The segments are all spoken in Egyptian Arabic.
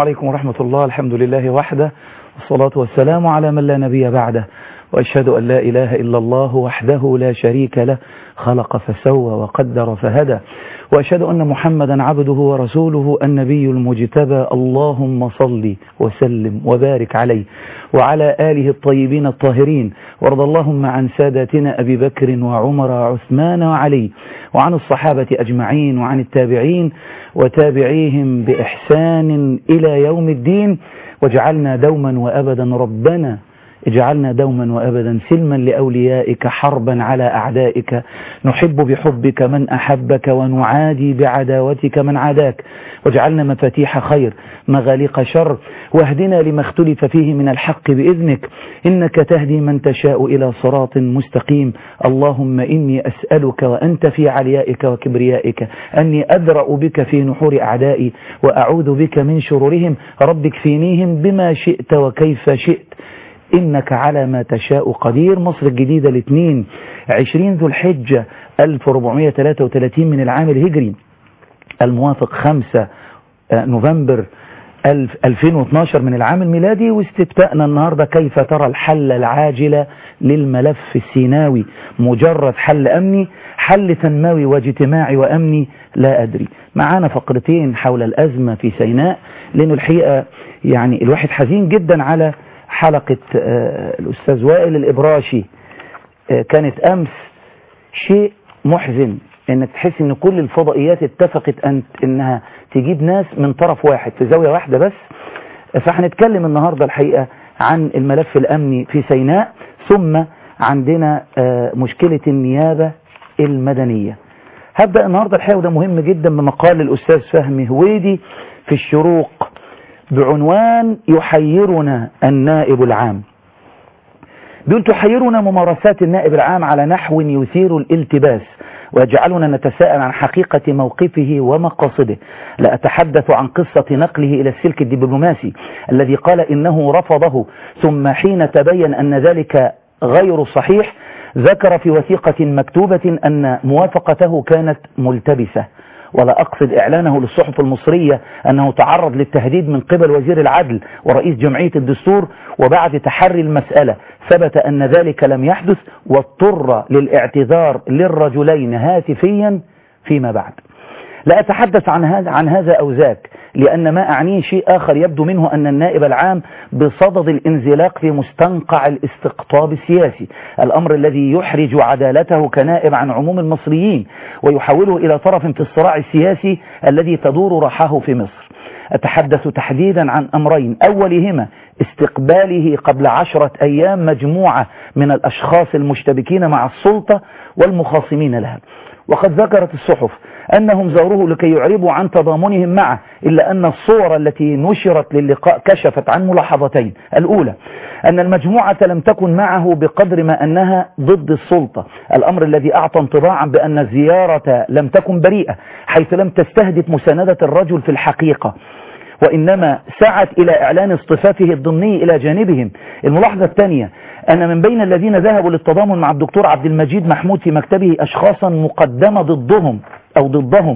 عليكم ورحمة الله الحمد لله وحده والصلاة والسلام على من لا نبي بعده وأشهد أن لا إله إلا الله وحده لا شريك له خلق فسوى وقدر فهدى وأشهد أن محمدا عبده ورسوله النبي المجتبى اللهم صل وسلم وبارك عليه وعلى آله الطيبين الطاهرين وارض اللهم عن ساداتنا أبي بكر وعمر وعثمان وعلي وعن الصحابة أجمعين وعن التابعين وتابعيهم بإحسان إلى يوم الدين وجعلنا دوما وأبدا ربنا اجعلنا دوما وأبدا سلما لأوليائك حربا على أعدائك نحب بحبك من أحبك ونعادي بعداوتك من عاداك واجعلنا مفاتيح خير مغاليق شر واهدنا لما اختلف فيه من الحق بإذنك إنك تهدي من تشاء إلى صراط مستقيم اللهم إني أسألك وأنت في عليائك وكبريائك أني أدرأ بك في نحور أعدائي وأعوذ بك من شرورهم رب اكفينيهم بما شئت وكيف شئت إنك على ما تشاء قدير مصر الجديدة الاثنين عشرين ذو الحجة 1433 من العام الهجري الموافق 5 نوفمبر 2012 من العام الميلادي واستفتاءنا النهاردة كيف ترى الحل العاجل للملف السيناوي مجرد حل أمني حل تنموي واجتماعي وأمني لا أدري معانا فقرتين حول الأزمة في سيناء لأنه الحقيقة يعني الواحد حزين جدا على حلقة الأستاذ وائل الإبراشي كانت أمس شيء محزن انك تحس ان كل الفضائيات اتفقت أن انها تجيب ناس من طرف واحد في زاوية واحدة بس فهنتكلم النهاردة الحقيقة عن الملف الامني في سيناء ثم عندنا مشكلة النيابة المدنية هبدأ النهاردة الحقيقة وده مهم جدا بمقال الأستاذ فهمي هويدي في الشروق بعنوان يحيرنا النائب العام بيقول تحيرنا ممارسات النائب العام على نحو يثير الالتباس ويجعلنا نتساءل عن حقيقة موقفه ومقاصده لا أتحدث عن قصة نقله إلى السلك الدبلوماسي الذي قال إنه رفضه ثم حين تبين أن ذلك غير صحيح ذكر في وثيقة مكتوبة أن موافقته كانت ملتبسة ولا أقصد إعلانه للصحف المصرية أنه تعرض للتهديد من قبل وزير العدل ورئيس جمعية الدستور وبعد تحري المسألة ثبت أن ذلك لم يحدث واضطر للاعتذار للرجلين هاتفيا فيما بعد لا أتحدث عن هذا عن هذا أو ذاك لأن ما أعنيه شيء آخر يبدو منه أن النائب العام بصدد الانزلاق في مستنقع الاستقطاب السياسي الأمر الذي يحرج عدالته كنائب عن عموم المصريين ويحوله إلى طرف في الصراع السياسي الذي تدور رحاه في مصر أتحدث تحديدا عن أمرين أولهما استقباله قبل عشرة أيام مجموعة من الأشخاص المشتبكين مع السلطة والمخاصمين لها وقد ذكرت الصحف أنهم زاروه لكي يعربوا عن تضامنهم معه إلا أن الصور التي نشرت للقاء كشفت عن ملاحظتين الأولى أن المجموعة لم تكن معه بقدر ما أنها ضد السلطة الأمر الذي أعطى انطباعا بأن الزيارة لم تكن بريئة حيث لم تستهدف مساندة الرجل في الحقيقة وإنما سعت إلى إعلان اصطفافه الضمني إلى جانبهم الملاحظة الثانية أن من بين الذين ذهبوا للتضامن مع الدكتور عبد المجيد محمود في مكتبه أشخاصا مقدمة ضدهم أو ضدهم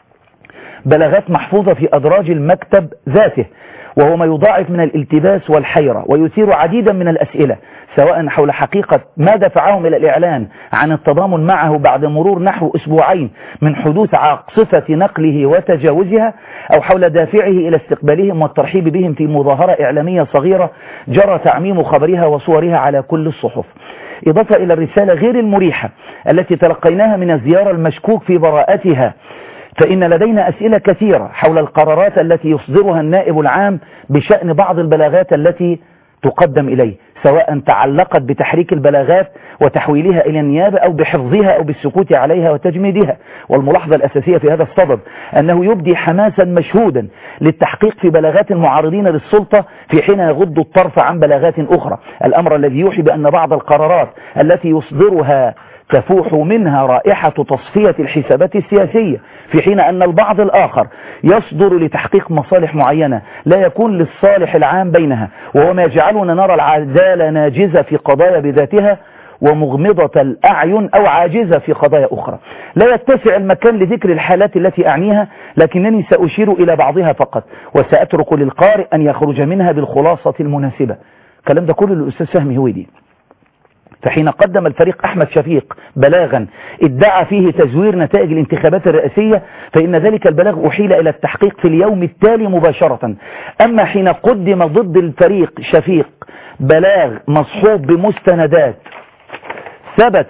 بلاغات محفوظة في أدراج المكتب ذاته وهو ما يضاعف من الالتباس والحيرة ويثير عديدا من الأسئلة سواء حول حقيقة ما دفعهم إلى الإعلان عن التضامن معه بعد مرور نحو أسبوعين من حدوث عاصفة نقله وتجاوزها أو حول دافعه إلى استقبالهم والترحيب بهم في مظاهرة إعلامية صغيرة جرى تعميم خبرها وصورها على كل الصحف إضافة إلى الرسالة غير المريحة التي تلقيناها من الزيارة المشكوك في براءتها فإن لدينا أسئلة كثيرة حول القرارات التي يصدرها النائب العام بشأن بعض البلاغات التي تقدم إليه سواء تعلقت بتحريك البلاغات وتحويلها إلى النيابة أو بحفظها أو بالسكوت عليها وتجميدها والملاحظة الأساسية في هذا الصدد أنه يبدي حماسا مشهودا للتحقيق في بلاغات المعارضين للسلطة في حين يغض الطرف عن بلاغات أخرى الأمر الذي يوحي بأن بعض القرارات التي يصدرها تفوح منها رائحة تصفية الحسابات السياسية في حين أن البعض الآخر يصدر لتحقيق مصالح معينة لا يكون للصالح العام بينها وهو ما يجعلنا نرى العدالة ناجزة في قضايا بذاتها ومغمضة الأعين أو عاجزة في قضايا أخرى لا يتسع المكان لذكر الحالات التي أعنيها لكنني سأشير إلى بعضها فقط وسأترك للقارئ أن يخرج منها بالخلاصة المناسبة الكلام ده كله للأستاذ فهمي هويدي فحين قدم الفريق أحمد شفيق بلاغا ادعى فيه تزوير نتائج الانتخابات الرئاسية فإن ذلك البلاغ أحيل إلى التحقيق في اليوم التالي مباشرة أما حين قدم ضد الفريق شفيق بلاغ مصحوب بمستندات ثبت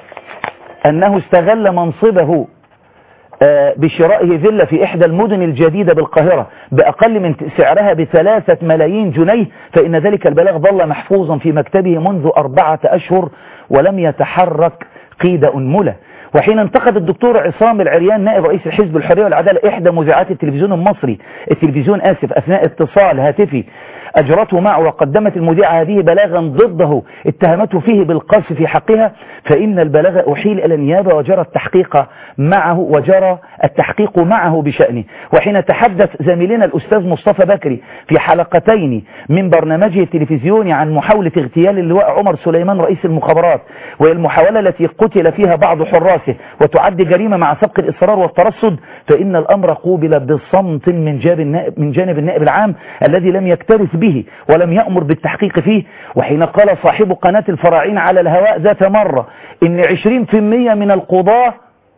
أنه استغل منصبه بشرائه فيلا في إحدى المدن الجديدة بالقاهرة بأقل من سعرها بثلاثة ملايين جنيه فإن ذلك البلاغ ظل محفوظا في مكتبه منذ أربعة أشهر ولم يتحرك قيد أنملة وحين انتقد الدكتور عصام العريان نائب رئيس الحزب الحرية والعدالة إحدى مذيعات التلفزيون المصري التلفزيون آسف أثناء اتصال هاتفي أجرته معه وقدمت المذيعة هذه بلاغا ضده اتهمته فيه بالقذف في حقها فإن البلاغ أحيل إلى النيابة وجرى التحقيق معه وجرى التحقيق معه بشأنه وحين تحدث زميلنا الأستاذ مصطفى بكري في حلقتين من برنامجه التلفزيوني عن محاولة اغتيال اللواء عمر سليمان رئيس المخابرات وهي المحاولة التي قتل فيها بعض حراسه وتعد جريمة مع سبق الإصرار والترصد فإن الأمر قوبل بصمت من جانب النائب, من جانب النائب العام الذي لم يكترث به ولم يأمر بالتحقيق فيه وحين قال صاحب قناة الفراعين على الهواء ذات مرة إن 20% من القضاة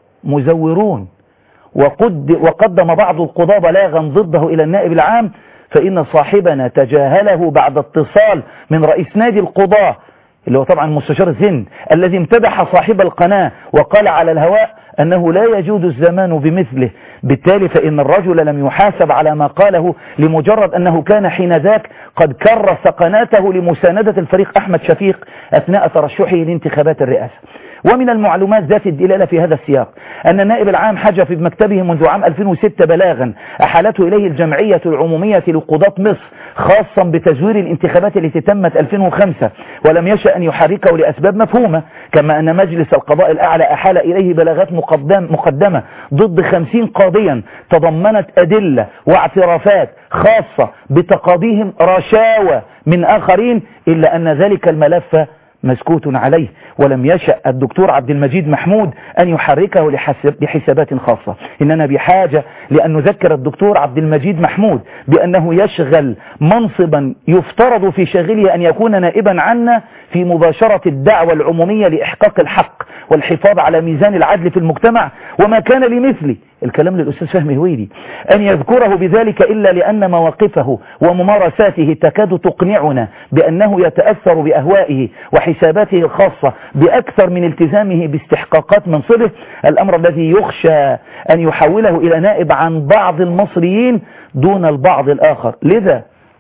مزورون وقد وقدم بعض القضاة بلاغا ضده إلى النائب العام فإن صاحبنا تجاهله بعد اتصال من رئيس نادي القضاة اللي هو طبعا مستشار الزن الذي امتدح صاحب القناة وقال على الهواء أنه لا يجود الزمان بمثله بالتالي فإن الرجل لم يحاسب على ما قاله لمجرد أنه كان حين ذاك قد كرس قناته لمساندة الفريق أحمد شفيق أثناء ترشحه لانتخابات الرئاسة ومن المعلومات ذات الدلالة في هذا السياق أن النائب العام حجف في مكتبه منذ عام 2006 بلاغا أحالته إليه الجمعية العمومية لقضاة مصر خاصا بتزوير الانتخابات التي تمت 2005 ولم يشأ أن يحركه لأسباب مفهومة كما أن مجلس القضاء الأعلى أحال إليه بلاغات مقدم مقدمة ضد 50 قاضيا تضمنت أدلة واعترافات خاصة بتقاضيهم رشاوى من آخرين إلا أن ذلك الملف مسكوت عليه ولم يشأ الدكتور عبد المجيد محمود أن يحركه لحسابات خاصة إننا بحاجة لأن نذكر الدكتور عبد المجيد محمود بأنه يشغل منصبا يفترض في شاغله أن يكون نائبا عنا في مباشرة الدعوة العمومية لإحقاق الحق والحفاظ على ميزان العدل في المجتمع وما كان لمثلي الكلام للأستاذ فهمي هويدي أن يذكره بذلك إلا لأن مواقفه وممارساته تكاد تقنعنا بأنه يتأثر بأهوائه وحساباته الخاصة بأكثر من التزامه باستحقاقات منصبه الأمر الذي يخشى أن يحوله إلى نائب عن بعض المصريين دون البعض الآخر لذا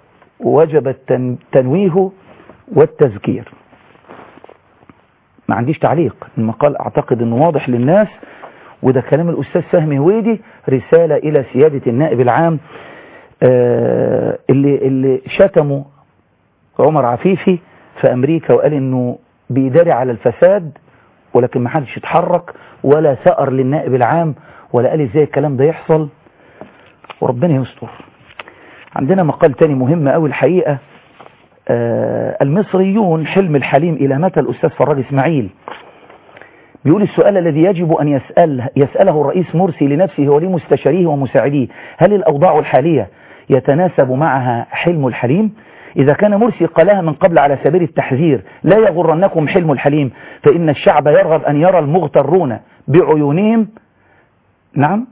وجب التنويه والتذكير ما عنديش تعليق المقال أعتقد أنه واضح للناس وده كلام الأستاذ فهمي هويدي رسالة إلى سيادة النائب العام آه اللي, اللي شتموا عمر عفيفي في أمريكا وقال إنه بيداري على الفساد ولكن ما حدش يتحرك ولا سأر للنائب العام ولا قال ازاي الكلام ده يحصل وربنا يستر عندنا مقال تاني مهم قوي الحقيقة آه المصريون حلم الحليم إلى متى الأستاذ فراج إسماعيل بيقول السؤال الذي يجب أن يسأل يسأله الرئيس مرسي لنفسه ولمستشاريه ومساعديه هل الأوضاع الحالية يتناسب معها حلم الحليم إذا كان مرسي قالها من قبل على سبيل التحذير لا يغرنكم حلم الحليم فإن الشعب يرغب أن يرى المغترون بعيونهم نعم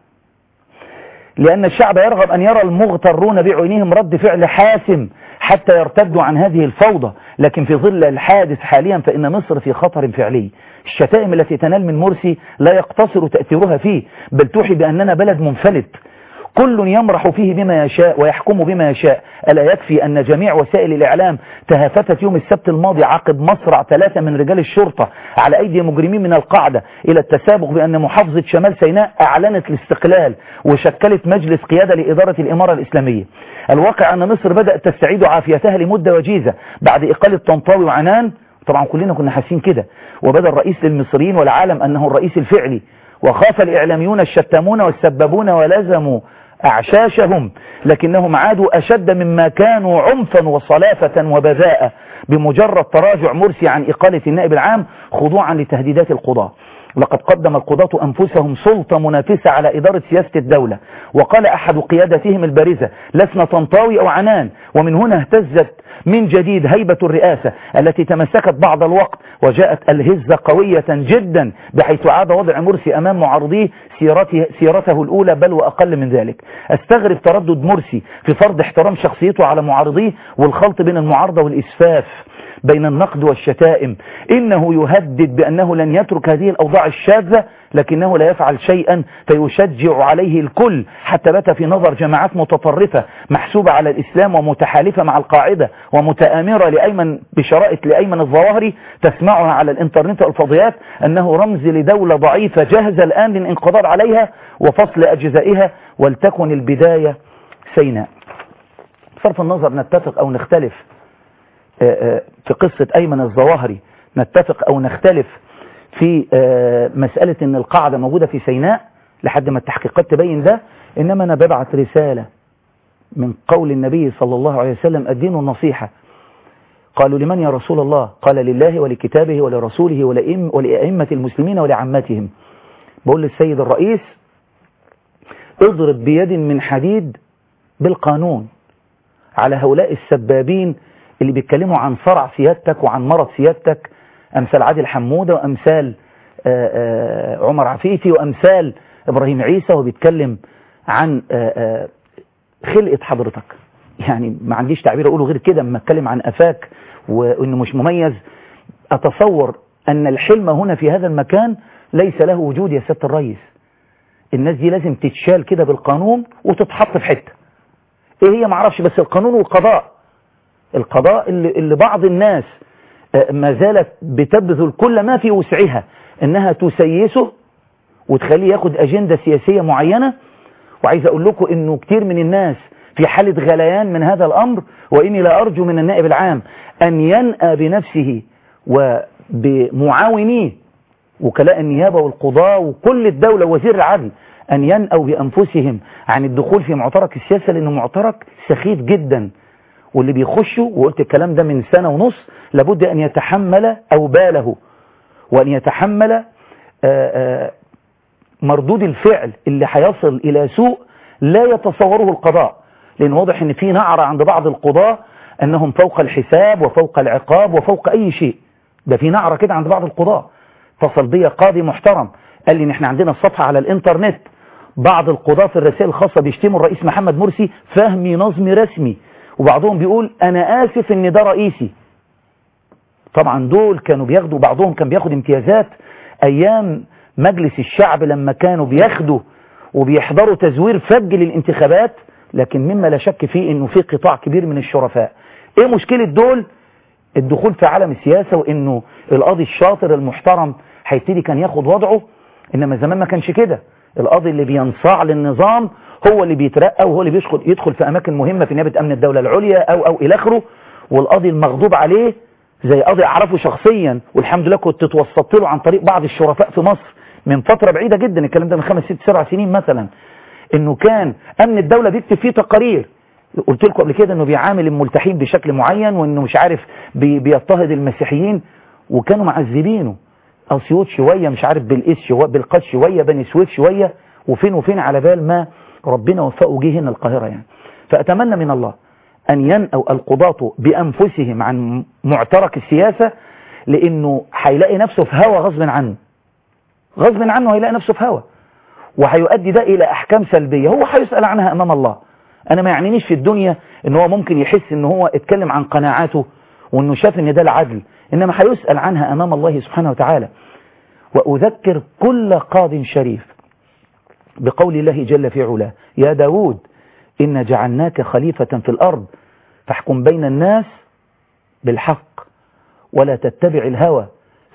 لأن الشعب يرغب أن يرى المغترون بعيونهم رد فعل حاسم حتى يرتدوا عن هذه الفوضى لكن في ظل الحادث حاليا فإن مصر في خطر فعلي الشتائم التي تنال من مرسي لا يقتصر تأثيرها فيه بل توحي بأننا بلد منفلت كل يمرح فيه بما يشاء ويحكم بما يشاء ألا يكفي أن جميع وسائل الإعلام تهافتت يوم السبت الماضي عقب مصرع ثلاثة من رجال الشرطة على أيدي مجرمين من القاعدة إلى التسابق بأن محافظة شمال سيناء أعلنت الاستقلال وشكلت مجلس قيادة لإدارة الإمارة الإسلامية الواقع أن مصر بدأت تستعيد عافيتها لمدة وجيزة بعد إقالة طنطاوي وعنان طبعا كلنا كنا حاسين كده وبدا الرئيس للمصريين والعالم أنه الرئيس الفعلي وخاف الإعلاميون الشتامون والسبابون ولزموا أعشاشهم لكنهم عادوا أشد مما كانوا عنفا وصلافة وبذاءة بمجرد تراجع مرسي عن إقالة النائب العام خضوعا لتهديدات القضاة لقد قدم القضاة أنفسهم سلطة منافسة على إدارة سياسة الدولة وقال أحد قيادتهم البارزة لسنا طنطاوي أو عنان ومن هنا اهتزت من جديد هيبة الرئاسة التي تمسكت بعض الوقت وجاءت الهزة قوية جدا بحيث عاد وضع مرسي أمام معارضيه سيرته, سيرته الأولى بل وأقل من ذلك استغرب تردد مرسي في فرض احترام شخصيته على معارضيه والخلط بين المعارضة والإسفاف بين النقد والشتائم إنه يهدد بأنه لن يترك هذه الأوضاع الشاذة لكنه لا يفعل شيئا فيشجع عليه الكل حتى بات في نظر جماعات متطرفة محسوبة على الإسلام ومتحالفة مع القاعدة ومتآمرة لأيمن بشرائط لأيمن الظواهري تسمعها على الإنترنت والفضيات أنه رمز لدولة ضعيفة جاهزة الآن للانقضاض عليها وفصل أجزائها ولتكن البداية سيناء بصرف النظر نتفق أو نختلف في قصة أيمن الظواهري نتفق أو نختلف في مسألة أن القاعدة موجودة في سيناء لحد ما التحقيقات تبين ده إنما أنا ببعت رسالة من قول النبي صلى الله عليه وسلم الدين النصيحة قالوا لمن يا رسول الله قال لله ولكتابه ولرسوله ولأئمة المسلمين ولعمتهم بقول للسيد الرئيس اضرب بيد من حديد بالقانون على هؤلاء السبابين اللي بيتكلموا عن صرع سيادتك وعن مرض سيادتك أمثال عادل حمودة وأمثال آآ آآ عمر عفيفي وأمثال إبراهيم عيسى وبيتكلم عن آآ خلقة حضرتك يعني ما عنديش تعبير أقوله غير كده لما أتكلم عن أفاك وإنه مش مميز أتصور أن الحلم هنا في هذا المكان ليس له وجود يا سيادة الرئيس الناس دي لازم تتشال كده بالقانون وتتحط في حتة ايه هي معرفش بس القانون والقضاء القضاء اللي, اللي بعض الناس ما زالت بتبذل كل ما في وسعها انها تسيسه وتخليه ياخد اجندة سياسية معينة وعايز اقول لكم انه كتير من الناس في حالة غليان من هذا الامر واني لا ارجو من النائب العام ان ينأى بنفسه وبمعاونيه وكلاء النيابة والقضاء وكل الدولة وزير العدل أن ينأوا بأنفسهم عن الدخول في معترك السياسة لأنه معترك سخيف جدا واللي بيخشوا وقلت الكلام ده من سنة ونص لابد أن يتحمل أوباله وأن يتحمل آآ آآ مردود الفعل اللي هيصل إلى سوء لا يتصوره القضاء لأن واضح أن في نعرة عند بعض القضاة أنهم فوق الحساب وفوق العقاب وفوق أي شيء ده في نعرة كده عند بعض القضاة اتصل بيا قاضي محترم قال لي ان احنا عندنا الصفحة على الانترنت بعض القضاة في الرسائل الخاصة بيشتموا الرئيس محمد مرسي فهمي نظمي رسمي وبعضهم بيقول انا اسف ان ده رئيسي طبعا دول كانوا بياخدوا بعضهم كان بياخد امتيازات ايام مجلس الشعب لما كانوا بياخدوا وبيحضروا تزوير فج للانتخابات لكن مما لا شك فيه انه في قطاع كبير من الشرفاء ايه مشكلة دول الدخول في عالم السياسة وانه القاضي الشاطر المحترم هيبتدي كان ياخد وضعه انما زمان ما كانش كده القاضي اللي بينصاع للنظام هو اللي بيترقى وهو اللي بيدخل يدخل في اماكن مهمة في نيابة امن الدولة العليا او او الى اخره والقاضي المغضوب عليه زي قاضي اعرفه شخصيا والحمد لله كنت توسطت له عن طريق بعض الشرفاء في مصر من فترة بعيدة جدا الكلام ده من خمس ست سبع سنين مثلا انه كان امن الدولة بيكتب فيه تقارير قلت لكم قبل كده انه بيعامل الملتحين بشكل معين وانه مش عارف بي بيضطهد المسيحيين وكانوا معذبينه اسيوط شوية مش عارف بالقيس شوية بالقاس شوية بني سويف شوية وفين وفين على بال ما ربنا وفقه جه هنا القاهرة يعني فأتمنى من الله أن ينأوا القضاة بأنفسهم عن معترك السياسة لأنه هيلاقي نفسه في هوا غصب عنه غصب عنه هيلاقي نفسه في هوا وهيؤدي ده إلى أحكام سلبية هو هيسأل عنها أمام الله أنا ما يعنينيش في الدنيا إن هو ممكن يحس إن هو اتكلم عن قناعاته وإنه شاف إن ده العدل إنما هيسأل عنها أمام الله سبحانه وتعالى وأذكر كل قاض شريف بقول الله جل في علاه يا داود إن جعلناك خليفة في الأرض فاحكم بين الناس بالحق ولا تتبع الهوى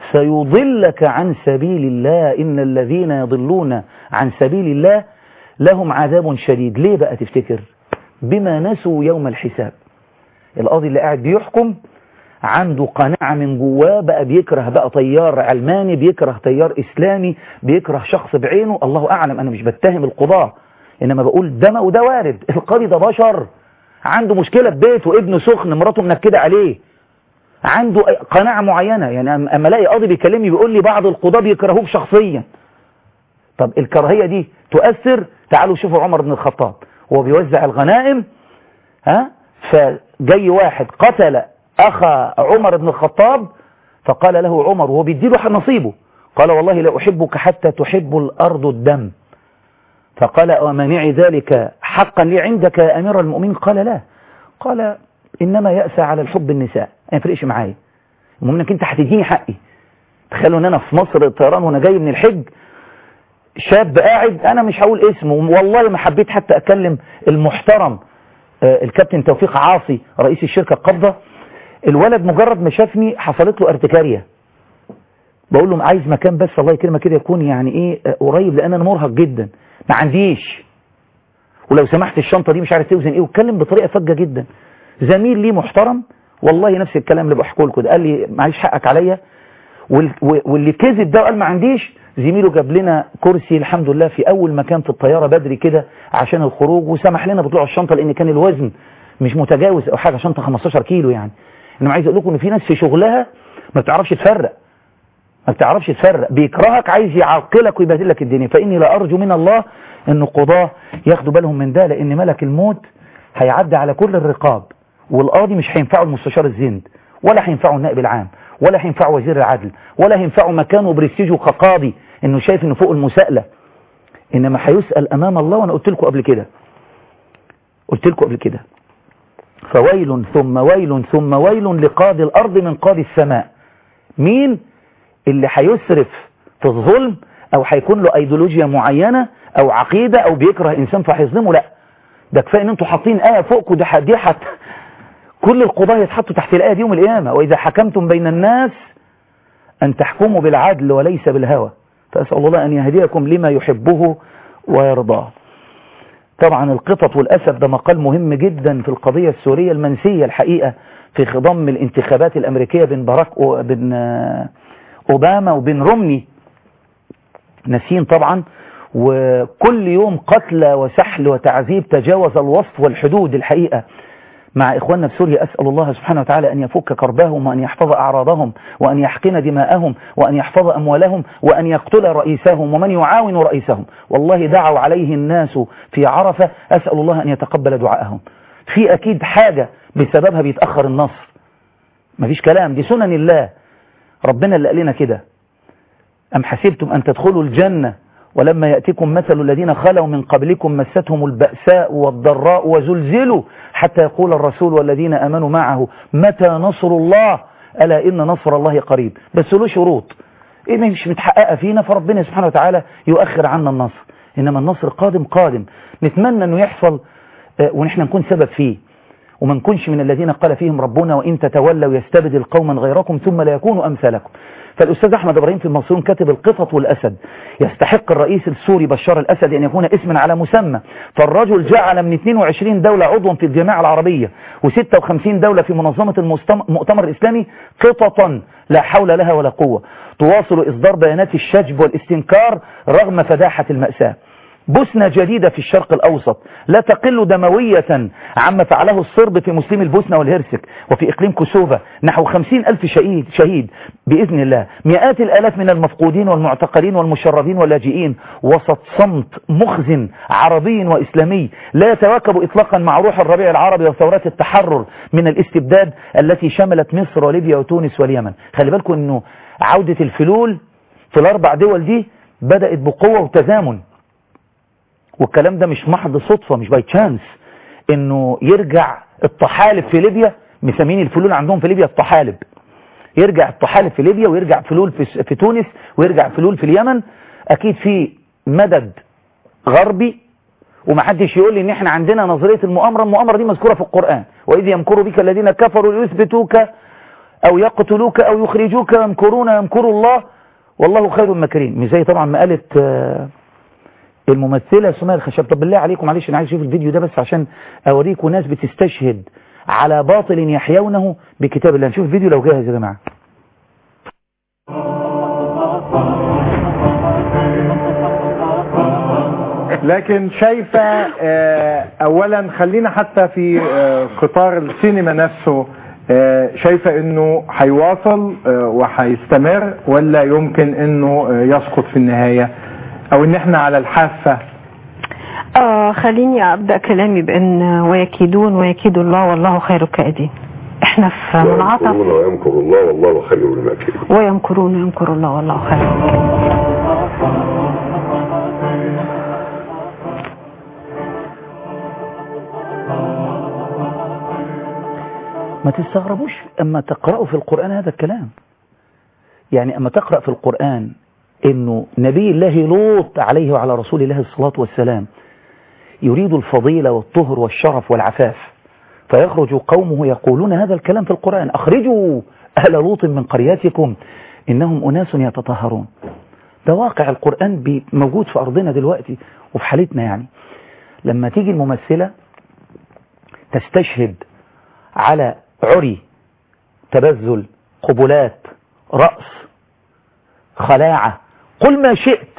فيضلك عن سبيل الله إن الذين يضلون عن سبيل الله لهم عذاب شديد ليه بقى تفتكر بما نسوا يوم الحساب القاضي اللي قاعد بيحكم عنده قناعة من جواه بقى بيكره بقى طيار علماني بيكره طيار إسلامي بيكره شخص بعينه الله أعلم أنا مش بتهم القضاة إنما بقول ده وده وارد القاضي ده بشر عنده مشكلة في بيته ابنه سخن مراته منكدة عليه عنده قناعة معينة يعني أم- اما الاقي قاضي بيكلمني بيقول لي بعض القضاة بيكرهوك شخصيا طب الكراهية دي تؤثر تعالوا شوفوا عمر بن الخطاب هو بيوزع الغنائم ها فجاي واحد قتل أخا عمر بن الخطاب فقال له عمر وهو بيديله نصيبه قال والله لا أحبك حتى تحب الأرض الدم فقال ومانع ذلك حقا لي عندك يا أمير المؤمنين قال لا قال إنما يأسى على الحب النساء ما يفرقش معايا المهم انك انت هتديني حقي تخيلوا ان انا في مصر الطيران وانا جاي من الحج شاب قاعد انا مش هقول اسمه والله ما حبيت حتى اكلم المحترم آه، الكابتن توفيق عاصي رئيس الشركة القبضة الولد مجرد ما شافني حصلت له ارتكارية بقول له عايز مكان بس الله يكرمك كده يكون يعني ايه آه، قريب لان انا مرهق جدا ما عنديش ولو سمحت الشنطة دي مش عارف توزن ايه واتكلم بطريقة فجة جدا زميل لي محترم والله نفس الكلام اللي بحكيه لكم ده قال لي معلش حقك عليا وال- واللي كذب ده وقال ما عنديش زميله جاب لنا كرسي الحمد لله في اول مكان في الطياره بدري كده عشان الخروج وسمح لنا بطلوع الشنطه لان كان الوزن مش متجاوز او حاجه شنطه 15 كيلو يعني انما عايز اقول لكم ان في ناس في شغلها ما بتعرفش تفرق ما بتعرفش تفرق بيكرهك عايز يعقلك ويبهدل لك الدنيا فاني لا ارجو من الله ان قضاه ياخدوا بالهم من ده لان ملك الموت هيعدي على كل الرقاب والقاضي مش هينفعه المستشار الزند ولا هينفعه النائب العام ولا هينفعه وزير العدل ولا هينفعه مكانه وبرستيجه كقاضي انه شايف انه فوق المساءله انما هيسال امام الله وانا قلت لكم قبل كده قلت لكم قبل كده فويل ثم ويل ثم ويل لقاضي الارض من قاضي السماء مين اللي هيسرف في الظلم او هيكون له ايديولوجيا معينه او عقيده او بيكره انسان فهيظلمه لا ده كفايه ان انتوا حاطين ايه فوقكم ده دي حت كل القضاة يتحطوا تحت الآية دي يوم القيامة وإذا حكمتم بين الناس أن تحكموا بالعدل وليس بالهوى فأسأل الله أن يهديكم لما يحبه ويرضاه طبعا القطط والأسد ده مقال مهم جدا في القضية السورية المنسية الحقيقة في خضم الانتخابات الأمريكية بين باراك أو بين آه، أوباما وبين رومني ناسين طبعا وكل يوم قتل وسحل وتعذيب تجاوز الوصف والحدود الحقيقة مع إخواننا في سوريا أسأل الله سبحانه وتعالى أن يفك كربهم وأن يحفظ أعراضهم وأن يحقن دماءهم وأن يحفظ أموالهم وأن يقتل رئيسهم ومن يعاون رئيسهم والله دعوا عليه الناس في عرفة أسأل الله أن يتقبل دعاءهم في أكيد حاجة بسببها بيتأخر النصر مفيش كلام دي سنن الله ربنا اللي قال لنا كده أم حسبتم أن تدخلوا الجنة ولما يأتيكم مثل الذين خلوا من قبلكم مستهم البأساء والضراء وزلزلوا حتى يقول الرسول والذين أمنوا معه متى نصر الله ألا إن نصر الله قريب بس له شروط إيه مش متحققة فينا فربنا سبحانه وتعالى يؤخر عنا النصر إنما النصر قادم قادم نتمنى أنه يحصل آه، ونحن نكون سبب فيه وما نكونش من الذين قال فيهم ربنا وإن تتولوا يستبدل قوما غيركم ثم لا يكونوا أمثالكم فالأستاذ أحمد إبراهيم في المصرون كاتب القطط والأسد يستحق الرئيس السوري بشار الأسد أن يكون اسما على مسمى فالرجل جعل من 22 دولة عضوا في الجماعة العربية و56 دولة في منظمة المستم- المؤتمر الإسلامي قططا لا حول لها ولا قوة تواصل إصدار بيانات الشجب والاستنكار رغم فداحة المأساة بوسنة جديدة في الشرق الأوسط لا تقل دموية عما فعله الصرب في مسلمي البوسنة والهرسك وفي إقليم كوسوفا نحو خمسين ألف شهيد, شهيد بإذن الله مئات الآلاف من المفقودين والمعتقلين والمشردين واللاجئين وسط صمت مخزن عربي وإسلامي لا يتواكب إطلاقا مع روح الربيع العربي وثورات التحرر من الاستبداد التي شملت مصر وليبيا وتونس واليمن خلي بالكم أنه عودة الفلول في الأربع دول دي بدأت بقوة وتزامن والكلام ده مش محض صدفة مش باي تشانس انه يرجع الطحالب في ليبيا مسمين الفلول عندهم في ليبيا الطحالب يرجع الطحالب في ليبيا ويرجع فلول في, في تونس ويرجع فلول في اليمن اكيد في مدد غربي ومحدش يقول لي ان احنا عندنا نظرية المؤامرة المؤامرة دي مذكورة في القرآن واذ يمكر بك الذين كفروا ليثبتوك او يقتلوك او يخرجوك يمكرون يمكر الله والله خير الماكرين مش زي طبعا ما قالت آه الممثلة سمية الخشب طب بالله عليكم معلش انا عايز اشوف الفيديو ده بس عشان اوريكم ناس بتستشهد على باطل يحيونه بكتاب الله نشوف الفيديو لو جاهز يا جماعه لكن شايفة آه، اولا خلينا حتى في آه، قطار السينما نفسه آه، شايفة انه هيواصل آه، وهيستمر ولا يمكن انه آه، يسقط في النهاية او ان احنا على الحافة آه خليني أبدأ كلامي بأن ويكيدون ويكيد الله والله خير الكائدين احنا في منعطف ويمكرون ويمكر الله والله خير الماكرين ويمكرون ويمكر الله والله خير الكائدين ما تستغربوش اما تقرأوا في القرآن هذا الكلام يعني اما تقرأ في القرآن انه نبي الله لوط عليه وعلى رسول الله الصلاة والسلام يريد الفضيلة والطهر والشرف والعفاف فيخرج قومه يقولون هذا الكلام في القرآن أخرجوا أهل لوط من قريتكم إنهم أناس يتطهرون ده واقع القرآن بي- موجود في أرضنا دلوقتي وفي حالتنا يعني لما تيجي الممثلة تستشهد على عري تبذل قبلات رأس خلاعة قل ما شئت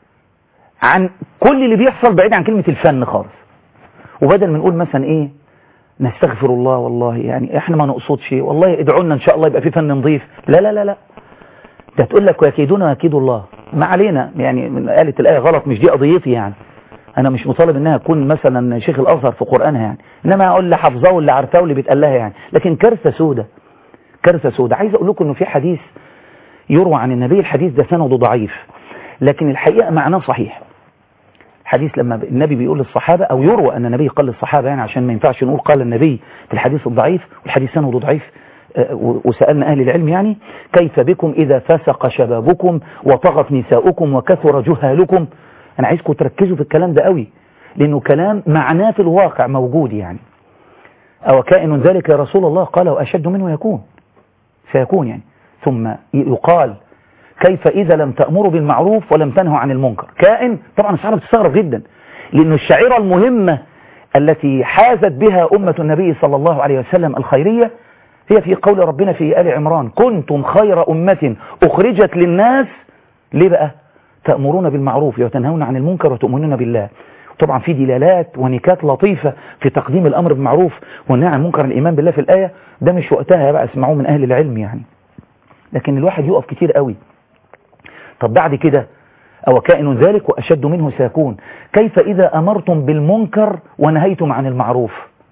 عن كل اللي بيحصل بعيد عن كلمة الفن خالص وبدل ما نقول مثلا ايه نستغفر الله والله يعني احنا ما نقصدش والله ادعوا لنا ان شاء الله يبقى في فن نظيف لا لا لا لا ده تقول لك ويكيدون ويكيد الله ما علينا يعني من قالت الآية غلط مش دي قضيتي يعني انا مش مطالب انها تكون مثلا شيخ الازهر في قرآنها يعني انما اقول اللي حافظاه واللي عارفاه واللي بيتقال لها يعني لكن كارثه سودة كارثه سودة عايز اقول لكم انه في حديث يروى عن النبي الحديث ده سنده ضعيف لكن الحقيقة معناه صحيح حديث لما النبي بيقول للصحابة أو يروى أن النبي قال للصحابة يعني عشان ما ينفعش نقول قال النبي في الحديث الضعيف والحديث سنده ضعيف آه، و- وسألنا أهل العلم يعني كيف بكم إذا فسق شبابكم وطغت نساؤكم وكثر جهالكم أنا عايزكم تركزوا في الكلام ده قوي لأنه كلام معناه في الواقع موجود يعني أو كائن ذلك يا رسول الله قال وأشد منه يكون سيكون يعني ثم يقال كيف إذا لم تأمروا بالمعروف ولم تنهوا عن المنكر كائن طبعا الصحابة بتستغرب جدا لأن الشعيرة المهمة التي حازت بها أمة النبي صلى الله عليه وسلم الخيرية هي في قول ربنا في آل عمران كنتم خير أمة أخرجت للناس ليه بقى تأمرون بالمعروف وتنهون عن المنكر وتؤمنون بالله طبعا في دلالات ونكات لطيفة في تقديم الأمر بالمعروف والنهي عن المنكر الإيمان بالله في الآية ده مش وقتها بقى اسمعوه من أهل العلم يعني لكن الواحد يقف كتير قوي طب بعد كده أو كائن ذلك وأشد منه سيكون كيف إذا أمرتم بالمنكر ونهيتم عن المعروف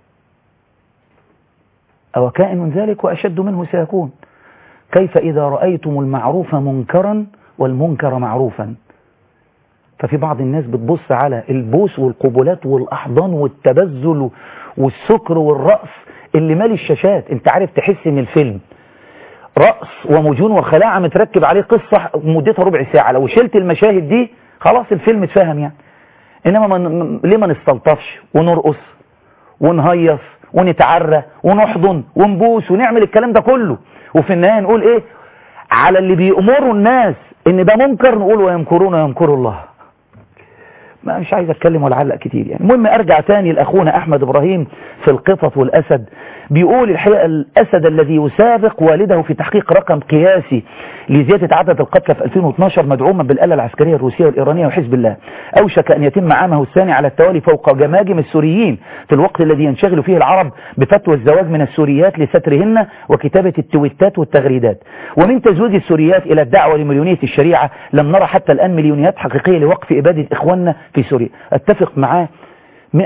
أو كائن ذلك وأشد منه سيكون كيف إذا رأيتم المعروف منكرا والمنكر معروفا ففي بعض الناس بتبص على البوس والقبلات والأحضان والتبذل والسكر والرأس اللي مالي الشاشات انت عارف تحس ان الفيلم رأس ومجون وخلاعة متركب عليه قصة مدتها ربع ساعة لو شلت المشاهد دي خلاص الفيلم اتفهم يعني انما من ليه ما نستلطفش ونرقص ونهيص ونتعرى ونحضن ونبوس ونعمل الكلام ده كله وفي النهاية نقول ايه على اللي بيأمروا الناس ان ده منكر نقول ويمكرون ويمكر الله ما مش عايز اتكلم ولا اعلق كتير يعني المهم ارجع تاني لاخونا احمد ابراهيم في القطط والاسد بيقول الحقيقه الاسد الذي يسابق والده في تحقيق رقم قياسي لزياده عدد القتلى في 2012 مدعوما بالاله العسكريه الروسيه والايرانيه وحزب الله اوشك ان يتم عامه الثاني على التوالي فوق جماجم السوريين في الوقت الذي ينشغل فيه العرب بفتوى الزواج من السوريات لسترهن وكتابه التويتات والتغريدات ومن تزويد السوريات الى الدعوه لمليونيه الشريعه لم نرى حتى الان مليونيات حقيقيه لوقف اباده اخواننا في سوريا اتفق معاه 100%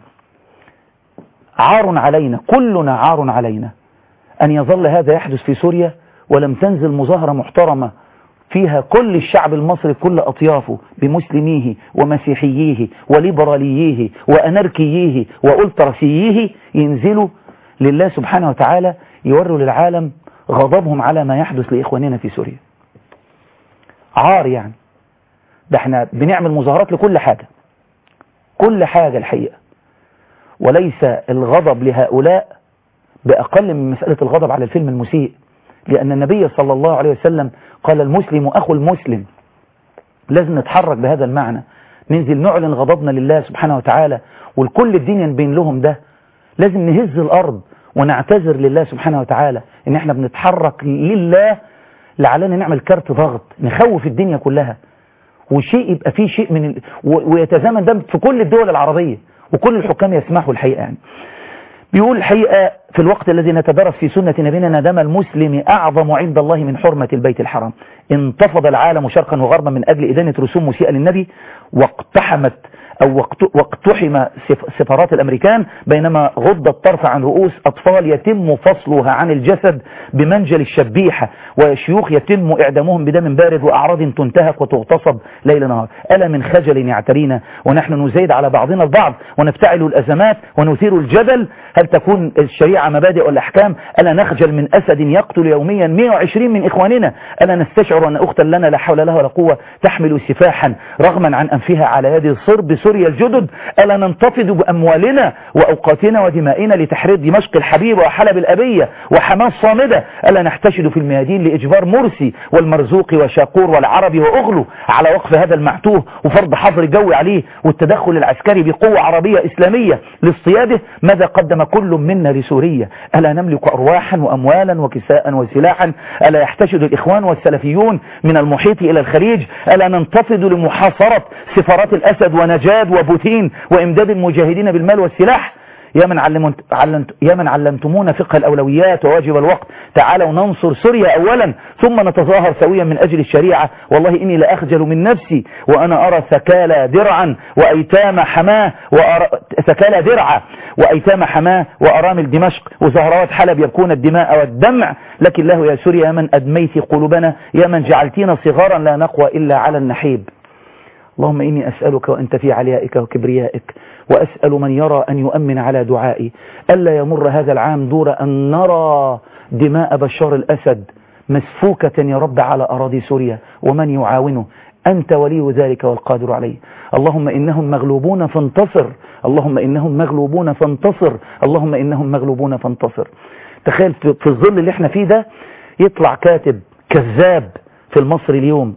عار علينا كلنا عار علينا أن يظل هذا يحدث في سوريا ولم تنزل مظاهرة محترمة فيها كل الشعب المصري كل أطيافه بمسلميه ومسيحييه وليبرالييه وأناركييه وألتراسييه ينزلوا لله سبحانه وتعالى يوروا للعالم غضبهم على ما يحدث لإخواننا في سوريا عار يعني ده احنا بنعمل مظاهرات لكل حاجة كل حاجة الحقيقة وليس الغضب لهؤلاء بأقل من مسألة الغضب على الفيلم المسيء لأن النبي صلى الله عليه وسلم قال المسلم أخو المسلم لازم نتحرك بهذا المعنى ننزل نعلن غضبنا لله سبحانه وتعالى والكل الدنيا نبين لهم ده لازم نهز الأرض ونعتذر لله سبحانه وتعالى إن احنا بنتحرك لله لعلنا نعمل كارت ضغط نخوف الدنيا كلها وشيء يبقى فيه شيء من ال... و... ويتزامن ده في كل الدول العربية وكل الحكام يسمحوا الحقيقة يعني بيقول الحقيقة في الوقت الذي نتدرس في سنة نبينا دم المسلم أعظم عند الله من حرمة البيت الحرام انتفض العالم شرقا وغربا من أجل إدانة رسوم مسيئة للنبي واقتحمت أو واقتحم سفارات الأمريكان بينما غض الطرف عن رؤوس أطفال يتم فصلها عن الجسد بمنجل الشبيحة وشيوخ يتم إعدامهم بدم بارد وأعراض تنتهك وتغتصب ليل نهار ألا من خجل يعترينا ونحن نزايد على بعضنا البعض ونفتعل الأزمات ونثير الجدل هل تكون الشريعة مبادئ والأحكام ألا نخجل من أسد يقتل يوميا 120 من إخواننا ألا نستشعر أن أختا لنا لا حول لها ولا قوة تحمل سفاحا رغما عن أنفها على يد صرب سوريا الجدد ألا ننتفض بأموالنا وأوقاتنا ودمائنا لتحرير دمشق الحبيبة وحلب الأبية وحماس صامدة ألا نحتشد في الميادين لإجبار مرسي والمرزوق وشاقور والعربي وأغلو على وقف هذا المعتوه وفرض حظر جوي عليه والتدخل العسكري بقوة عربية إسلامية لاصطياده ماذا قدم كل منا لسوريا ألا نملك أرواحا وأموالا وكساء وسلاحا ألا يحتشد الإخوان والسلفيون من المحيط إلى الخليج ألا ننتفض لمحاصرة سفارات الأسد ونجاد وبوتين وإمداد المجاهدين بالمال والسلاح يا من, علمت علمت يا من علمتمونا فقه الأولويات وواجب الوقت تعالوا ننصر سوريا أولا ثم نتظاهر سويا من أجل الشريعة والله إني لأخجل من نفسي وأنا أرى ثكالى درعا وأيتام حماه وأرى ثكالى درعا وأيتام حماه وأرامل دمشق وزهروات حلب يبكون الدماء والدمع لكن له يا سوريا يا من أدميت قلوبنا يا من جعلتينا صغارا لا نقوى إلا على النحيب اللهم إني أسألك وأنت في عليائك وكبريائك وأسأل من يرى أن يؤمن على دعائي ألا يمر هذا العام دور أن نرى دماء بشار الأسد مسفوكة يا رب على أراضي سوريا ومن يعاونه أنت ولي ذلك والقادر عليه اللهم إنهم مغلوبون فانتصر اللهم إنهم مغلوبون فانتصر اللهم إنهم مغلوبون فانتصر تخيل في الظل اللي احنا فيه ده يطلع كاتب كذاب في المصري اليوم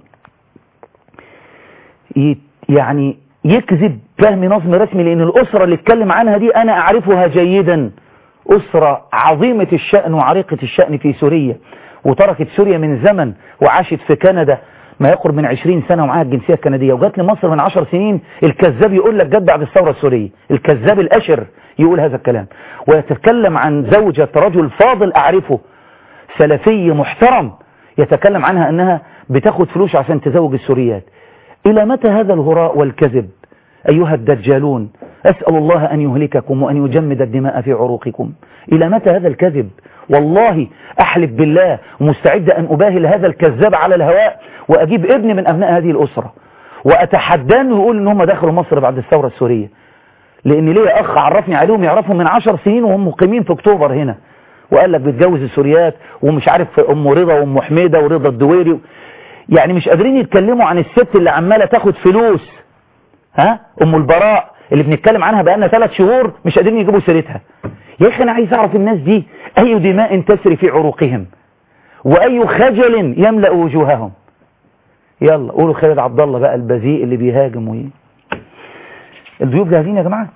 يعني يكذب فهم نظم رسمي لأن الأسرة اللي اتكلم عنها دي أنا أعرفها جيدا أسرة عظيمة الشأن وعريقة الشأن في سوريا وتركت سوريا من زمن وعاشت في كندا ما يقرب من 20 سنة ومعاها الجنسية الكندية وجات لمصر من 10 سنين الكذاب يقول لك جد بعد الثورة السورية الكذاب الأشر يقول هذا الكلام ويتكلم عن زوجة رجل فاضل أعرفه سلفي محترم يتكلم عنها أنها بتاخد فلوس عشان تزوج السوريات إلى متى هذا الهراء والكذب أيها الدجالون أسأل الله أن يهلككم وأن يجمد الدماء في عروقكم إلى متى هذا الكذب والله أحلف بالله ومستعد أن أباهل هذا الكذاب على الهواء وأجيب ابن من أبناء هذه الأسرة وأتحدى أنه يقول أن هم دخلوا مصر بعد الثورة السورية لأن ليه أخ عرفني عليهم يعرفهم من عشر سنين وهم مقيمين في أكتوبر هنا وقال لك بتجوز السوريات ومش عارف أم رضا وأم حميدة ورضا الدويري يعني مش قادرين يتكلموا عن الست اللي عمالة تاخد فلوس ها أم البراء اللي بنتكلم عنها بقالنا ثلاث شهور مش قادرين يجيبوا سيرتها يا أخي أنا عايز أعرف الناس دي أي دماء تسري في عروقهم وأي خجل يملأ وجوههم يلا قولوا خالد عبد الله بقى البذيء اللي بيهاجم ويه الضيوف جاهزين يا جماعة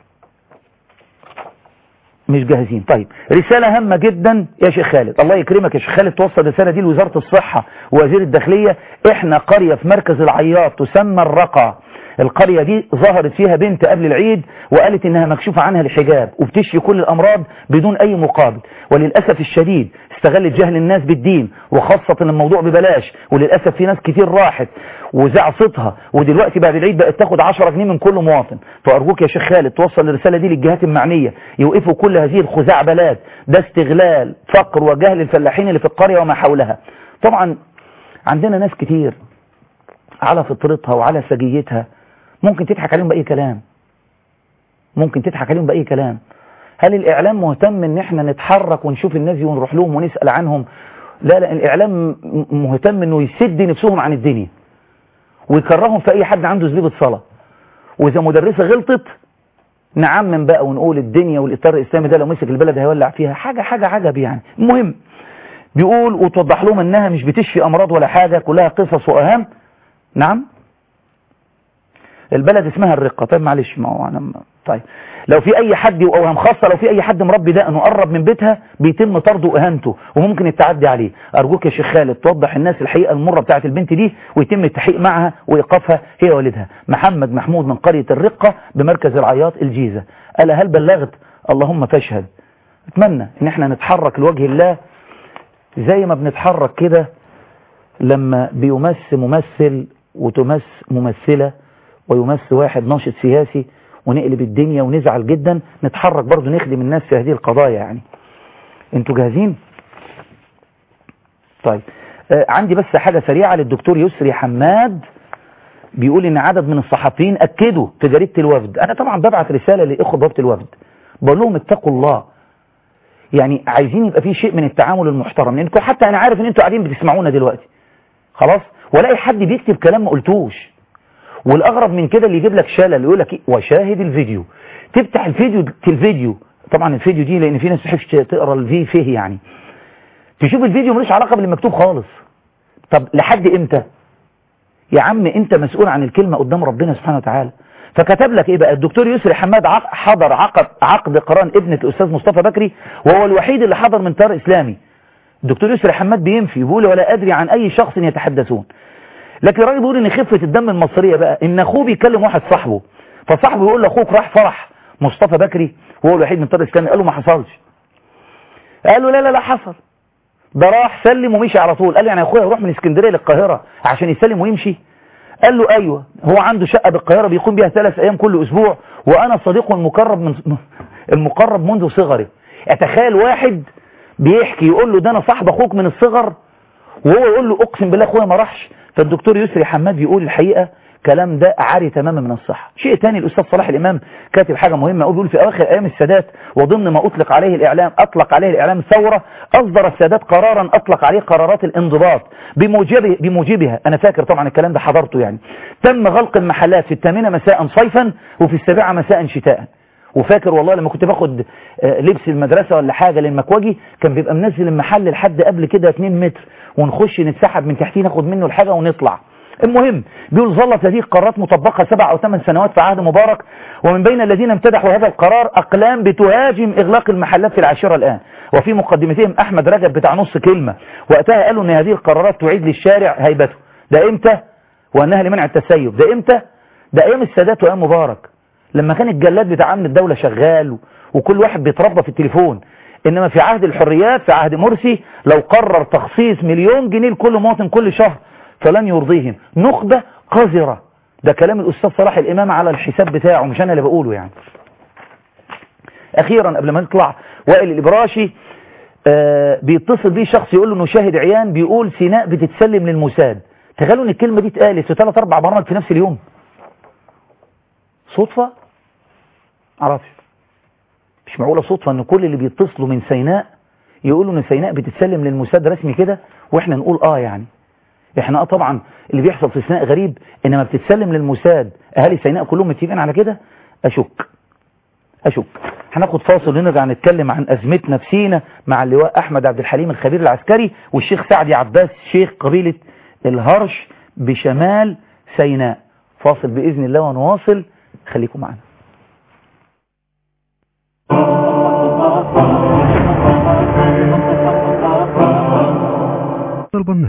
مش جاهزين طيب رسالة هامة جدا يا شيخ خالد الله يكرمك يا شيخ خالد توصل الرسالة دي لوزارة الصحة ووزير الداخلية احنا قرية في مركز العياط تسمى الرقة القرية دي ظهرت فيها بنت قبل العيد وقالت انها مكشوفة عنها الحجاب وبتشفي كل الامراض بدون اي مقابل وللأسف الشديد استغلت جهل الناس بالدين وخاصة الموضوع ببلاش وللأسف في ناس كتير راحت وزع صوتها ودلوقتي بعد العيد بقت تاخد 10 جنيه من كل مواطن فأرجوك يا شيخ خالد توصل الرسالة دي للجهات المعنية يوقفوا كل هذه الخزعبلات ده استغلال فقر وجهل الفلاحين اللي في القرية وما حولها طبعا عندنا ناس كتير على فطرتها وعلى سجيتها ممكن تضحك عليهم بأي كلام ممكن تضحك عليهم بأي كلام هل الإعلام مهتم ان احنا نتحرك ونشوف الناس دي ونروح لهم ونسأل عنهم لا لا الإعلام مهتم انه يسد نفسهم عن الدنيا ويكرههم في أي حد عنده زبيبة صلاة وإذا مدرسة غلطت نعمم بقى ونقول الدنيا والإطار الإسلامي ده لو مسك البلد هيولع فيها حاجة حاجة عجب يعني المهم بيقول وتوضح لهم انها مش بتشفي أمراض ولا حاجة كلها قصص وأهم نعم البلد اسمها الرقة طيب معلش ما هو أنا طيب لو في اي حد اوهام خاصة لو في اي حد مربي دقنه قرب من بيتها بيتم طرده واهانته وممكن التعدي عليه ارجوك يا شيخ خالد توضح الناس الحقيقة المرة بتاعت البنت دي ويتم التحقيق معها وايقافها هي والدها محمد محمود من قرية الرقة بمركز العياط الجيزة قال هل بلغت اللهم فاشهد اتمنى ان احنا نتحرك لوجه الله زي ما بنتحرك كده لما بيمس ممثل وتمس ممثلة ويمس واحد ناشط سياسي ونقلب الدنيا ونزعل جدا نتحرك برضو نخدم الناس في هذه القضايا يعني انتوا جاهزين طيب آه عندي بس حاجة سريعة للدكتور يسري حماد بيقول ان عدد من الصحفيين اكدوا في جريدة الوفد انا طبعا ببعت رسالة لاخوة بوابة الوفد بقول لهم اتقوا الله يعني عايزين يبقى في شيء من التعامل المحترم لانكم حتى انا عارف ان انتوا قاعدين بتسمعونا دلوقتي خلاص ولاقي حد بيكتب كلام ما قلتوش والاغرب من كده اللي يجيب لك شلل يقول لك إيه؟ وشاهد الفيديو تفتح الفيديو الفيديو طبعا الفيديو دي لان في ناس ما بتحبش تقرا الفي فيه يعني تشوف الفيديو ملوش علاقه بالمكتوب خالص طب لحد امتى يا عم انت مسؤول عن الكلمه قدام ربنا سبحانه وتعالى فكتب لك ايه بقى الدكتور يسري حماد عق- حضر عقد عقد قران ابنه الاستاذ مصطفى بكري وهو الوحيد اللي حضر من تيار اسلامي الدكتور يسري حماد بينفي بيقول ولا ادري عن اي شخص يتحدثون لكن الراجل بيقول ان خفه الدم المصريه بقى ان اخوه بيكلم واحد صاحبه فصاحبه يقول لاخوك راح فرح مصطفى بكري وهو الوحيد من تيار اسلامي قال له ما حصلش قال له لا لا لا حصل ده راح سلم ومشي على طول قال له يعني يا اخويا يروح من اسكندريه للقاهره عشان يسلم ويمشي قال له ايوه هو عنده شقه بالقاهره بيقوم بيها ثلاث ايام كل اسبوع وانا صديقه المقرب من المقرب منذ صغري اتخيل واحد بيحكي يقول له ده انا صاحب اخوك من الصغر وهو يقول له اقسم بالله اخويا ما راحش فالدكتور يسري حماد بيقول الحقيقه كلام ده عاري تماما من الصحة شيء تاني الأستاذ صلاح الإمام كاتب حاجة مهمة أقول بيقول في أواخر أيام السادات وضمن ما أطلق عليه الإعلام أطلق عليه الإعلام ثورة أصدر السادات قرارا أطلق عليه قرارات الانضباط بموجبه بموجبها أنا فاكر طبعا الكلام ده حضرته يعني تم غلق المحلات في الثامنة مساء صيفا وفي السابعة مساء شتاء وفاكر والله لما كنت باخد آه، لبس المدرسة ولا حاجة للمكواجي كان بيبقى منزل المحل لحد قبل كده 2 متر ونخش نتسحب من تحتيه ناخد منه الحاجة ونطلع المهم بيقول ظلت هذه القرارات مطبقة سبع أو ثمان سنوات في عهد مبارك ومن بين الذين امتدحوا هذا القرار أقلام بتهاجم إغلاق المحلات في العاشرة الآن وفي مقدمتهم أحمد رجب بتاع نص كلمة وقتها قالوا أن هذه القرارات تعيد للشارع هيبته ده إمتى وأنها لمنع التسيب ده إمتى ده أيام السادات وأيام مبارك لما كان الجلاد بتاع أمن الدولة شغال وكل واحد بيتربى في التليفون إنما في عهد الحريات في عهد مرسي لو قرر تخصيص مليون جنيه لكل مواطن كل شهر فلن يرضيهم نخبة قذرة ده كلام الأستاذ صلاح الإمام على الحساب بتاعه مش أنا اللي بقوله يعني أخيرا قبل ما نطلع وائل الإبراشي آه بيتصل بيه شخص يقول له انه شاهد عيان بيقول سيناء بتتسلم للموساد تخيلوا ان الكلمة دي اتقالت في ثلاث اربع برامج في نفس اليوم صدفة عرفش مش معقولة صدفة ان كل اللي بيتصلوا من سيناء يقولوا ان سيناء بتتسلم للموساد رسمي كده واحنا نقول اه يعني احنا اه طبعا اللي بيحصل في سيناء غريب انما بتتسلم للموساد اهالي سيناء كلهم متفقين على كده اشك اشك هناخد فاصل ونرجع نتكلم عن ازمتنا في سينا مع اللواء احمد عبد الحليم الخبير العسكري والشيخ سعدي عباس شيخ قبيلة الهرش بشمال سيناء فاصل باذن الله ونواصل خليكم معنا البرنامج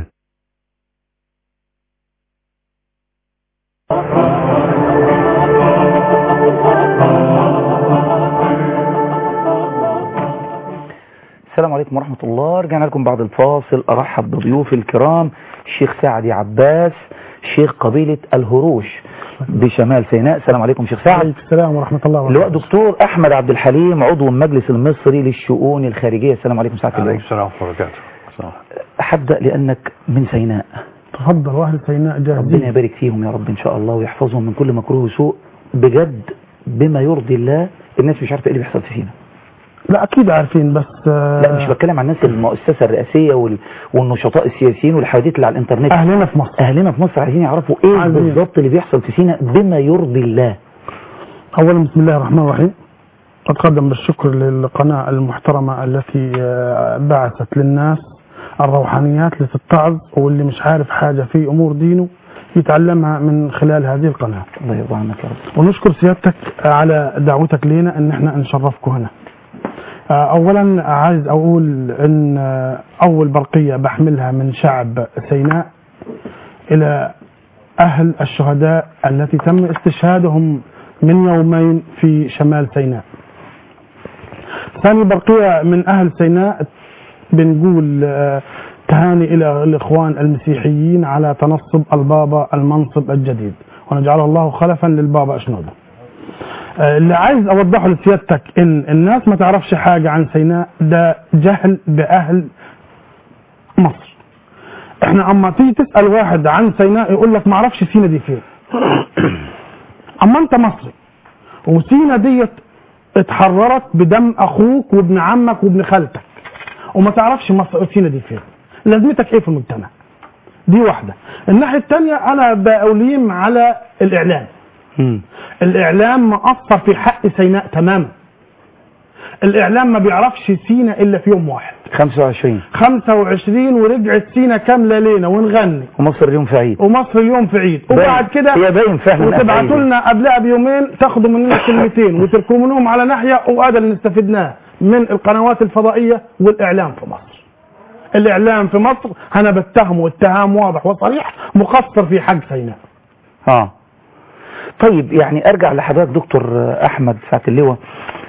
السلام عليكم ورحمة الله رجعنا لكم بعد الفاصل أرحب بضيوف الكرام الشيخ سعدي عباس شيخ قبيلة الهروش بشمال سيناء السلام عليكم شيخ سعد السلام ورحمة الله اللواء وبركاته دكتور أحمد عبد الحليم عضو المجلس المصري للشؤون الخارجية السلام عليكم سعادة عليكم اللواء السلام ورحمة الله وبركاته هبدأ لأنك من سيناء تفضل واهل سيناء ربنا جاهزين يبارك فيهم يا رب إن شاء الله ويحفظهم من كل مكروه وسوء بجد بما يرضي الله الناس مش عارفة إيه اللي بيحصل في سيناء لا أكيد عارفين بس آه، لا مش بتكلم عن الناس المؤسسة الرئاسية وال... والنشطاء السياسيين والحواديت اللي على الانترنت أهلنا في مصر اهلنا في مصر عايزين يعرفوا ايه عايزين. بالظبط اللي بيحصل في سيناء بما يرضي الله أولا بسم الله الرحمن الرحيم أتقدم بالشكر للقناة المحترمة التي آه، بعثت للناس الروحانيات لتتعظ واللي مش عارف حاجة في أمور دينه يتعلمها من خلال هذه القناة الله يرضى عنك يا رب ونشكر سيادتك على دعوتك لنا ان احنا نشرفكم هنا آه، اولا عايز اقول ان آه، اول برقية بحملها من شعب سيناء الى اهل الشهداء التي تم استشهادهم من يومين في شمال سيناء ثاني برقية من أهل سيناء بنقول آه، تهاني إلى الإخوان المسيحيين على تنصب البابا المنصب الجديد ونجعله الله خلفا للبابا أشنودة آه، اللي عايز أوضحه لسيادتك إن الناس ما تعرفش حاجة عن سيناء ده جهل بأهل مصر احنا اما تيجي تسأل واحد عن سيناء يقول لك ما اعرفش سينا دي فين اما انت مصري وسينا ديت اتحررت بدم اخوك وابن عمك وابن خالتك وما تعرفش مصر سينا دي فين لازمتك ايه في المجتمع دي واحدة الناحية الثانية انا بأليم على الاعلام مم. الاعلام مقصر في حق سيناء تماما الاعلام ما بيعرفش سينا الا في يوم واحد 25 25 ورجعت سينا كامله لينا ونغني ومصر اليوم في عيد ومصر اليوم في عيد وبعد باين. كده هي باين فعلا إنها في وتبعتوا عيد. لنا قبلها بيومين تاخدوا مننا كلمتين وتركمونهم على ناحيه وهذا اللي استفدناه من القنوات الفضائيه والاعلام في مصر. الاعلام في مصر انا بتهمه اتهام واضح وصريح مقصر في حق سيناء. اه طيب يعني ارجع لحضرتك دكتور آه، احمد ساعة اللواء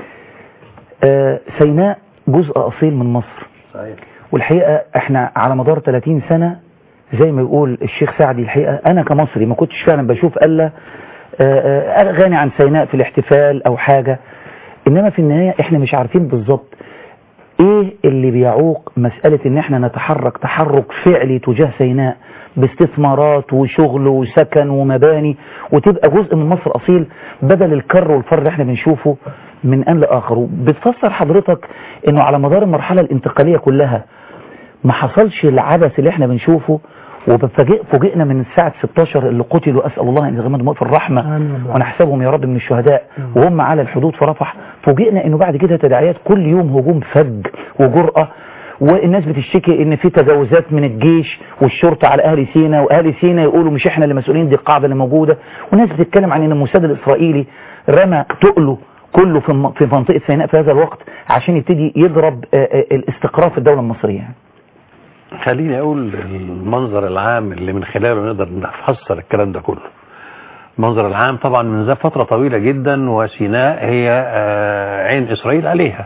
آه سيناء جزء اصيل من مصر صحيح والحقيقة احنا على مدار 30 سنة زي ما يقول الشيخ سعدي الحقيقة انا كمصري ما كنتش فعلا بشوف الا آه، آه، اغاني عن سيناء في الاحتفال او حاجة انما في النهاية احنا مش عارفين بالظبط ايه اللي بيعوق مسألة ان احنا نتحرك تحرك فعلي تجاه سيناء باستثمارات وشغل وسكن ومباني وتبقى جزء من مصر اصيل بدل الكر والفر اللي احنا بنشوفه من ان لاخر بتفسر حضرتك انه على مدار المرحلة الانتقالية كلها ما حصلش العبث اللي احنا بنشوفه وبفاجئ فوجئنا من ساعة 16 اللي قتلوا أسأل الله أن يغمدهم في الرحمة آمين يا رب. ونحسبهم يا رب من الشهداء وهم على الحدود في رفح فوجئنا أنه بعد كده تداعيات كل يوم هجوم فج وجرأة والناس بتشتكي ان في تجاوزات من الجيش والشرطة على اهل سينا واهل سينا يقولوا مش احنا اللي مسؤولين دي القاعدة اللي موجودة وناس بتتكلم عن ان الموساد الاسرائيلي رمى تقله كله في الم- في منطقة سيناء في هذا الوقت عشان يبتدي يضرب آه، آه، الاستقرار في الدولة المصرية خليني اقول المنظر العام اللي من خلاله نقدر نفسر الكلام ده كله المنظر العام طبعا من ذا فترة طويلة جدا وسيناء هي آه، عين اسرائيل عليها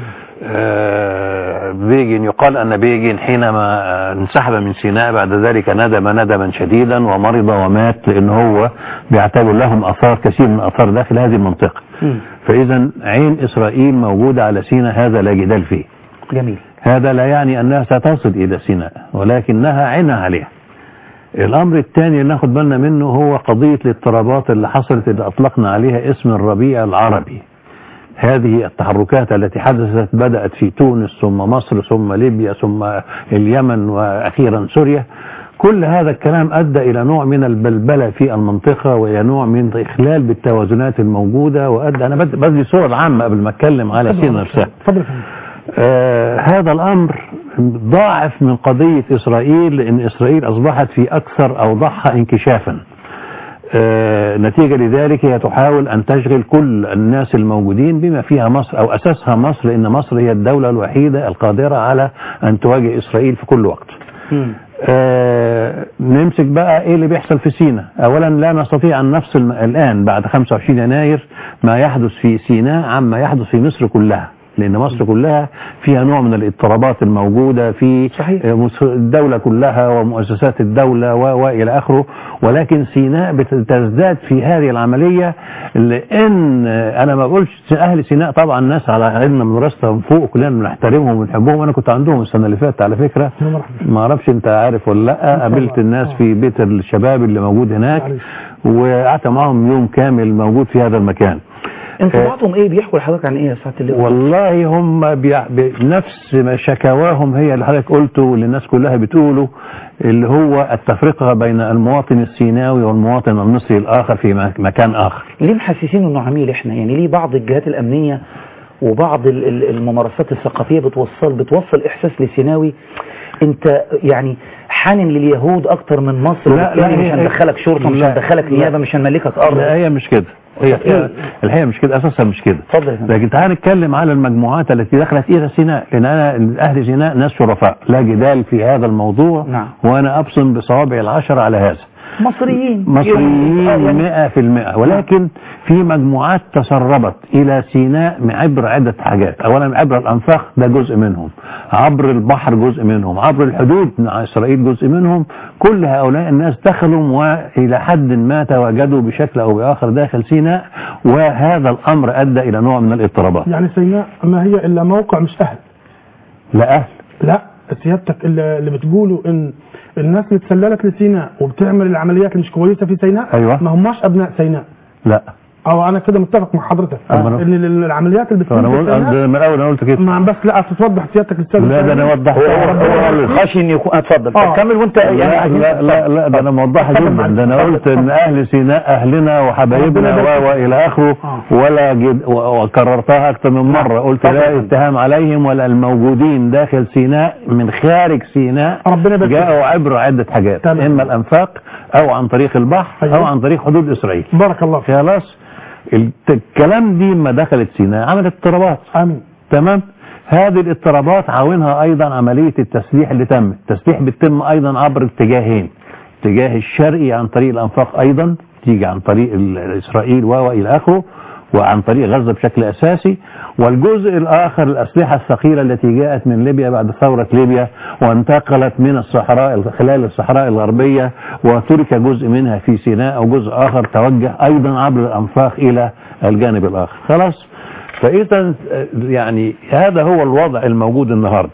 آه، بيجن يقال ان بيجن حينما آه، انسحب من سيناء بعد ذلك ندم ندما شديدا ومرض ومات لان هو بيعتبر لهم اثار كثير من اثار داخل هذه المنطقة فاذا عين اسرائيل موجودة على سيناء هذا لا جدال فيه جميل هذا لا يعني أنها ستصل إلى سيناء ولكنها عينها عليها الأمر الثاني اللي ناخد بالنا منه هو قضية الاضطرابات اللي حصلت اللي أطلقنا عليها اسم الربيع العربي هذه التحركات التي حدثت بدأت في تونس ثم مصر ثم ليبيا ثم اليمن وأخيرا سوريا كل هذا الكلام أدى إلى نوع من البلبلة في المنطقة وإلى نوع من إخلال بالتوازنات الموجودة وأدى أنا بد- بدي صور عامة قبل ما أتكلم على سينا نفسها اتفضل يا فندم. آه هذا الأمر ضاعف من قضية إسرائيل لأن إسرائيل أصبحت في أكثر أوضاعها انكشافا آه نتيجة لذلك هي تحاول أن تشغل كل الناس الموجودين بما فيها مصر أو أساسها مصر لأن مصر هي الدولة الوحيدة القادرة على أن تواجه إسرائيل في كل وقت آه نمسك بقى ايه اللي بيحصل في سيناء اولا لا نستطيع ان نفصل م- الان بعد 25 يناير ما يحدث في سيناء عما يحدث في مصر كلها لان مصر كلها فيها نوع من الاضطرابات الموجودة في صحيح. آه، مس- الدولة كلها ومؤسسات الدولة و- والى اخره ولكن سيناء بتزداد في هذه العملية لان آه، انا ما بقولش اهل سيناء طبعا ناس على علمنا من راسهم فوق كلنا بنحترمهم ونحبهم انا كنت عندهم السنة اللي فاتت على فكرة ما اعرفش انت عارف ولا لا قابلت الناس في بيت الشباب اللي موجود هناك معلش. وقعدت معاهم يوم كامل موجود في هذا المكان انطباعاتهم ايه بيحكوا لحضرتك عن ايه يا سعاده اللواء والله هم بيع... بنفس ما شكواهم هي اللي حضرتك قلته واللي الناس كلها بتقوله اللي هو التفرقة بين المواطن السيناوي والمواطن المصري الآخر في مك- مكان آخر ليه محسسين انه عميل احنا يعني ليه بعض الجهات الامنيه وبعض ال- ال- الممارسات الثقافيه بتوصل بتوصل احساس لسيناوي انت يعني حانن لليهود اكتر من مصر لا، وبالتالي لا، مش هي- هندخلك شرطه مش لا، هندخلك لا. نيابه مش هنملكك ارض لا هي مش كده هي إيه؟ الحقيقة مش كده أساسا مش كده اتفضل يا فندم. لكن تعال نتكلم على المجموعات التي دخلت إلى سيناء لأن أنا أهل سيناء ناس شرفاء لا جدال في هذا الموضوع نعم. وأنا أبصم بصوابع العشر على هذا مصريين مصريين يعني- مئة في المئة ولكن في مجموعات تسربت إلى سيناء عبر عدة حاجات أولا عبر الأنفاق ده جزء منهم عبر البحر جزء منهم عبر الحدود مع إسرائيل جزء منهم كل هؤلاء الناس دخلوا وإلى حد ما تواجدوا بشكل أو بآخر داخل سيناء وهذا الأمر أدى إلى نوع من الاضطرابات يعني سيناء ما هي الا موقع مش اهل لا أهل لا سيادتك اللي اللي بتقولوا ان الناس اللي تسللت لسيناء وبتعمل العمليات اللي مش كويسه في سيناء أيوة. ما هماش ابناء سيناء لا او انا كده متفق مع حضرتك أما أنا- ان ال- العمليات اللي طب أنا بتكون في بقول سيناء من الأول أنا قلت كده ما بس لا تتوضح سيادتك للسادة لا ده أنا المشاهدين. وضحت هو هو خشي ان يكون اتفضل آه. كمل وانت لا يعني لا لا, لا ده انا موضحها اتفضل جدا معلش. ده انا قلت ان اهل سيناء اهلنا وحبايبنا ربنا يبارك و- والى اخره آه. ولا جد و- وكررتها اكثر من مره قلت لا اتهام عليهم ولا الموجودين داخل سيناء من خارج سيناء ربنا يبارك فيك. جاءوا عبر عده حاجات تمام. اما الانفاق او عن طريق البحر أيوة. او عن طريق حدود اسرائيل بارك الله فيك خلاص الت- الكلام دي لما دخلت سيناء عملت اضطرابات امين تمام هذه الاضطرابات عاونها ايضا عملية التسليح اللي تم التسليح بيتم ايضا عبر اتجاهين اتجاه الشرقي عن طريق الانفاق ايضا تيجي عن طريق ال- اسرائيل و الى اخره وعن طريق غزة بشكل اساسي والجزء الاخر الاسلحة الثقيلة التي جاءت من ليبيا بعد ثورة ليبيا وانتقلت من الصحراء خلال الصحراء الغربية وترك جزء منها في سيناء او جزء اخر توجه ايضا عبر الانفاق الى الجانب الاخر خلاص فإذا يعني هذا هو الوضع الموجود النهاردة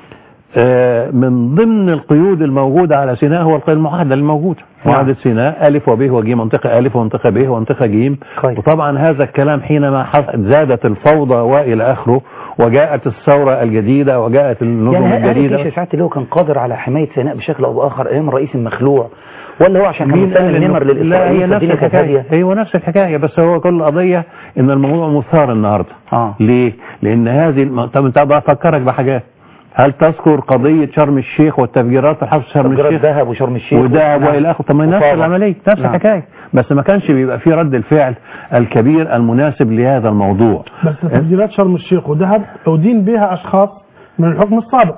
آه، من ضمن القيود الموجودة على سيناء هو القيد المعاهدة الموجودة معاهدة سيناء ألف وب وج منطقة ألف ومنطقة ب ومنطقة ج كويس. وطبعا هذا الكلام حينما حص- زادت الفوضى وإلى آخره وجاءت الثورة الجديدة وجاءت النظم يعني هل الجديدة الجيش ساعات اللي هو كان قادر على حماية سيناء بشكل او باخر ايام الرئيس المخلوع ولا هو عشان كان مين قال مسلم إنه- نمر لا هي للاسرائيليين نفس فالدنيا كانت الحكاية هاديه هو نفس الحكاية بس هو كل قضية ان الموضوع مثار النهاردة اه ليه لان هذه الم... طب انت بقى افكرك بحاجات هل تذكر قضية شرم الشيخ والتفجيرات في حبس شرم تفجيرات الشيخ دهب وشرم الشيخ ودهب نعم. والى اخره طب ما هي نفس وطابة. العمليه نفس نعم. الحكايه بس ما كانش بيبقى في رد الفعل الكبير المناسب لهذا الموضوع بس تفجيرات شرم الشيخ ودهب أدين بها أشخاص من الحكم السابق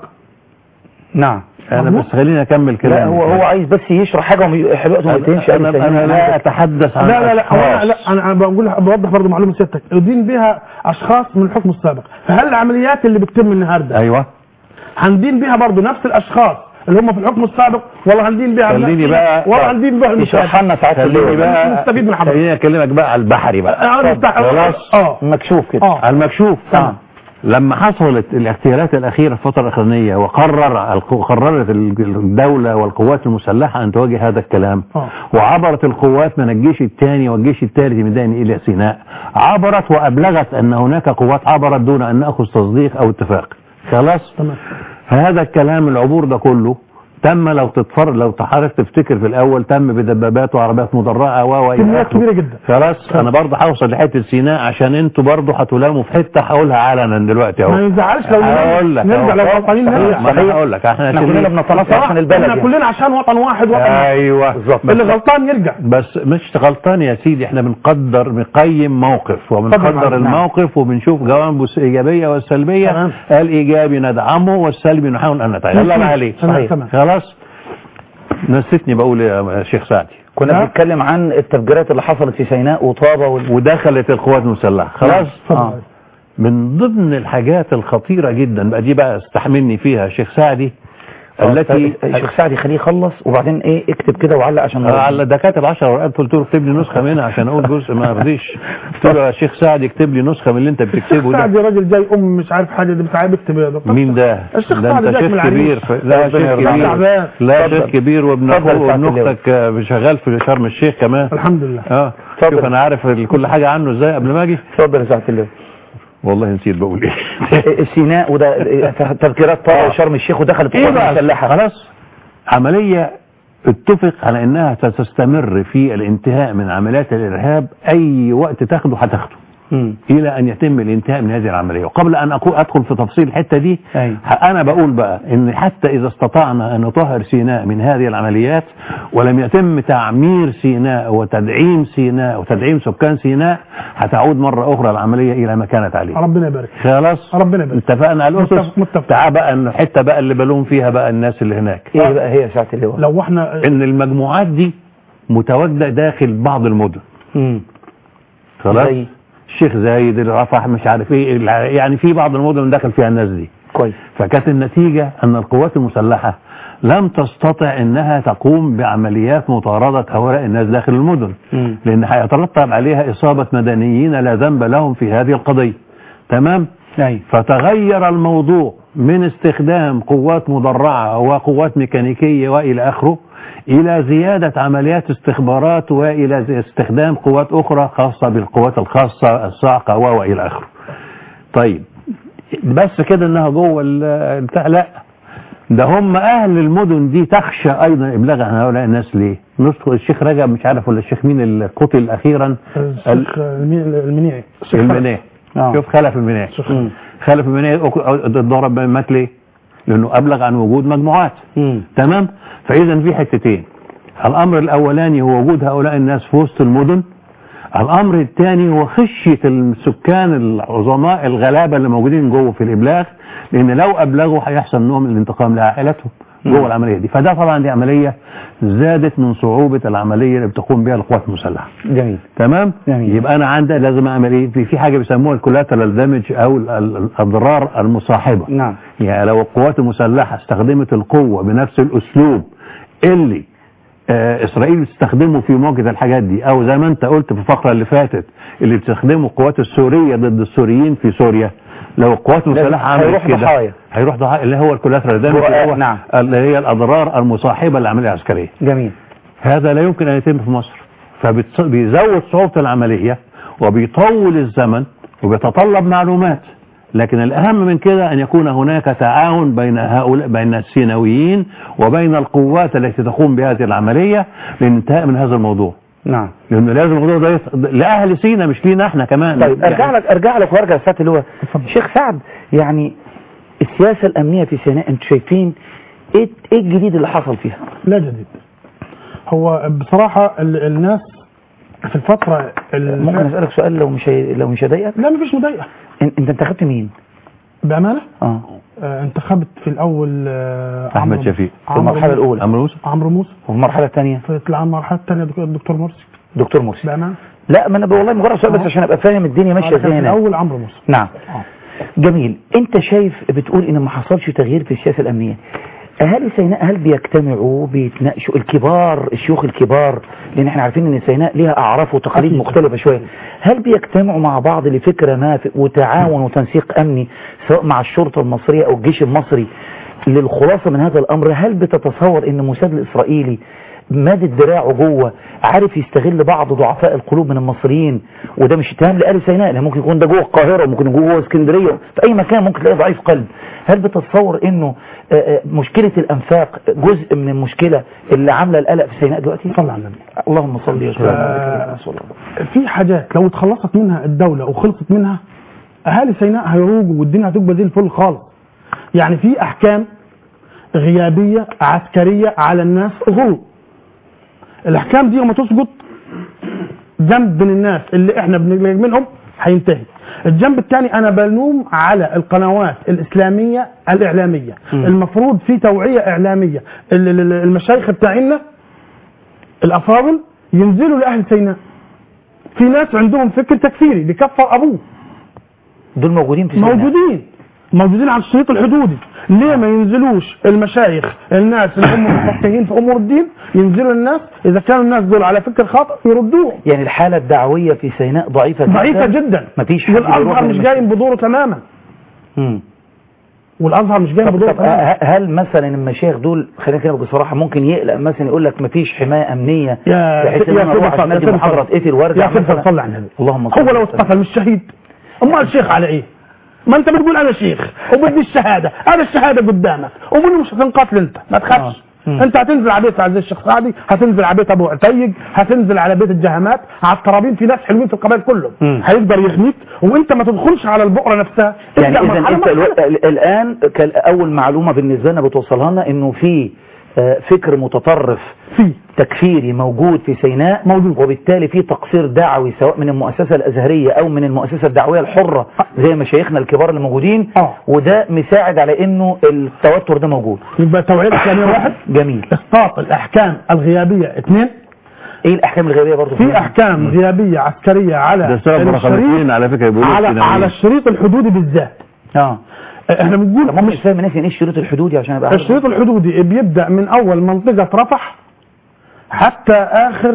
نعم انا مظبوط. بس خليني اكمل لا كلامي هو هو عايز بس يشرح حاجه وحلوته ما ينتهيش انا, أنا لا اتحدث عن لا لا لا هو أنا أشخاص. لا أنا أنا بقول بوضح برضه معلومة سيادتك أدين بها أشخاص من الحكم السابق فهل العمليات اللي بتتم النهارده ايوه هندين بها برضه نفس الأشخاص اللي هم في الحكم السابق ولا هندين بها خليني بقى- ولا هندين بها يشرح لنا ساعات خليني الليل. بقى نستفيد من حضرتك. خليني اكلمك بقى على البحري بقى أنا مستع- خلاص. اه مكشوف كده اه على المكشوف تمام. لما حصلت الاغتيالات الأخيرة في الفترة الأخرانية وقرر قررت الدولة والقوات المسلحة أن تواجه هذا الكلام آه. وعبرت القوات من الجيش الثاني والجيش الثالث من داني إلى سيناء عبرت وأبلغت أن هناك قوات عبرت دون أن نأخذ تصديق أو اتفاق خلاص تمام هذا الكلام العبور ده كله تم لو تتفرج لو تحرك تفتكر في الاول تم بدبابات وعربيات مدرعه و و إلى كميات آخره. كبيرة جدا. خلاص انا برضه هوصل لحته سيناء عشان انتوا برضه هتلاموا في حته هقولها علنا دلوقتي اهو ما يزعلش لو هقول لك نرجع أهو. لو غلطانين نرجع ما انا هقول لك احنا احنا عشان كلنا إيه؟ بنتناصر عشان البلد احنا يعني. كلنا عشان وطن واحد وطن واحد ايوه بالظبط اللي غلطان يرجع بس مش غلطان يا سيدي احنا بنقدر بنقيم موقف اتفضل وبنقدر معلش. الموقف وبنشوف جوانبه الايجابيه والسلبيه تمام. الايجابي ندعمه والسلبي نحاول ان نتغلب عليه تمام، تمام. خلاص نسيتني بقول يا شيخ سعدي كنا ها؟ بنتكلم عن التفجيرات اللي حصلت في سيناء وطابة وال... ودخلت القوات المسلحه خلاص اتفضل. آه. من ضمن الحاجات الخطيره جدا بقى دي بقى استحملني فيها شيخ سعدي التي الشيخ سعد يخليه يخلص وبعدين ايه اكتب كده وعلق عشان آه، على ده كاتب 10 ورقات قلت له اكتب لي نسخه منها عشان اقول جزء ما رضيش قلت له يا شيخ سعد اكتب لي نسخه من اللي انت بتكتبه سعد ده يا راجل جاي ام مش عارف حاجه دي بتاع بيكتب يا دكتور مين ده؟ الشيخ ده سعد انت جاك من شيخ العريش. كبير في... لا ربنا شيخ يرضى كبير عليك. لا اتفضل. شيخ كبير وابن اتفضل اخوه سعادة وابن اختك آه، شغال في شرم الشيخ كمان الحمد لله اه اتفضل. شوف انا عارف ال- كل حاجه عنه ازاي قبل ما اجي اتفضل يا سعاده الله والله نسيت بقول ايه سيناء وده تفجيرات طابة وشرم الشيخ ودخلت ايه القوات بقى المسلحة خلاص عملية اتفق على انها ستستمر في الانتهاء من عمليات الارهاب اي وقت تاخده هتاخده مم. الى ان يتم الانتهاء من هذه العمليه وقبل ان أقول ادخل في تفصيل الحته دي أيوة. انا بقول بقى ان حتى اذا استطعنا ان نطهر سيناء من هذه العمليات ولم يتم تعمير سيناء وتدعيم سيناء وتدعيم سكان سيناء هتعود مره اخرى العمليه الى ما كانت عليه ربنا يبارك خلاص ربنا يبارك اتفقنا على الاسس متفق- متفق. تعال بقى ان الحته بقى اللي بلوم فيها بقى الناس اللي هناك ايه بقى هي يا سعاده اللواء لو احنا ان المجموعات دي متواجده داخل بعض المدن مم. خلاص زي؟ الشيخ زايد الرفح مش عارف ايه الع- يعني في بعض المدن دخل فيها الناس دي كويس فكانت النتيجة أن القوات المسلحة لم تستطع أنها تقوم بعمليات مطاردة هؤلاء الناس داخل المدن مم. لأن هيترتب عليها إصابة مدنيين لا ذنب لهم في هذه القضية تمام أيوة. فتغير الموضوع من استخدام قوات مدرعة وقوات ميكانيكية وإلى آخره إلى زيادة عمليات استخبارات وإلى زي- استخدام قوات أخرى خاصة بالقوات الخاصة الصاعقة و- وإلى آخره طيب بس كده انها جوه ال- البتاع لا ده هم اهل المدن دي تخشى ايضا ابلاغ عن هؤلاء الناس ليه نسخ الشيخ رجب مش عارف ولا الشيخ مين اللي قتل اخيرا الشيخ المي- المنيعي الشيخ المنيه آه. شوف خلف المنيه مم. خلف المنيه اتضرب مات ليه لانه ابلغ عن وجود مجموعات مم. تمام فاذا في حتتين الامر الاولاني هو وجود هؤلاء الناس في وسط المدن الامر الثاني هو خشيه السكان العظماء الغلابه اللي موجودين جوه في الابلاغ لان لو ابلغوا هيحصل نوع من الانتقام لعائلتهم جوه العمليه دي فده طبعا دي عمليه زادت من صعوبه العمليه اللي بتقوم بها القوات المسلحه جميل تمام جميل. يبقى انا عندي لازم اعمل ايه في في حاجه بيسموها الكولاترال دامج او ال- ال- الاضرار المصاحبه نعم يعني لو القوات المسلحة استخدمت القوة بنفس الأسلوب اللي آه إسرائيل بتستخدمه في مواجهة الحاجات دي أو زي ما أنت قلت في الفقرة اللي فاتت اللي بتستخدمه القوات السورية ضد السوريين في سوريا لو القوات المسلحة عملت هيروح كده ضحايا. هيروح ضحايا اللي هو الكولاترال دامج اللي هو نعم. اللي هي الأضرار المصاحبة للعملية العسكرية جميل هذا لا يمكن أن يتم في مصر فبيزود صعوبة العملية وبيطول الزمن وبيتطلب معلومات لكن الأهم من كده أن يكون هناك تعاون بين هؤلاء بين السيناويين وبين القوات التي تقوم بهذه العملية للانتهاء من هذا الموضوع نعم لأن لازم الموضوع ده يت... لأهل سينا مش لينا احنا كمان طيب ارجع لك ارجع لك وارجع لساعه اللي هو شيخ سعد يعني السياسه الامنيه في سيناء انتوا شايفين ايه ايه الجديد اللي حصل فيها؟ لا جديد هو بصراحة ال- الناس في الفترة ال- ممكن اسالك سؤال لو مش هي... لو مش هضايقك لا مفيش مضايقة إن- انت انتخبت مين؟ بأمانة اه آه، انتخبت في الأول آه، أحمد عمرو- شفيق. في عمرو المرحله موسى. الاولى عمرو موسى عمرو موسى وفي المرحله الثانيه في المرحلة الثانية دكتور- الدكتور مرسي دكتور مرسي بأمانة لا ما انا والله مجرد سؤال بس آه. عشان ابقى فاهم الدنيا ماشيه كان ازاي في هنا الأول عمرو موسى نعم آه. جميل انت شايف بتقول ان ما حصلش تغيير في السياسه الامنيه اهالي سيناء هل بيجتمعوا بيتناقشوا الكبار الشيوخ الكبار لان احنا عارفين ان سيناء ليها اعراف وتقاليد أكيد. مختلفه شويه هل بيجتمعوا مع بعض لفكره ما في- وتعاون وتنسيق امني سواء مع الشرطه المصريه او الجيش المصري للخلاصه من هذا الامر هل بتتصور ان موساد الاسرائيلي مادد دراعه جوه عارف يستغل بعض ضعفاء القلوب من المصريين وده مش اتهام لآل سيناء لأن ممكن يكون ده جوه القاهرة وممكن يكون جوه اسكندرية في أي مكان ممكن تلاقي ضعيف قلب هل بتتصور إنه آه، آه، مشكلة الأنفاق جزء من المشكلة اللي عاملة القلق في سيناء دلوقتي؟ صلى على النبي اللهم صل وسلم آه. على رسول الله في حاجات لو اتخلصت منها الدولة وخلصت منها أهالي سيناء هيروجوا والدنيا هتبقى زي الفل خالص يعني في أحكام غيابية عسكرية على الناس غلو الأحكام دي لما تسقط جنب من الناس اللي احنا بنقلق منهم هينتهي الجنب الثاني انا بلوم على القنوات الاسلاميه الاعلاميه مم. المفروض في توعيه اعلاميه ال- ال- ال- المشايخ بتاعنا الافاضل ينزلوا لاهل سيناء في ناس عندهم فكر تكفيري بيكفر ابوه دول موجودين في سيناء موجودين موجودين على الشريط الحدودي ليه ما ينزلوش المشايخ الناس اللي هم مفقهين في امور الدين ينزلوا الناس اذا كانوا الناس دول على فكر خاطئ يردوهم يعني الحالة الدعوية في سيناء ضعيفة جدا ضعيفه جدا مفيش حد بيروح والازهر من مش المسجد. قايم بدوره تماما مم. والازهر مش قايم طب بدوره طب تماما ه- هل مثلا المشايخ دول خلينا كده بصراحه ممكن يقلق مثلا يقول لك مفيش حمايه امنيه يا بحيث ان يا انا سيدي اروح صل- عشان يا ادي سيدي محاضره صل- اتقتل وارجع يا سيدي مثلا صل على النبي اللهم صل هو لو وسلم. اتقتل مش شهيد امال الشيخ على ايه ما انت بتقول انا شيخ وبدي الشهاده انا الشهاده قدامك ومنه مش هتنقتل انت ما تخافش آه. مم. انت هتنزل على بيت عزيز الشيخ سعدي هتنزل على بيت ابو عتيق هتنزل على بيت الجهمات على الترابين في ناس حلوين في القبائل كلهم مم. هيقدر يحميك وانت ما تدخلش على البؤره نفسها يعني ابدأ اذا مرحلة انت مرحلة. الو... ال- الان كان اول معلومه بالنسبه لنا بتوصلها لنا انه في آه، فكر متطرف في تكفيري موجود في سيناء موجود. وبالتالي في تقصير دعوي سواء من المؤسسة الأزهرية أو من المؤسسة الدعوية الحرة زي مشايخنا الكبار اللي موجودين آه. وده مساعد على إنه التوتر ده موجود يبقى التوعيه الاسلاميه واحد جميل اسقاط الاحكام الغيابيه اثنين ايه الاحكام الغيبيه برضه في احكام غيابيه عسكريه على ده سبب رقم الشريط اثنين على فكره بيقولوا على الثانوية. على الشريط الحدودي بالذات اه احنا بنقول طب ممكن تفهم الناس يعني ايه الشروط الحدودي عشان ابقى عارف؟ الشريط الحدودي بيبدا من اول منطقه رفح حتى اخر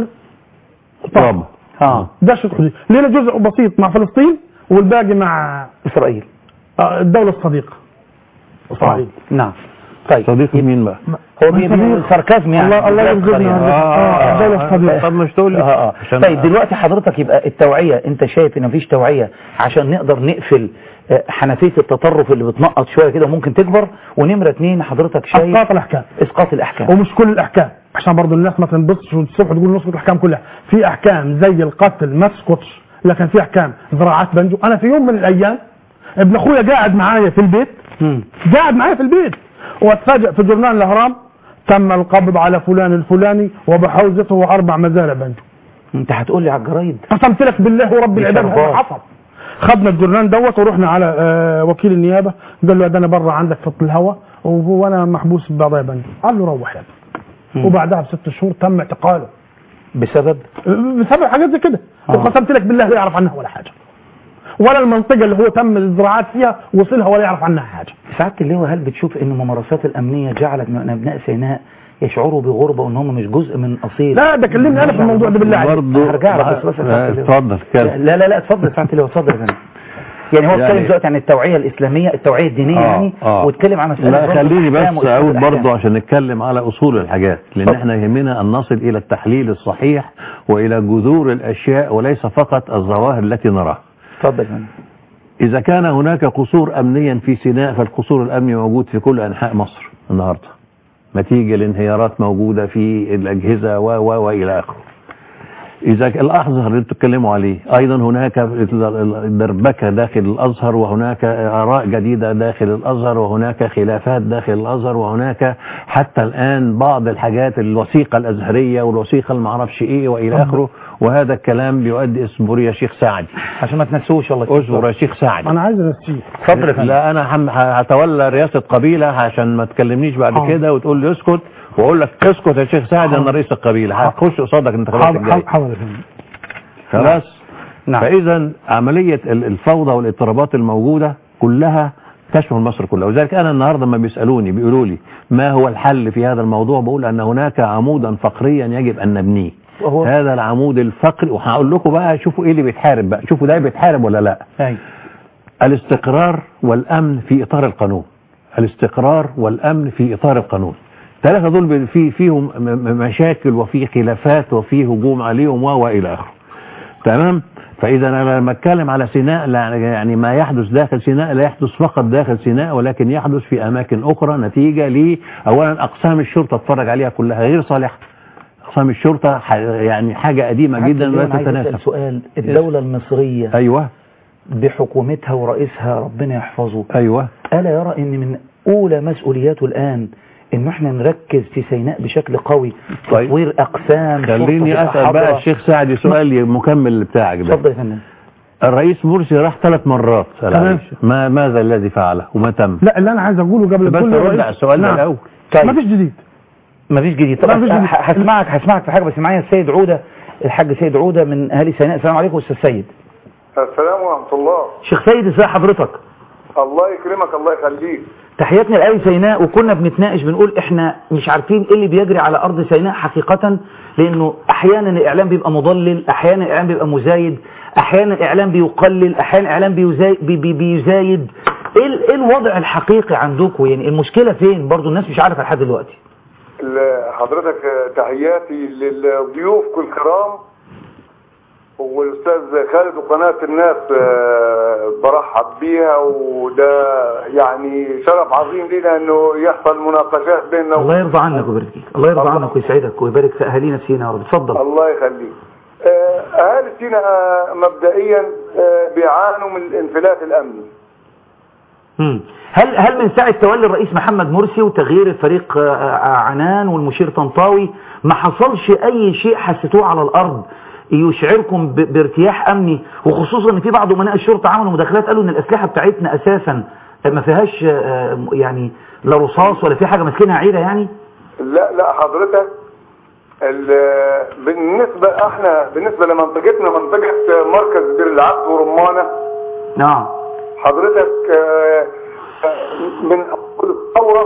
طب اه ده الشريط الحدودي لنا جزء بسيط مع فلسطين والباقي مع اسرائيل آه، الدوله الصديقه اسرائيل نعم طيب صديق مين بقى؟ هو بي- بي- ساركازم يعني الله الله يرزقنا آه، الدوله الصديقه طب مش تقول لي اه اه عشان- طيب دلوقتي حضرتك يبقى التوعية انت شايف ان مفيش توعية عشان نقدر نقفل آه، حنفية التطرف اللي بتنقط شوية كده ممكن تكبر ونمرة اتنين حضرتك شايف اسقاط الاحكام اسقاط الاحكام ومش كل الاحكام عشان برضو الناس ما تنبسطش والصبح تقول نسقط الاحكام كلها في احكام زي القتل ما تسقطش لكن في احكام زراعات بنجو انا في يوم من الايام ابن اخويا قاعد معايا في البيت مم. قاعد معايا في البيت واتفاجئ في جورنال الاهرام تم القبض على فلان الفلاني وبحوزته اربع مزارع بنجو انت هتقول لي على الجرايد قسمت لك بالله ورب دي العباد هذا شربات. حصل خدنا الجرنان دوت ورحنا على آه، وكيل النيابه قال له ده انا بره عندك في الهواء وانا محبوس بقضايا بنجو قال له روح يا ابني وبعدها بست شهور تم اعتقاله بسبب بسبب حاجات زي كده آه. وقسمت لك بالله لا يعرف عنها ولا حاجه ولا المنطقه اللي هو تم الزراعات فيها وصلها ولا يعرف عنها حاجه سعادة اللواء هل بتشوف ان الممارسات الامنية جعلت من ابناء سيناء يشعروا بغربة وان هم مش جزء من اصيل لا ده كلمني انا في الموضوع ده بالله عليك برضه هرجع لك بس بس يا سعادة اللواء. اتفضل كلام لا لا لا اتفضل سعادة اللواء اتفضل يا فندم يعني هو اتكلم يعني- دلوقتي عن التوعية الإسلامية التوعية الدينية آه، يعني آه. واتكلم عن مسألة لا برضه خليني الأحكام بس وإسقاط اقول الأحكام. برضه عشان نتكلم على اصول الحاجات لان طب. احنا يهمنا ان نصل الى التحليل الصحيح والى جذور الاشياء وليس فقط الظواهر التي نراها اتفضل يا فندم اذا كان هناك قصور امنيا في سيناء فالقصور الامني موجود في كل انحاء مصر النهارده نتيجه لانهيارات موجوده في الاجهزه و و والى اخره إذا ك- الأزهر اللي بتتكلموا عليه أيضا هناك دربكة داخل الأزهر وهناك آراء جديدة داخل الأزهر وهناك خلافات داخل الأزهر وهناك حتى الآن بعض الحاجات الوثيقة الأزهرية والوثيقة المعرفش إيه وإلى آخره وهذا الكلام بيؤدي اصبر يا شيخ سعدي عشان ما تنسوش الله اصبر يا شيخ سعدي انا عايز انسيه اتفضل يا فندم لا انا هم- هتولى رئاسه قبيله عشان ما تكلمنيش بعد حاضر. كده وتقول لي اسكت واقول لك اسكت يا شيخ سعد انا رئيس القبيله هخش قصادك الانتخابات حاضر الجايه حاضر يا فندم. خلاص نعم. فاذا عمليه ال- الفوضى والاضطرابات الموجوده كلها تشمل مصر كلها وذلك انا النهارده لما بيسالوني بيقولوا لي ما هو الحل في هذا الموضوع بقول ان هناك عمودا فقريا يجب ان نبنيه وهو هذا العمود الفقري وهقول لكم بقى شوفوا ايه اللي بيتحارب بقى شوفوا ده بيتحارب ولا لا أيوة. الاستقرار والامن في اطار القانون الاستقرار والامن في اطار القانون ثلاثه دول بي- في فيهم م- م- مشاكل وفي خلافات وفي هجوم عليهم و والى اخره تمام فاذا انا لما اتكلم على سيناء لا يعني ما يحدث داخل سيناء لا يحدث فقط داخل سيناء ولكن يحدث في اماكن اخرى نتيجه ل اولا اقسام الشرطه اتفرج عليها كلها غير صالحه اقسام الشرطه ح- يعني حاجه قديمه جدا حتى ولا أنا عايز أسأل تتناسب سؤال الدولة المصرية ايوه بحكومتها ورئيسها ربنا يحفظه ايوه ألا يرى أن من أولى مسؤولياته الآن إن احنا نركز في سيناء بشكل قوي طيب. تطوير أقسام خليني شرطة اسال بقى حاضرة. الشيخ سعدي سؤال مكمل بتاعك ده اتفضل يا فندم الرئيس مرسي راح ثلاث مرات سأل تمام. عليه. ما ماذا الذي فعله وما تم لا اللي انا عايز اقوله قبل بس كل رد رئيس- على السؤال ده نعم. الاول طيب. مفيش جديد مفيش جديد طبعا مفيش جديد. ه- هسمعك هسمعك في حاجة بس معايا السيد عودة الحاج سيد عودة من أهالي سيناء السلام عليكم أستاذ سيد السلام ورحمة الله شيخ سيد ازي حضرتك الله يكرمك الله يخليك تحياتنا لأهل سيناء وكنا بنتناقش بنقول احنا مش عارفين ايه اللي بيجري على ارض سيناء حقيقة لانه احيانا الاعلام بيبقى مضلل احيانا الاعلام بيبقى مزايد احيانا الاعلام بيقلل احيانا الاعلام بيزايد, بي بي بيزايد ايه ال- ايه الوضع الحقيقي عندكم يعني المشكلة فين برضو الناس مش عارفة لحد دلوقتي ل- حضرتك آه، تحياتي للضيوفكم الكرام والاستاذ خالد وقناة الناس آه، برحب بيها وده يعني شرف عظيم لنا انه يحصل مناقشات بيننا الله يرضى عنك ويبارك فيك الله يرضى عنك ويسعدك ويبارك في اهالينا في سيناء يا رب اتفضل الله يخليك آه، اهالي سيناء آه، مبدئيا آه، بيعانوا من الانفلات الامني مم. هل هل من ساعة تولي الرئيس محمد مرسي وتغيير الفريق آه، آه، عنان والمشير طنطاوي ما حصلش أي شيء حسيتوه على الأرض يشعركم ب- بارتياح أمني وخصوصا إن في بعض أمناء الشرطة عملوا مداخلات قالوا إن الأسلحة بتاعتنا أساسا ما فيهاش آه، يعني لا رصاص ولا في حاجة ماسكينها عيرة يعني لا لا حضرتك ال- بالنسبة احنا بالنسبة لمنطقتنا منطقة مركز بير العبد ورمانة نعم حضرتك آه، آه، من اول الثورة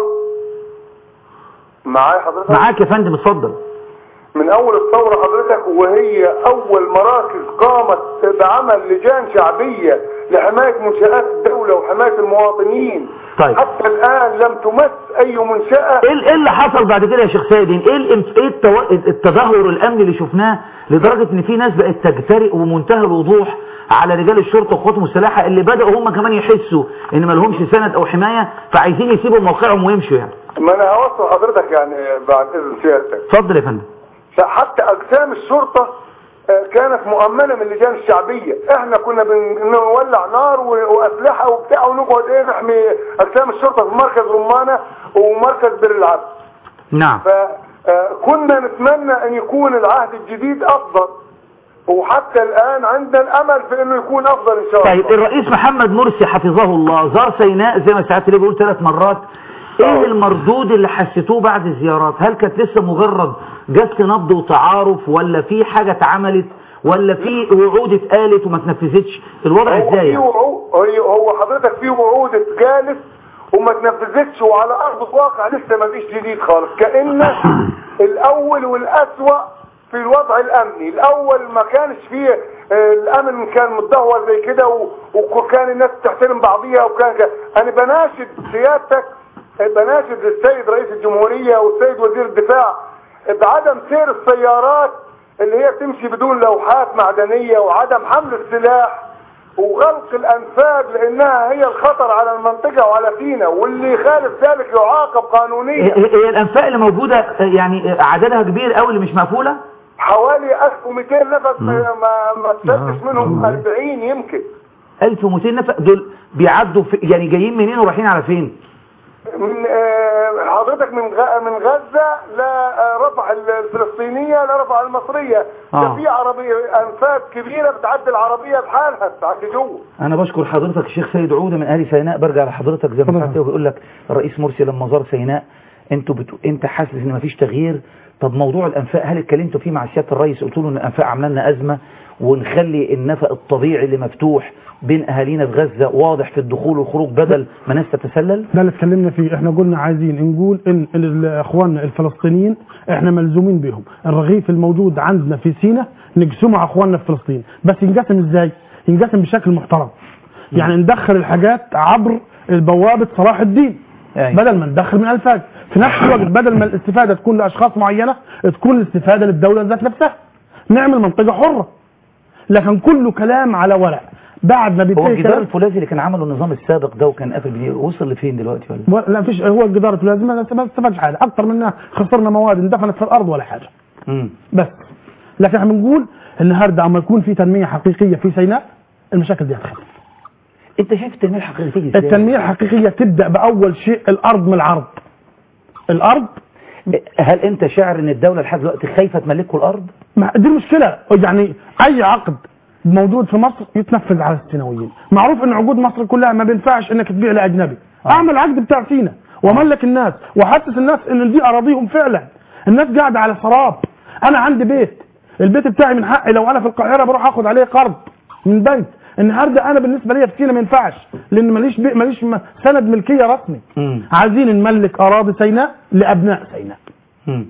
معايا حضرتك معاك يا فندم اتفضل من اول الثورة حضرتك وهي اول مراكز قامت بعمل لجان شعبية لحماية منشآت الدولة وحماية المواطنين طيب. حتى الان لم تمس اي منشأة ايه ايه اللي حصل بعد كده يا شيخ سيدين ايه الانف- ايه التو- التدهور الامني اللي شفناه لدرجة ان في ناس بقت تجترئ ومنتهى الوضوح على رجال الشرطة والقوات المسلحة اللي بدأوا هم كمان يحسوا ان ما لهمش سند او حماية فعايزين يسيبوا موقعهم ويمشوا يعني ما انا هوصل حضرتك يعني بعد اذن سيادتك اتفضل يا فندم حتى اقسام الشرطة آه، كانت مؤمنة من اللجان الشعبية احنا كنا بنولع نار و- واسلحة وبتاع ونقعد ايه نحمي اقسام الشرطة في مركز رمانة ومركز بر العبد نعم فكنا نتمنى ان يكون العهد الجديد افضل وحتى الان عندنا الامل في انه يكون افضل ان شاء طيب الله الرئيس محمد مرسي حفظه الله زار سيناء زي ما ساعات اللي بيقول ثلاث مرات ايه المردود اللي حسيتوه بعد الزيارات هل كانت لسه مجرد جس نبض وتعارف ولا في حاجة اتعملت ولا في وعود اتقالت وما اتنفذتش الوضع هو ازاي في يعني؟ وعود هي- هو حضرتك في وعود اتجالت وما تنفذتش وعلى ارض الواقع لسه ما فيش جديد خالص كأن الاول والاسوأ في الوضع الامني الاول ما كانش فيه آه، الامن كان متدهور زي كده و- وكان الناس تحترم بعضيها وكان كان- انا بناشد سيادتك آه، بناشد السيد رئيس الجمهورية والسيد وزير الدفاع بعدم سير السيارات اللي هي تمشي بدون لوحات معدنية وعدم حمل السلاح وغلق الانفاق لانها هي الخطر على المنطقة وعلى سينا واللي يخالف ذلك يعاقب قانونيا هي هي الانفاق اللي موجودة آه، يعني آه، عددها كبير قوي اللي مش مقفولة حوالي 1200 نفس ما ما ما تسدش منهم 40 يمكن 1200 نفق دول بيعدوا في يعني جايين منين ورايحين على فين من آه، حضرتك من غ- من غزة لرفح الفلسطينية لرفح المصرية آه. ده في عربية انفاق كبيرة بتعدي العربية بحالها بتعدي جوه انا بشكر حضرتك الشيخ سيد عودة من اهل سيناء برجع لحضرتك زي ما ساعات بيقول لك الرئيس مرسي لما زار سيناء انتوا بتو... انت حاسس ان مفيش تغيير طب موضوع الانفاق هل اتكلمتوا فيه مع سياده الرئيس قلت له ان الانفاق عامله لنا ازمه ونخلي النفق الطبيعي اللي مفتوح بين اهالينا في غزه واضح في الدخول والخروج بدل ما ناس تتسلل ده اللي اتكلمنا فيه احنا قلنا عايزين نقول ان ال- اخواننا الفلسطينيين احنا ملزومين بهم الرغيف الموجود عندنا في سينا نقسمه مع اخواننا في فلسطين بس ينقسم ازاي ينقسم بشكل محترم يعني ندخل الحاجات عبر البوابة صلاح الدين أي. بدل ما ندخل من الفاج في نفس الوقت بدل ما الاستفادة تكون لاشخاص معينة تكون الاستفادة للدولة ذات نفسها نعمل منطقة حرة لكن كله كلام على ورق بعد ما هو بينتهي الجدار كلام الفولاذي اللي كان عمله النظام السابق ده وكان قافل بيه وصل لفين دلوقتي ولا و- لا فيش هو الجدار لازم ما استفادش حاجه اكتر منها خسرنا مواد اندفنت في الارض ولا حاجه امم بس لكن احنا بنقول النهارده اما يكون في تنميه حقيقيه في سيناء المشاكل دي هتخف انت شايف التنميه الحقيقيه تيجي ازاي التنميه الحقيقيه تبدا باول شيء الارض من العرض الارض هل انت شاعر ان الدوله لحد دلوقتي خايفه تملكوا الارض ما دي المشكله يعني اي عقد موجود في مصر يتنفذ على السيناويين معروف ان عقود مصر كلها ما بينفعش انك تبيع لاجنبي اعمل عقد بتاع سينا وملك الناس وحسس الناس ان دي اراضيهم فعلا الناس قاعده على سراب انا عندي بيت البيت بتاعي من حقي لو انا في القاهره بروح اخد عليه قرض من بنك النهارده انا بالنسبه لي في سينا ما ينفعش لان ماليش بي... ماليش م- سند ملكيه رسمي امم عايزين نملك اراضي سيناء لابناء سيناء امم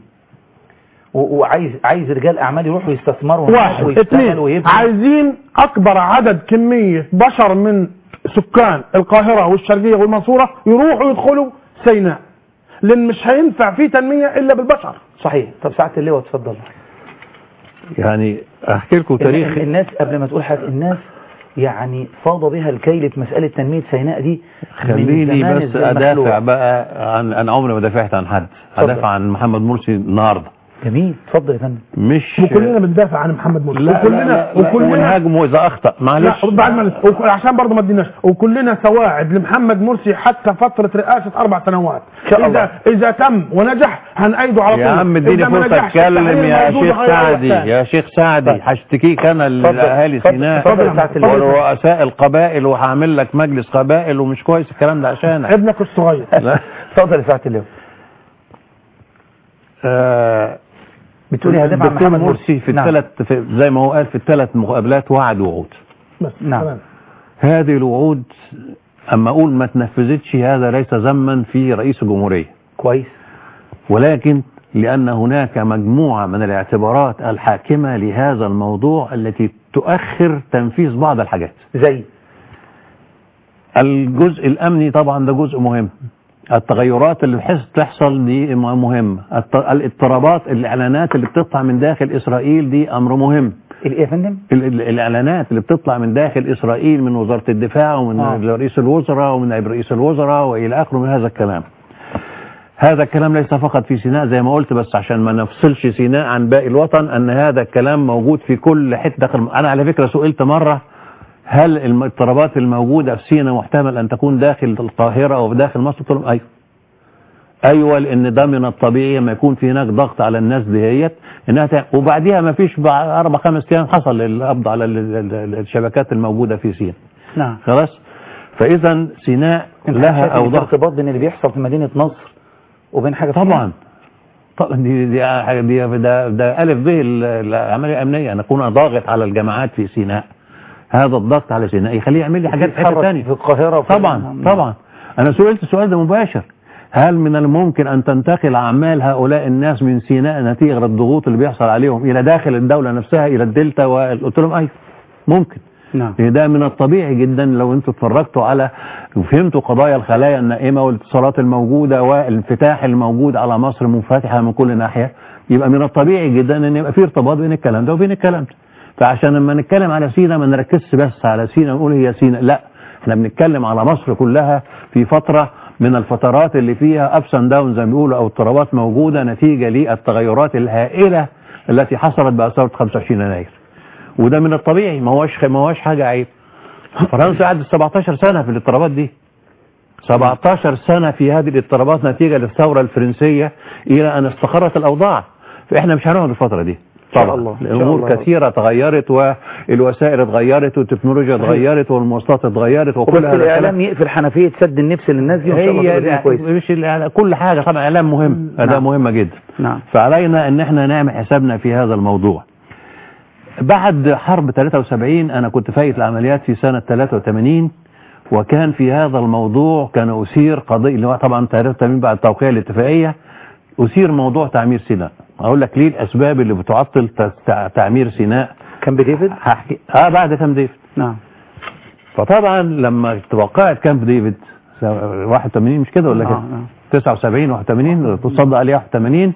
و- وعايز عايز رجال اعمال يروحوا يستثمروا هناك واحد ويشتغلوا اثنين ويبنوا عايزين اكبر عدد كمية بشر من سكان القاهرة والشرقية والمنصورة يروحوا يدخلوا سيناء لان مش هينفع في تنمية الا بالبشر صحيح طب ساعه اللواء اتفضل يعني احكي لكم تاريخ ال- الناس قبل ما تقول حاجه الناس يعني فاض بها الكيل في مساله تنميه سيناء دي من خليني زمان بس زي ادافع المخلوع. بقى عن انا عمري ما دافعت عن حد اتفضل. ادافع عن محمد مرسي النهارده جميل اتفضل يا فندم مش وكلنا بندافع عن محمد مرسي لا وكلنا لا لا وكلنا ونهاجمه اذا اخطا معلش لا بعد ما وك- عشان برضه ما اديناش وكلنا سواعد لمحمد مرسي حتى فترة رئاسة أربع سنوات شاء الله. إذا إذا تم ونجح هنأيده على طول يا عم اديني إذا ما فرصه نجحش، اتكلم التحرير يا موجود شيخ وهيروح سعدي تاني. يا شيخ سعدي طيب. هشتكيك انا اتفضل. لاهالي اتفضل. سيناء اتفضل يا سعادة اللواء. ورؤساء القبائل وهعمل لك مجلس قبائل ومش كويس الكلام ده عشانك ابنك الصغير لا. اتفضل يا سعاده اللواء آه، بتقولي هدف عن الدكتور محمد مرسي في نعم. الثلاث في زي ما هو قال في الثلاث مقابلات وعد وعود بس نعم. تمام. هذه الوعود اما اقول ما تنفذتش هذا ليس ذما في رئيس الجمهوريه كويس ولكن لأن هناك مجموعة من الاعتبارات الحاكمة لهذا الموضوع التي تؤخر تنفيذ بعض الحاجات زي الجزء الأمني طبعا ده جزء مهم التغيرات اللي بحيث تحصل دي مهمة الت- الاضطرابات الإعلانات اللي بتطلع من داخل إسرائيل دي أمر مهم الايه يا فندم ال- ال- الإعلانات اللي بتطلع من داخل إسرائيل من وزارة الدفاع ومن آه. رئيس الوزراء ومن نائب رئيس الوزراء وإلى آخره من هذا الكلام هذا الكلام ليس فقط في سيناء زي ما قلت بس عشان ما نفصلش سيناء عن باقي الوطن أن هذا الكلام موجود في كل حتة داخل أنا على فكرة سئلت مرة هل الاضطرابات الموجودة في سيناء محتمل أن تكون داخل القاهرة أو داخل مصر قلت لهم أيوه ايوه لان ده من الطبيعي لما يكون في هناك ضغط على الناس دهيت انها تع- وبعديها ما فيش بعد اربع خمس ايام حصل القبض على ال- ال- ال- الشبكات الموجوده في سيناء نعم خلاص فاذا سيناء انت لها شايف إن في اوضاع ارتباط بين اللي بيحصل في مدينه نصر وبين حاجه في طبعا طبعا دي دي حاجة- دي ده ده الف به ال- العمليه الامنيه ان اكون ضاغط على الجماعات في سيناء هذا الضغط على سيناء يخليه يعمل لي حاجات في حته بيتحرك ثانيه في القاهره وفي طبعا نعم. طبعا انا سئلت السؤال ده مباشر هل من الممكن ان تنتقل اعمال هؤلاء الناس من سيناء نتيجه للضغوط اللي بيحصل عليهم الى داخل الدوله نفسها الى الدلتا وقلت لهم ايوه ممكن نعم لأن ده من الطبيعي جدا لو انتوا اتفرجتوا على وفهمتوا قضايا الخلايا النائمه والاتصالات الموجوده والانفتاح الموجود على مصر منفتحه من كل ناحيه يبقى من الطبيعي جدا ان يبقى في ارتباط بين الكلام ده وبين الكلام ده فعشان لما نتكلم على سينا ما نركزش بس على سينا ونقول هي سينا لا احنا بنتكلم على مصر كلها في فتره من الفترات اللي فيها ابس اند داون زي ما بيقولوا او اضطرابات موجوده نتيجه للتغيرات الهائله التي حصلت بثوره 25 يناير وده من الطبيعي ما هوش ما هوش حاجه عيب فرنسا قعدت 17 سنه في الاضطرابات دي 17 سنه في هذه الاضطرابات نتيجه للثوره الفرنسيه الى ان استقرت الاوضاع فاحنا مش هنقعد الفتره دي شاء طبعا الله. إن شاء الامور الله. كثيره تغيرت والوسائل اتغيرت والتكنولوجيا اتغيرت والمواصلات اتغيرت وكل وبس هذا الكلام الاعلام يقفل حنفيه سد النفس للناس دي وان شاء الله تبقى الدنيا هي كويسه مش الإعلام- كل حاجه طبعا اعلام مهم اداه نعم. مهمه جدا نعم فعلينا ان احنا نعمل حسابنا في هذا الموضوع بعد حرب 73 انا كنت فايت العمليات في سنة 83 وكان في هذا الموضوع كان اثير قضية اللي هو طبعا 83 بعد توقيع الاتفاقية اثير موضوع تعمير سيناء اقول لك ليه الاسباب اللي بتعطل ت- تع- تعمير سيناء كامب ديفيد هحكي اه بعد كام ديفيد نعم فطبعا لما توقعت كامب ديفيد 81 مش كده ولا آه، كده آه. 79 81 تصدق عليها 81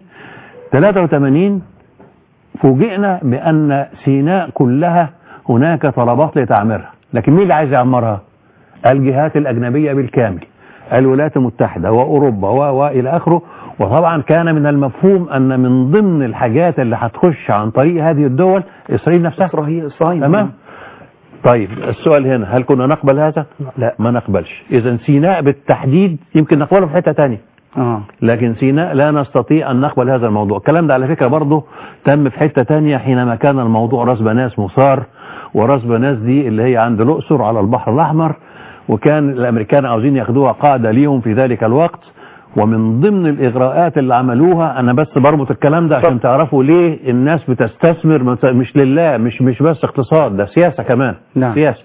83 فوجئنا بأن سيناء كلها هناك طلبات لتعميرها لكن مين اللي عايز يعمرها الجهات الأجنبية بالكامل الولايات المتحدة وأوروبا و- وإلى آخره وطبعا كان من المفهوم أن من ضمن الحاجات اللي هتخش عن طريق هذه الدول إسرائيل نفسها اسرائيل الصهاينه تمام طيب السؤال هنا هل كنا نقبل هذا لا ما نقبلش إذا سيناء بالتحديد يمكن نقبله في حتة تانية اه لكن سيناء لا نستطيع أن نقبل هذا الموضوع الكلام ده على فكرة برضه تم في حتة تانية حينما كان الموضوع راس بناس مثار وراس بناس دي اللي هي عند الأقصر على البحر الأحمر وكان الأمريكان عاوزين ياخدوها قاعدة ليهم في ذلك الوقت ومن ضمن الإغراءات اللي عملوها أنا بس بربط الكلام ده عشان تعرفوا ليه الناس بتستثمر مت- مش لله مش مش بس اقتصاد ده سياسة كمان نعم. سياسة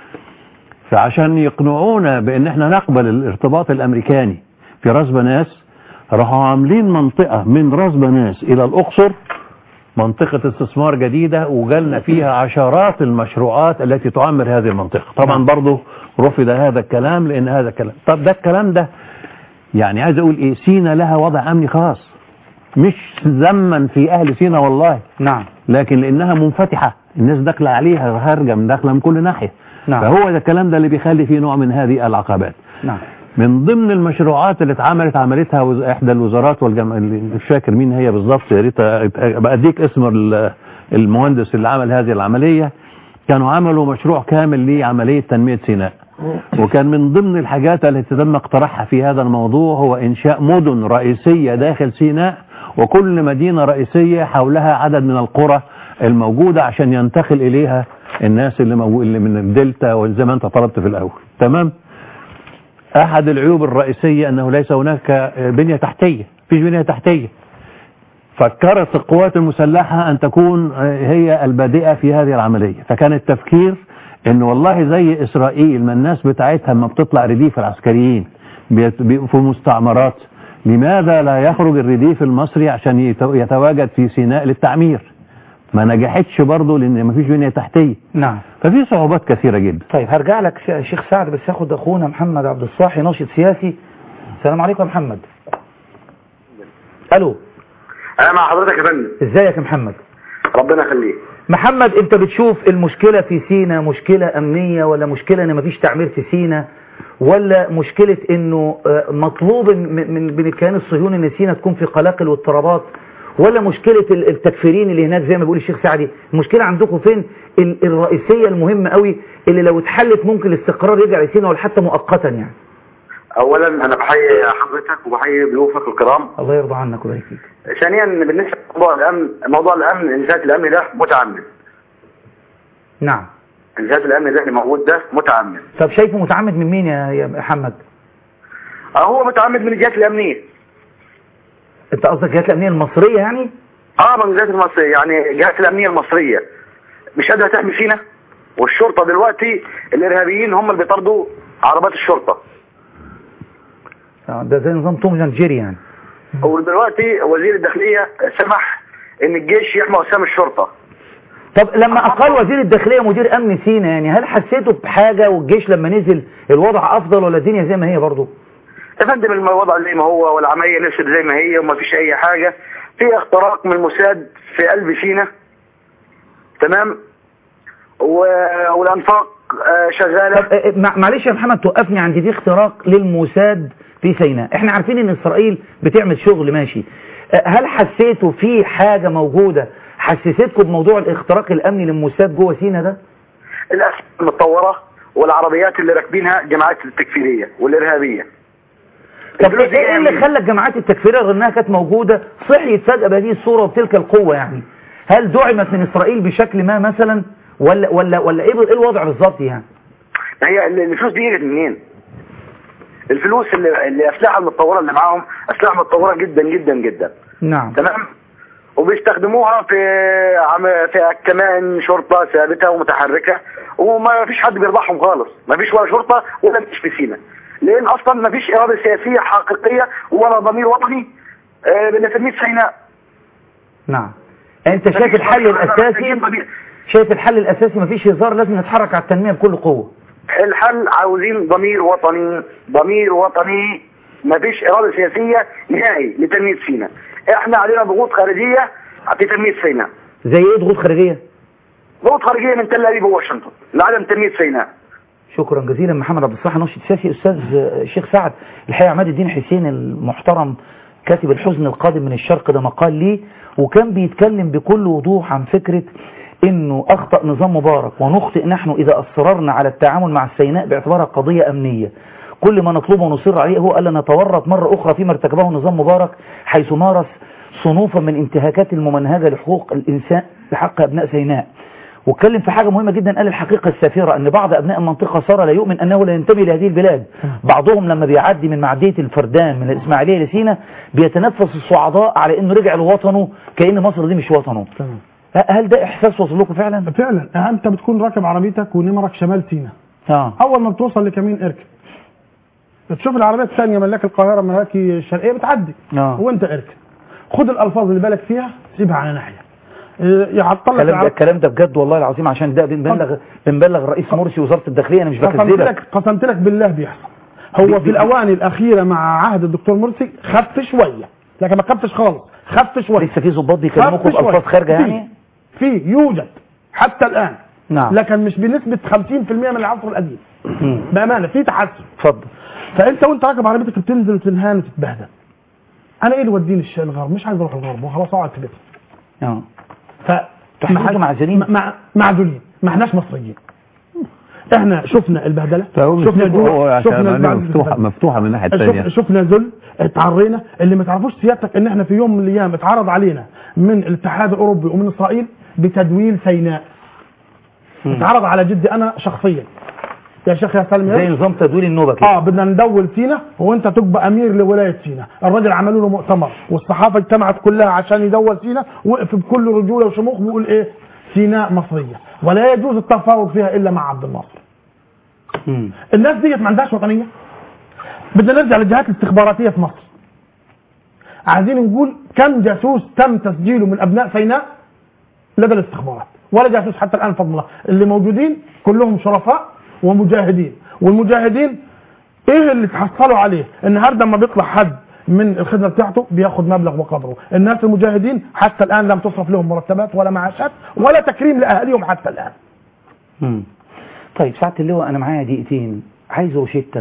فعشان يقنعونا بان احنا نقبل الارتباط الامريكاني في راس بناس راحوا عاملين منطقة من راس بناس الى الاقصر منطقة استثمار جديدة وجالنا فيها عشرات المشروعات التي تعمر هذه المنطقة طبعا برضو رفض هذا الكلام لان هذا الكلام طب ده الكلام ده يعني عايز اقول ايه سينا لها وضع امني خاص مش ذما في اهل سينا والله نعم لكن لانها منفتحة الناس داخله عليها خارجه من داخله من كل ناحيه نعم. فهو ده الكلام ده اللي بيخلي فيه نوع من هذه العقبات نعم من ضمن المشروعات اللي اتعملت عملتها وز... احدى الوزارات والجم... اللي مش فاكر مين هي بالظبط يا ريت ابقى اديك اسم ال- المهندس اللي عمل هذه العمليه كانوا عملوا مشروع كامل لعمليه تنميه سيناء وكان من ضمن الحاجات التي تم اقتراحها في هذا الموضوع هو انشاء مدن رئيسيه داخل سيناء وكل مدينه رئيسيه حولها عدد من القرى الموجوده عشان ينتقل اليها الناس اللي, مو... اللي من الدلتا وزي ما انت طلبت في الاول تمام احد العيوب الرئيسيه انه ليس هناك بنيه تحتيه فيش بنيه تحتيه فكرت القوات المسلحة أن تكون هي البادئة في هذه العملية فكان التفكير أن والله زي إسرائيل ما الناس بتاعتها ما بتطلع رديف العسكريين بيت- بيبقوا في مستعمرات لماذا لا يخرج الرديف المصري عشان يتو- يتواجد في سيناء للتعمير ما نجحتش برضه لأن ما فيش بنية تحتية نعم ففي صعوبات كثيرة جدا طيب هرجع لك يا شيخ سعد بس هاخد اخونا محمد عبد الصاحي ناشط سياسي السلام عليكم يا محمد الو انا مع حضرتك يا فندم ازيك يا محمد ربنا يخليك محمد انت بتشوف المشكلة في سينا مشكلة امنية ولا مشكلة ان مفيش تعمير في سينا ولا مشكلة انه آه، مطلوب من من من الكيان الصهيوني ان سينا تكون في قلاقل واضطرابات ولا مشكلة ال- التكفيرين اللي هناك زي ما بيقول الشيخ سعدي المشكلة عندكم فين ال- الرئيسية المهمة قوي اللي لو اتحلت ممكن الاستقرار يرجع لسينا ولا حتى مؤقتا يعني اولا انا بحيي حضرتك وبحيي ضيوفك الكرام الله يرضى عنك ويبارك فيك ثانيا بالنسبه لموضوع الامن موضوع الامن انزات الامن ده متعمد نعم انزات الامن ده اللي موجود ده متعمد طب شايفه متعمد من مين يا يا محمد اه هو متعمد من الجهات الامنيه انت قصدك الجهات الامنيه المصريه يعني اه من الجهات المصريه يعني الجهات الامنيه المصريه مش قادره تحمي فينا والشرطه دلوقتي الارهابيين هم اللي بيطاردوا عربات الشرطه آه، ده زي نظام توم اند جيري يعني ودلوقتي وزير الداخليه سمح ان الجيش يحمي وسام الشرطه طب لما اقال وزير الداخليه مدير امن سينا يعني هل حسيتوا بحاجه والجيش لما نزل الوضع افضل ولا الدنيا زي ما هي برضه يا فندم الوضع زي ما هو والعمليه نفسه زي ما هي وما فيش اي حاجه في اختراق من الموساد في قلب سينا تمام و- والانفاق آه، شغاله طب آه، مع- معلش يا محمد توقفني عند دي اختراق للموساد في سيناء احنا عارفين ان اسرائيل بتعمل شغل ماشي آه، هل حسيتوا في حاجه موجوده حسستكم بموضوع الاختراق الامني للموساد جوه سينا ده الاسلحه المتطوره والعربيات اللي راكبينها جماعات التكفيريه والارهابيه طب الفلوس دي ايه إيه اللي يعني- خلى الجماعات التكفيريه رغم انها كانت موجوده صحيت فجاه بهذه الصوره وبتلك القوه يعني هل دعمت من اسرائيل بشكل ما مثلا ولا ولا ولا ايه ايه الوضع بالظبط يعني هي الفلوس دي جت منين الفلوس اللي اللي الاسلحه المتطوره اللي معاهم اسلحه متطوره جدا جدا جدا نعم تمام وبيستخدموها في عم في كمان شرطه ثابته ومتحركه وما فيش حد بيرضعهم خالص ما فيش ولا شرطه ولا جيش في سينا لان اصلا ما فيش اراده سياسيه حقيقيه ولا ضمير وطني آه، لتنميه سيناء نعم انت شايف الحل الاساسي شايف الحل الاساسي مفيش هزار لازم نتحرك على التنميه بكل قوه الحل عاوزين ضمير وطني ضمير وطني ما فيش اراده سياسيه نهائي لتنميه سيناء احنا علينا ضغوط خارجيه في تنميه سيناء زي ايه ضغوط خارجيه ضغوط خارجيه من تل ابيب وواشنطن لعدم تنميه سيناء شكرا جزيلا محمد عبد الصالح ناشط سياسي استاذ آه، الشيخ سعد الحقيقه عماد الدين حسين المحترم كاتب الحزن القادم من الشرق ده مقال ليه وكان بيتكلم بكل وضوح عن فكره انه اخطا نظام مبارك ونخطئ نحن اذا اصررنا على التعامل مع السيناء باعتبارها قضيه امنيه كل ما نطلبه ونصر عليه هو الا نتورط مره اخرى فيما ارتكبه نظام مبارك حيث مارس صنوفا من انتهاكات الممنهجه لحقوق الانسان بحق ابناء سيناء واتكلم في حاجة مهمة جدا قال الحقيقة السافرة ان بعض ابناء المنطقة صار لا يؤمن انه لا ينتمي لهذه البلاد بعضهم لما بيعدي من معدية الفردان من الاسماعيلية لسينا بيتنفس الصعداء على انه رجع لوطنه كأن مصر دي مش وطنه تمام ه- هل ده احساس وصل لكم فعلا؟ فعلا انت بتكون راكب عربيتك ونمرك شمال سينا اه اول ما بتوصل لكمين اركب بتشوف العربيات الثانيه ملاك القاهره ملاك الشرقيه بتعدي اه وانت اركب خد الالفاظ اللي بالك فيها سيبها على ناحيه إيه، يعطل لك الكلام ده العرب- الكلام ده بجد والله العظيم عشان ده بنبلغ بنبلغ الرئيس مرسي وزارة الداخلية انا مش قسمت بكذبك لك قسمت لك بالله بيحصل هو في الاواني الاخيره مع عهد الدكتور مرسي خف شويه لكن ما خفش خالص خف شويه لسه في ظباط بيكلموكم خف شوية. بألفاظ خارجة في- يعني؟ في يوجد حتى الان نعم لكن مش بنسبه 50% من العصر القديم مم. بامانه في تحسن اتفضل فانت وانت راكب عربيتك بتنزل وتنهان وتتبهدل انا ايه اللي وديني الش- الغرب مش عايز اروح الغرب وخلاص اقعد في بيتي اه ف تحسوا انتوا معزولين؟ مع معزولين ما احناش مصريين احنا شفنا البهدله فهو شفنا مش- هو الجوع عشان شفنا عينيه البعد- مفتوحه مفتوحه من الناحيه الثانيه شف شفنا ذل اتعرينا اللي ما تعرفوش سيادتك ان احنا في يوم من الايام اتعرض علينا من الاتحاد الاوروبي ومن اسرائيل بتدويل سيناء اتعرض على جدي انا شخصيا يا شيخ يا سلمى زي نظام تدوير النوبه كده اه بدنا ندول سينا وانت تبقى امير لولايه سينا الراجل عملوا له مؤتمر والصحافه اجتمعت كلها عشان يدول سينا وقف بكل رجوله وشموخ بيقول ايه سيناء مصريه ولا يجوز التفاوض فيها الا مع عبد الناصر مم. الناس ديت ما عندهاش وطنيه بدنا نرجع للجهات الاستخباراتيه في مصر عايزين نقول كم جاسوس تم تسجيله من ابناء سيناء لدى الاستخبارات ولا جاسوس حتى الان فضل الله اللي موجودين كلهم شرفاء ومجاهدين والمجاهدين ايه اللي تحصلوا عليه النهارده لما بيطلع حد من الخدمه بتاعته بياخد مبلغ وقدره الناس المجاهدين حتى الان لم تصرف لهم مرتبات ولا معاشات ولا تكريم لاهاليهم حتى الان مم. طيب ساعة اللواء أنا معايا دقيقتين عايز روشتة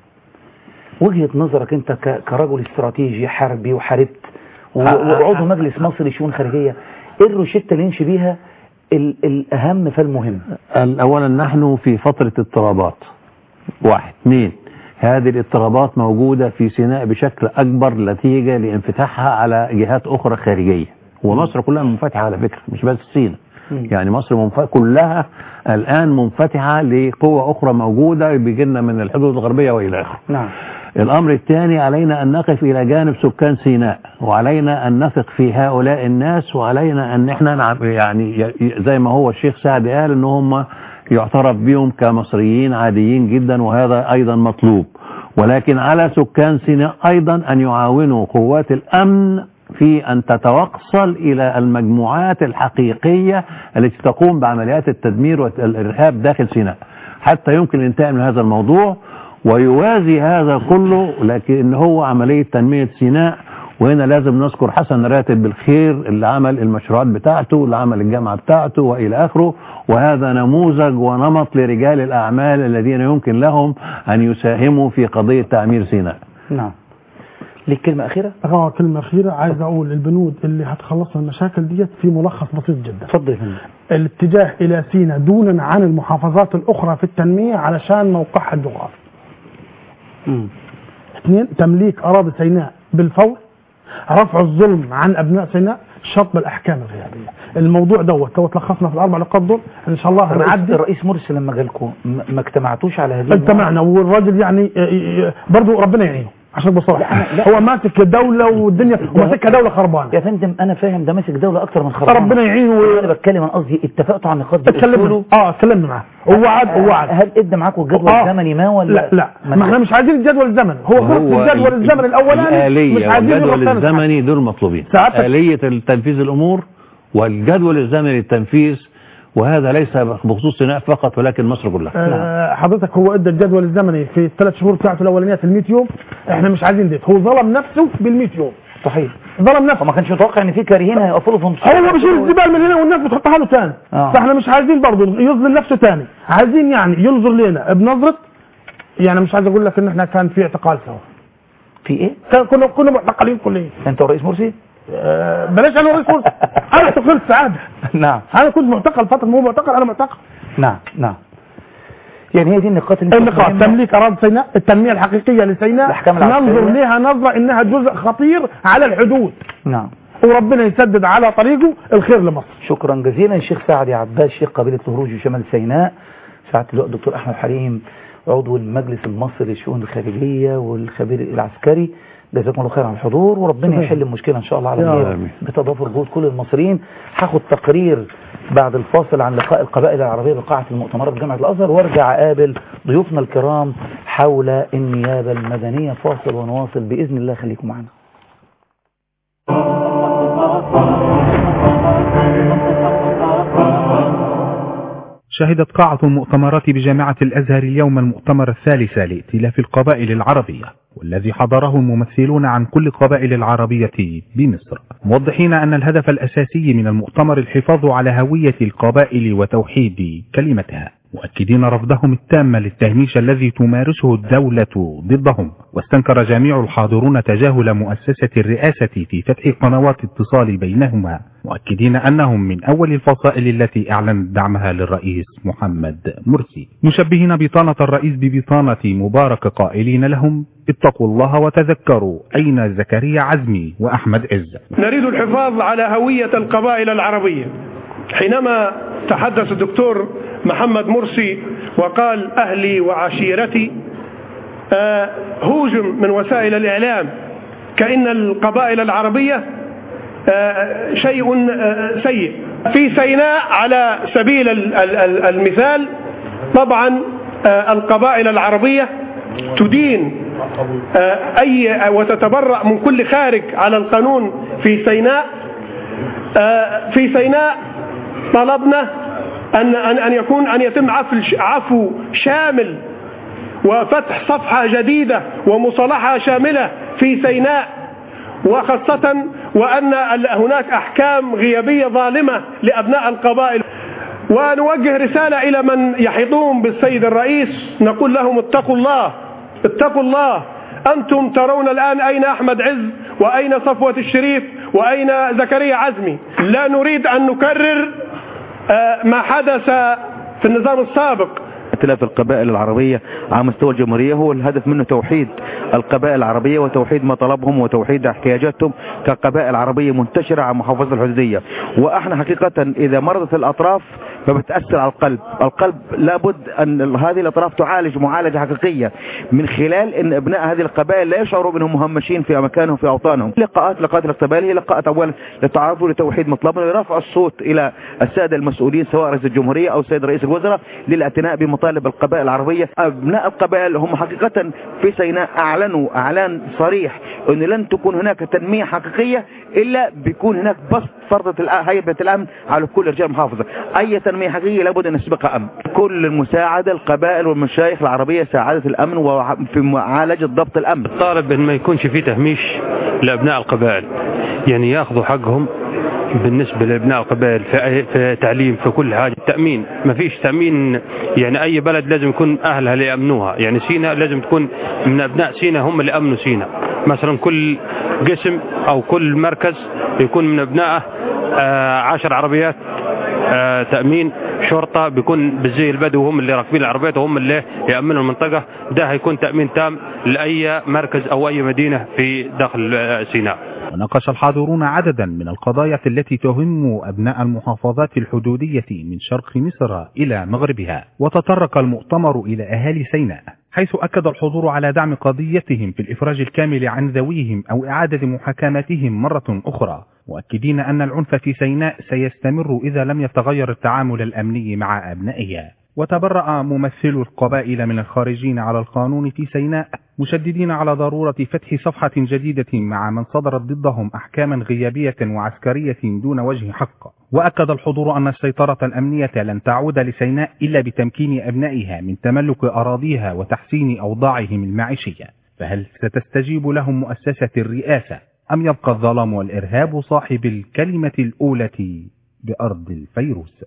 وجهة نظرك أنت ك- كرجل استراتيجي حربي وحاربت و- وعضو مجلس مصر لشؤون خارجية إيه الروشتة اللي نمشي بيها ال- الأهم فالمهم اولا نحن في فترة اضطرابات واحد اثنين هذه الاضطرابات موجودة في سيناء بشكل اكبر نتيجة لانفتاحها على جهات اخرى خارجية ومصر كلها منفتحة على فكرة مش بس سيناء مم. يعني مصر منف... كلها الان منفتحة لقوة اخرى موجودة بيجينا من الحدود الغربية والى اخره نعم الأمر الثاني علينا أن نقف إلى جانب سكان سيناء وعلينا أن نثق في هؤلاء الناس وعلينا أن احنا نعم- يعني ي- زي ما هو الشيخ سعد قال أن هم يعترف بهم كمصريين عاديين جدا وهذا أيضا مطلوب ولكن على سكان سيناء أيضا أن يعاونوا قوات الأمن في أن تتوصل إلى المجموعات الحقيقية التي تقوم بعمليات التدمير والإرهاب داخل سيناء حتى يمكن الانتهاء من هذا الموضوع ويوازي هذا كله لكن هو عملية تنمية سيناء وهنا لازم نذكر حسن راتب بالخير اللي عمل المشروعات بتاعته اللي عمل الجامعة بتاعته وإلى آخره وهذا نموذج ونمط لرجال الأعمال الذين يمكن لهم أن يساهموا في قضية تعمير سيناء نعم ليك كلمة أخيرة اه كلمه اخيره عايز اقول البنود اللي هتخلصنا المشاكل ديت في ملخص بسيط جدا اتفضل يا فندم الاتجاه الى سينا دونا عن المحافظات الاخرى في التنميه علشان موقعها الجغرافي مم. اثنين تمليك اراضي سيناء بالفور رفع الظلم عن ابناء سيناء شطب الاحكام الغيابيه الموضوع دوت لو تلخصنا في الاربع نقاط دول ان شاء الله الرئيس, هنعدي الرئيس مرسي لما جالكم ما ما اجتمعتوش على هذه اجتمعنا والراجل يعني برضه ربنا يعينه عشان بصراحه لا. هو ماسك الدوله والدنيا وماسكها دوله خربانه يا فندم أنا فاهم ده ماسك دولة أكتر من خربانة ربنا يعينه أنا بتكلم عن قصدي اتفقتوا على النقاط دي اتكلمنا قلتوا له اه اتكلمنا معاه هو وعد هو وعد هل ادى معاكم الجدول آه. الزمني ما ولا لا لا ما ما احنا مش عايزين الجدول الزمني هو خلص الجدول ال- الزمني الاولاني مش الآلية عايزين والجدول يغطينا الحاجة. الزمني دول مطلوبين ساعتك- آلية التنفيذ الأمور والجدول الزمني للتنفيذ وهذا ليس بخصوص سيناء فقط ولكن مصر كلها آه حضرتك هو ادى الجدول الزمني في الثلاث شهور بتاعته الاولانيه في ال 100 يوم احنا مش عايزين ديت هو ظلم نفسه بال 100 يوم صحيح ظلم نفسه وما كانش متوقع ان في كارهين هيقفوا له في نص هو بيشيل الزبال من هنا والناس بتحطها له تاني آه. فاحنا مش عايزين برضه يظلم نفسه تاني عايزين يعني ينظر لنا بنظره يعني مش عايز اقول لك ان احنا كان في اعتقال سوا في ايه؟ كان كنا كنا معتقلين كليا انت والرئيس مرسي؟ آه بلاش انا رئيس مرسي انا اعتقلت سعاده نعم انا كنت معتقل فتره ما هو معتقل انا معتقل نعم نعم يعني هي دي النقاط اللي انت النقاط بتفهمها. تمليك اراضي سيناء التنميه الحقيقيه لسيناء الأحكام العسكرية. ننظر لها نظره انها جزء خطير على الحدود نعم وربنا يسدد على طريقه الخير لمصر شكرا جزيلا الشيخ سعد يا عباس شيخ قبيله الهروج وشمال سيناء سعاده اللواء الدكتور احمد حليم عضو المجلس المصري للشؤون الخارجيه والخبير العسكري جزاكم الله خير على الحضور وربنا يحل المشكله ان شاء الله على يا خير آمين. بتضافر جهود كل المصريين هاخد تقرير بعد الفاصل عن لقاء القبائل العربيه بقاعه المؤتمرات بجامعه الازهر وارجع اقابل ضيوفنا الكرام حول النيابه المدنيه فاصل ونواصل باذن الله خليكم معنا شهدت قاعة المؤتمرات بجامعة الأزهر اليوم المؤتمر الثالث لائتلاف القبائل العربية والذي حضره الممثلون عن كل القبائل العربية بمصر موضحين أن الهدف الأساسي من المؤتمر الحفاظ على هوية القبائل وتوحيد كلمتها مؤكدين رفضهم التام للتهميش الذي تمارسه الدولة ضدهم واستنكر جميع الحاضرون تجاهل مؤسسة الرئاسة في فتح قنوات اتصال بينهما مؤكدين أنهم من أول الفصائل التي أعلنت دعمها للرئيس محمد مرسي مشبهين بطانة الرئيس ببطانة مبارك قائلين لهم اتقوا الله وتذكروا أين زكريا عزمي وأحمد عز نريد الحفاظ على هوية القبائل العربية حينما تحدث الدكتور محمد مرسي وقال أهلي وعشيرتي آه، هوجم من وسائل الإعلام كأن القبائل العربية آه، شيء آه، سيء في سيناء على سبيل ال- ال- ال- المثال طبعا آه، القبائل العربية تدين آه، أي وتتبرأ من كل خارج على القانون في سيناء آه، في سيناء طلبنا أن أن أن يكون أن يتم عفو عفو شامل وفتح صفحة جديدة ومصالحة شاملة في سيناء وخاصة وأن ال- هناك أحكام غيابية ظالمة لأبناء القبائل ونوجه رسالة إلى من يحيطون بالسيد الرئيس نقول لهم اتقوا الله اتقوا الله أنتم ترون الآن أين أحمد عز وأين صفوة الشريف وأين زكريا عزمي لا نريد أن نكرر آه، ما حدث في النظام السابق ائتلاف القبائل العربية على مستوى الجمهورية هو الهدف منه توحيد القبائل العربية وتوحيد مطالبهم وتوحيد احتياجاتهم كقبائل عربية منتشرة على محافظة الحدودية واحنا حقيقة اذا مرضت الاطراف فبتأثر على القلب القلب لابد ان هذه الاطراف تعالج معالجة حقيقية من خلال ان ابناء هذه القبائل لا يشعروا بانهم مهمشين في اماكنهم في اوطانهم لقاءات لقاءات القبائل هي لقاءات اولا للتعرف لتوحيد مطلبنا ولرفع الصوت الى السادة المسؤولين سواء رئيس الجمهورية او السيد رئيس الوزراء للاعتناء بمطالب القبائل العربية ابناء القبائل هم حقيقة في سيناء اعلنوا اعلان صريح انه لن تكون هناك تنمية حقيقية الا بيكون هناك بسط فرضة الأ- هيبة الامن على كل رجال المحافظة اي تنمية حقيقية لابد ان يسبقها امن كل المساعدة القبائل والمشايخ العربية ساعدة الامن وفي معالجة ضبط الامن طالب ان ما يكونش في تهميش لابناء القبائل يعني ياخذوا حقهم بالنسبة لابناء القبائل في, أي- في تعليم في كل حاجة تأمين ما فيش تأمين يعني اي بلد لازم يكون اهلها اللي يأمنوها يعني سينا لازم تكون من ابناء سينا هم اللي امنوا سينا مثلا كل قسم او كل مركز يكون من ابنائه آه، عشر عربيات آه، تأمين شرطة بيكون بالزي البدو هم اللي راكبين العربيات وهم اللي يأمنوا المنطقة ده هيكون تأمين تام لأي مركز أو أي مدينة في داخل آه، سيناء وناقش الحاضرون عددا من القضايا التي تهم أبناء المحافظات الحدودية من شرق مصر إلى مغربها وتطرق المؤتمر إلى أهالي سيناء حيث أكد الحضور على دعم قضيتهم في الإفراج الكامل عن ذويهم أو إعادة محاكمتهم مرة أخرى مؤكدين أن العنف في سيناء سيستمر إذا لم يتغير التعامل الأمني مع أبنائها وتبرأ ممثل القبائل من الخارجين على القانون في سيناء مشددين على ضرورة فتح صفحة جديدة مع من صدرت ضدهم أحكاما غيابية وعسكرية دون وجه حق وأكد الحضور أن السيطرة الأمنية لن تعود لسيناء إلا بتمكين أبنائها من تملك أراضيها وتحسين أوضاعهم المعيشية فهل ستستجيب لهم مؤسسة الرئاسة أم يبقى الظلام والإرهاب صاحب الكلمة الأولى بأرض الفيروس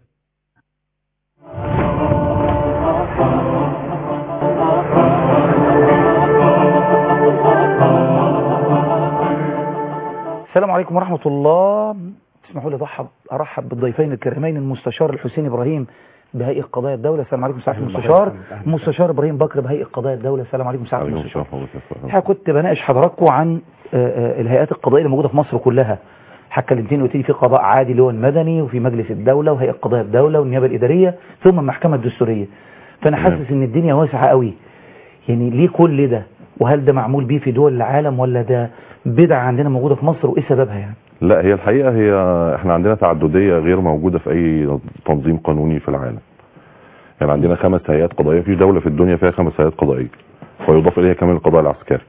السلام عليكم ورحمة الله اسمحوا لي ضحب أرحب بالضيفين الكريمين المستشار الحسين إبراهيم بهيئة قضايا الدولة السلام عليكم سعادة المستشار مستشار إبراهيم بكر بهيئة قضايا الدولة السلام عليكم سعادة المستشار الحقيقة كنت بناقش حضراتكم عن آه، آه، الهيئات القضائية اللي موجودة في مصر كلها اتكلمتين قلت لي في قضاء عادي اللي هو المدني وفي مجلس الدولة وهيئة قضايا الدولة والنيابة الإدارية ثم المحكمة الدستورية فأنا حاسس إن الدنيا واسعة قوي يعني ليه كل ده وهل ده معمول بيه في دول العالم ولا ده بدعة عندنا موجودة في مصر وإيه سببها يعني لا هي الحقيقة هي احنا عندنا تعددية غير موجودة في اي تنظيم قانوني في العالم يعني عندنا خمس هيئات قضائية مفيش دولة في الدنيا فيها خمس هيئات قضائية ويضاف اليها كمان القضاء العسكري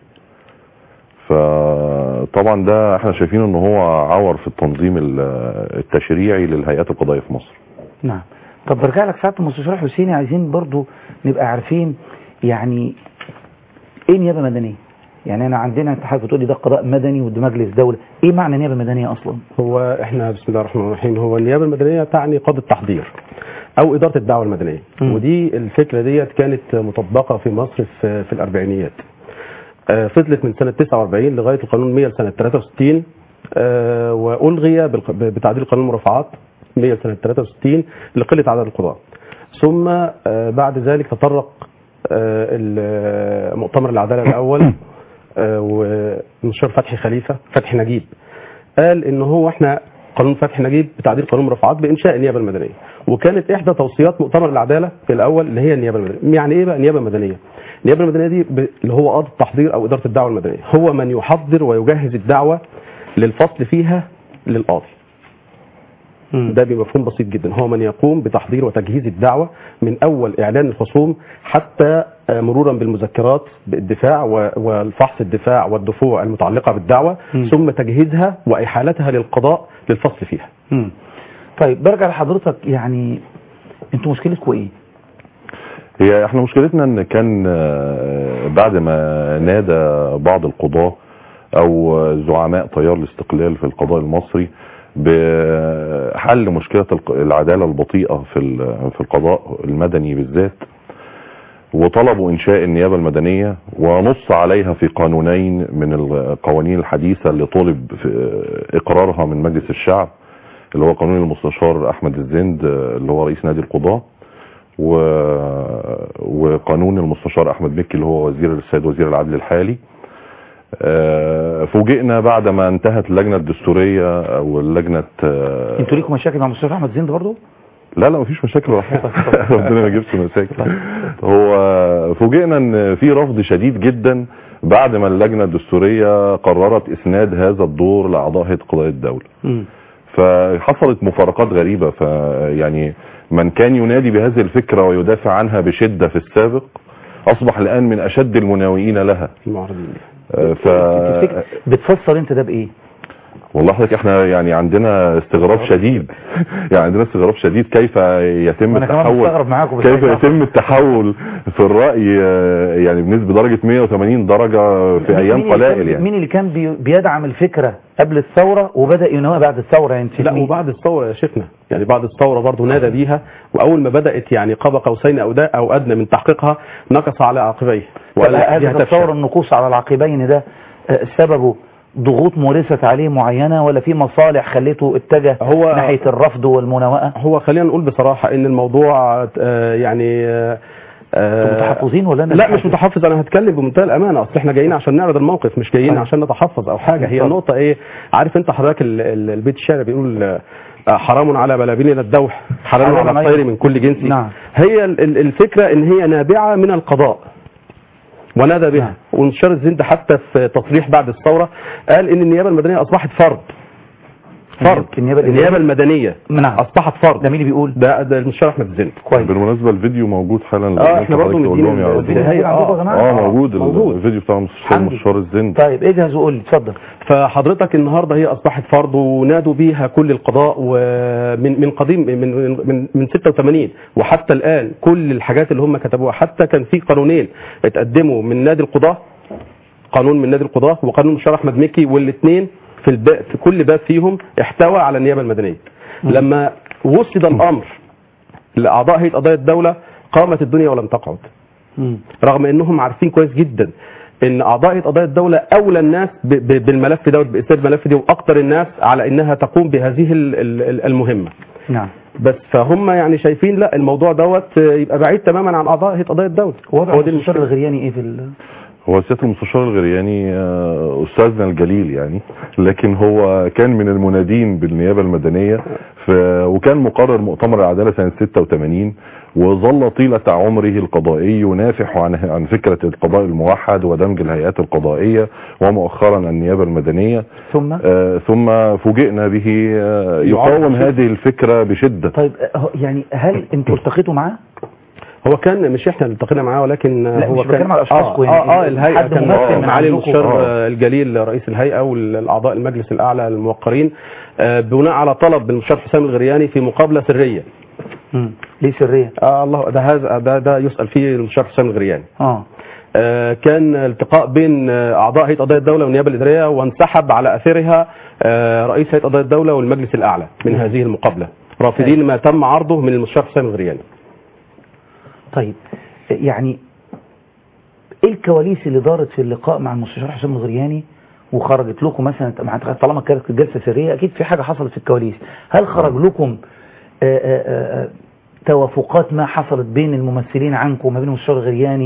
فطبعا ده احنا شايفين ان هو عور في التنظيم ال- التشريعي للهيئات القضائية في مصر نعم طب برجع لك ساعة المستشار حسيني عايزين برضو نبقى عارفين يعني ايه نيابة مدنية يعني انا عندنا انت حضرتك بتقول لي ده قضاء مدني وده مجلس دولة ايه معنى نيابة مدنية اصلا هو احنا بسم الله الرحمن الرحيم هو النيابه المدنيه تعني قاضي التحضير او اداره الدعوه المدنيه مم. ودي الفكره ديت كانت مطبقه في مصر في, في الاربعينيات آه، فضلت من سنه 49 لغايه القانون 100 لسنه 63 آه، والغي بالق- بتعديل قانون المرافعات 100 سنه 63 لقله عدد القضاه ثم آه، بعد ذلك تطرق آه، ال- مؤتمر العداله الاول آه، ومستشار فتحي خليفه فتحي نجيب قال ان هو احنا قانون فتحي نجيب بتعديل قانون المرافعات بانشاء النيابه المدنيه وكانت احدى توصيات مؤتمر العداله في الاول اللي هي النيابه المدنيه يعني ايه بقى نيابه مدنيه النيابه المدنيه دي ب- اللي هو قاضي التحضير او اداره الدعوه المدنيه هو من يحضر ويجهز الدعوه للفصل فيها للقاضي ده بمفهوم بسيط جدا هو من يقوم بتحضير وتجهيز الدعوة من أول إعلان الخصوم حتى آه، مرورا بالمذكرات بالدفاع و- والفحص الدفاع والدفوع المتعلقة بالدعوة مم. ثم تجهيزها وإحالتها للقضاء للفصل فيها مم. طيب برجع لحضرتك يعني انتوا مشكلتكم ايه؟ هي احنا مشكلتنا ان كان آه، بعد ما نادى بعض القضاة او زعماء تيار الاستقلال في القضاء المصري بحل مشكلة الق- العدالة البطيئة في ال- في القضاء المدني بالذات وطلبوا انشاء النيابة المدنية ونص عليها في قانونين من القوانين الحديثة اللي طلب في اقرارها من مجلس الشعب اللي هو قانون المستشار احمد الزند آه، اللي هو رئيس نادي القضاة و... وقانون المستشار احمد مكي اللي هو وزير السيد وزير العدل الحالي آه، فوجئنا بعد ما انتهت اللجنه الدستوريه او اللجنه آه، انتوا ليكم مشاكل مع مستشار احمد زند برضه؟ لا لا مفيش مشاكل ولا حاجه ربنا ما يجيبش مشاكل هو فوجئنا ان في رفض شديد جدا بعد ما اللجنه الدستوريه قررت اسناد هذا الدور لاعضاء هيئه قضاء الدوله فحصلت مفارقات غريبة فيعني من كان ينادي بهذه الفكرة ويدافع عنها بشدة في السابق أصبح الآن من أشد المناوئين لها المعارضين آه، ف تفتكر بتفسر انت ده بايه؟ والله حضرتك احنا يعني عندنا استغراب شديد يعني عندنا استغراب شديد كيف يتم وانا كمان التحول مستغرب معاكم بس كيف عايز أعرف. يتم التحول في الرأي آه، يعني بنسبة درجة 180 درجة في مين أيام اللي قلائل كان- يعني مين اللي كان بي- بيدعم الفكرة قبل الثورة وبدأ ينوي بعد الثورة يعني لا مين؟ وبعد الثورة يا شيخنا يعني بعد الثورة برضه نادى بيها وأول ما بدأت يعني قاب قوسين أو دا أو أدنى من تحقيقها نقص على عقبيه وقال لا، دي هذا هتفشل. التصور النقوص على العقبين ده آه، سببه ضغوط مورست عليه معينة ولا في مصالح خليته اتجه هو- ناحية الرفض والمناوئة هو خلينا نقول بصراحة ان الموضوع آه، يعني آه، آه، انتوا متحفظين ولا انا لا اللي مش متحفظ انا هتكلم بمنتهى الامانه اصل احنا جايين عشان نعرض الموقف مش جايين طيب. عشان نتحفظ او حاجه هي اتفضل. النقطه ايه عارف انت حضرتك ال- ال- البيت الشعري بيقول آه، حرام على بلابلنا الدوح حرام حرام على على- الطير من كل جنس نعم. هي ال- ال- الفكره ان هي نابعه من القضاء ونادى بها نعم. وانشار الزند حتى في تصريح بعد الثوره قال ان النيابه المدنيه اصبحت فرض فرض النيابة النيابه المدنيه نعم اصبحت فرض ده مين اللي بيقول؟ ده ده المستشار احمد الزند كويس بالمناسبة الفيديو موجود حالا لو اه انت احنا برضه حضرتك تقول مدين لهم يعرضوه. الفيديو هي عندكم يا جماعة؟ اه موجود موجود. الفيديو بتاع المستشار حمدي. المستشار الزند طيب اجهز وقول لي اتفضل فحضرتك النهارده هي اصبحت فرض ونادوا بيها كل القضاء ومن من قديم من من من 86 وحتى الان كل الحاجات اللي هم كتبوها حتى كان في قانونين اتقدموا من نادي القضاة قانون من نادي القضاة وقانون المستشار احمد مكي والاثنين في الباب في كل باب فيهم احتوى على النيابه المدنيه لما وصل الامر لاعضاء هيئه قضايا الدوله قامت الدنيا ولم تقعد رغم انهم عارفين كويس جدا ان اعضاء هيئه قضايا الدوله اولى الناس ب- ب- بالملف دوت باسناد الملف دي واكثر الناس على انها تقوم بهذه ال- ال- المهمه نعم بس فهم يعني شايفين لا الموضوع دوت يبقى بعيد تماما عن اعضاء هيئه قضايا الدوله وضع هو دي المستشار المشكله الغرياني ايه في ال... هو سياده المستشار الغرياني آه، استاذنا الجليل يعني لكن هو كان من المنادين بالنيابه المدنيه ف... وكان مقرر مؤتمر العداله سنه 86 وظل طيله عمره القضائي ينافح عن عن فكره القضاء الموحد ودمج الهيئات القضائيه ومؤخرا النيابه المدنيه ثم آه، ثم فوجئنا به آه، يقاوم هذه الفكره بشده طيب آه، هو- يعني هل انتوا التقيتوا معاه؟ هو كان مش احنا اللي التقينا معاه ولكن لا، هو مش كان بتكلم على أشخاصكم اه يعني. اه, آه الهيئه حد كان ممثل من معالي عندكم. المستشار آه. آه، الجليل رئيس الهيئه والاعضاء المجلس الاعلى الموقرين آه بناء على طلب المستشار حسام الغرياني في مقابله سريه مم. ليه سرية؟ آه الله ده هذا ده ده يسال فيه المستشار حسام الغرياني اه آه، كان التقاء بين آه، اعضاء هيئه قضايا الدوله والنيابه الاداريه وانسحب على اثرها آه، رئيس هيئه قضايا الدوله والمجلس الاعلى من هذه المقابله رافضين ما تم عرضه من المستشار حسام الغرياني طيب يعني ايه الكواليس اللي دارت في اللقاء مع المستشار حسام الغرياني وخرجت لكم مثلا مع- طالما كانت جلسه سريه اكيد في حاجه حصلت في الكواليس هل خرج لكم آه، آه، آه، توافقات ما حصلت بين الممثلين عنكم وما بين المستشار الغرياني